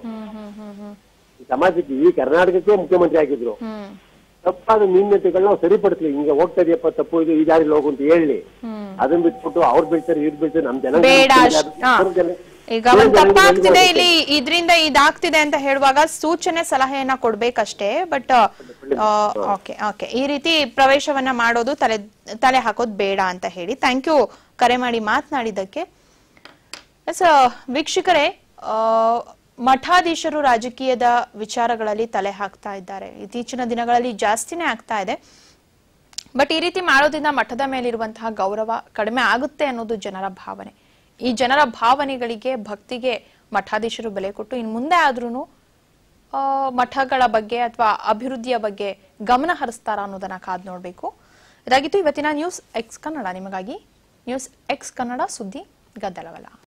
ಸಮಾಜಕ್ಕೆ ಈ ಕರ್ನಾಟಕಕ್ಕೆ ಮುಖ್ಯಮಂತ್ರಿ ಆಗಿದ್ರು ತಪ್ಪಾದ ನ್ಯೂನ್ಯತೆಗಳನ್ನ ನಾವು ಸರಿಪಡಿಸ್ಲಿ ಹಿಂಗೆ ಹೋಗ್ತಾ ಇದೆಯಪ್ಪ ತಪ್ಪು ಇದು ಈ ದಾರಿಲಿ ಹೋಗು ಅಂತ ಹೇಳಿ ಅದನ್ನ ಬಿಟ್ಬಿಟ್ಟು ಅವ್ರು ಬೀಳ್ತಾರೆ ಇವ್ರು ಬೀಳ್ತಾರೆ ನಮ್ ಜನ ಬೇಡ ಅಷ್ಟ್- ಹಾ. ಈಗ ಒಂದ್ ತಪ್ಪಾಗ್ತಿದೆ ಇಲ್ಲಿ ಇದರಿಂದ ಇದಾಗ್ತಿದೆ ಅಂತ ಹೇಳುವಾಗ ಸೂಚನೆ ಸಲಹೆಯನ್ನ ಕೊಡ್ಬೇಕಷ್ಟೇ ಬಟ್ ಓಕೆ ಓಕೆ ಈ ರೀತಿ ಪ್ರವೇಶವನ್ನ ಮಾಡೋದು ತಲೆ ತಲೆ ಹಾಕೋದು ಬೇಡ ಅಂತ ಹೇಳಿ ಥ್ಯಾಂಕ್ ಯು ಕರೆ ಮಾಡಿ ಮಾತನಾಡಿದ್ದಕ್ಕೆ ಎಸ್ ವೀಕ್ಷಕರೇ ಆ, ಮಠಾಧೀಶರು ರಾಜಕೀಯದ ವಿಚಾರಗಳಲ್ಲಿ ತಲೆ ಹಾಕ್ತಾ ಇದ್ದಾರೆ ಇತ್ತೀಚಿನ ದಿನಗಳಲ್ಲಿ ಜಾಸ್ತಿನೇ ಆಗ್ತಾ ಇದೆ ಬಟ್ ಈ ರೀತಿ ಮಾಡೋದ್ರಿಂದ ಮಠದ ಮೇಲಿರುವಂತಹ ಗೌರವ ಕಡಿಮೆ ಆಗುತ್ತೆ ಅನ್ನೋದು ಜನರ ಭಾವನೆ ಈ ಜನರ ಭಾವನೆಗಳಿಗೆ ಭಕ್ತಿಗೆ ಮಠಾಧೀಶರು ಬೆಲೆ ಕೊಟ್ಟು ಇನ್ನು ಮುಂದೆ ಆದ್ರೂ ಮಠಗಳ ಬಗ್ಗೆ ಅಥವಾ ಅಭಿವೃದ್ಧಿಯ ಬಗ್ಗೆ ಗಮನ ಹರಿಸ್ತಾರ ಅನ್ನೋದನ್ನ ಕಾದ್ ನೋಡ್ಬೇಕು ಇದಾಗಿತ್ತು ಇವತ್ತಿನ ನ್ಯೂಸ್ ಎಕ್ಸ್ ಕನ್ನಡ ನಿಮಗಾಗಿ ನ್ಯೂಸ್ ಎಕ್ಸ್ ಕನ್ನಡ ಸುದ್ದಿ ಗದ್ದಲವಲ್ಲ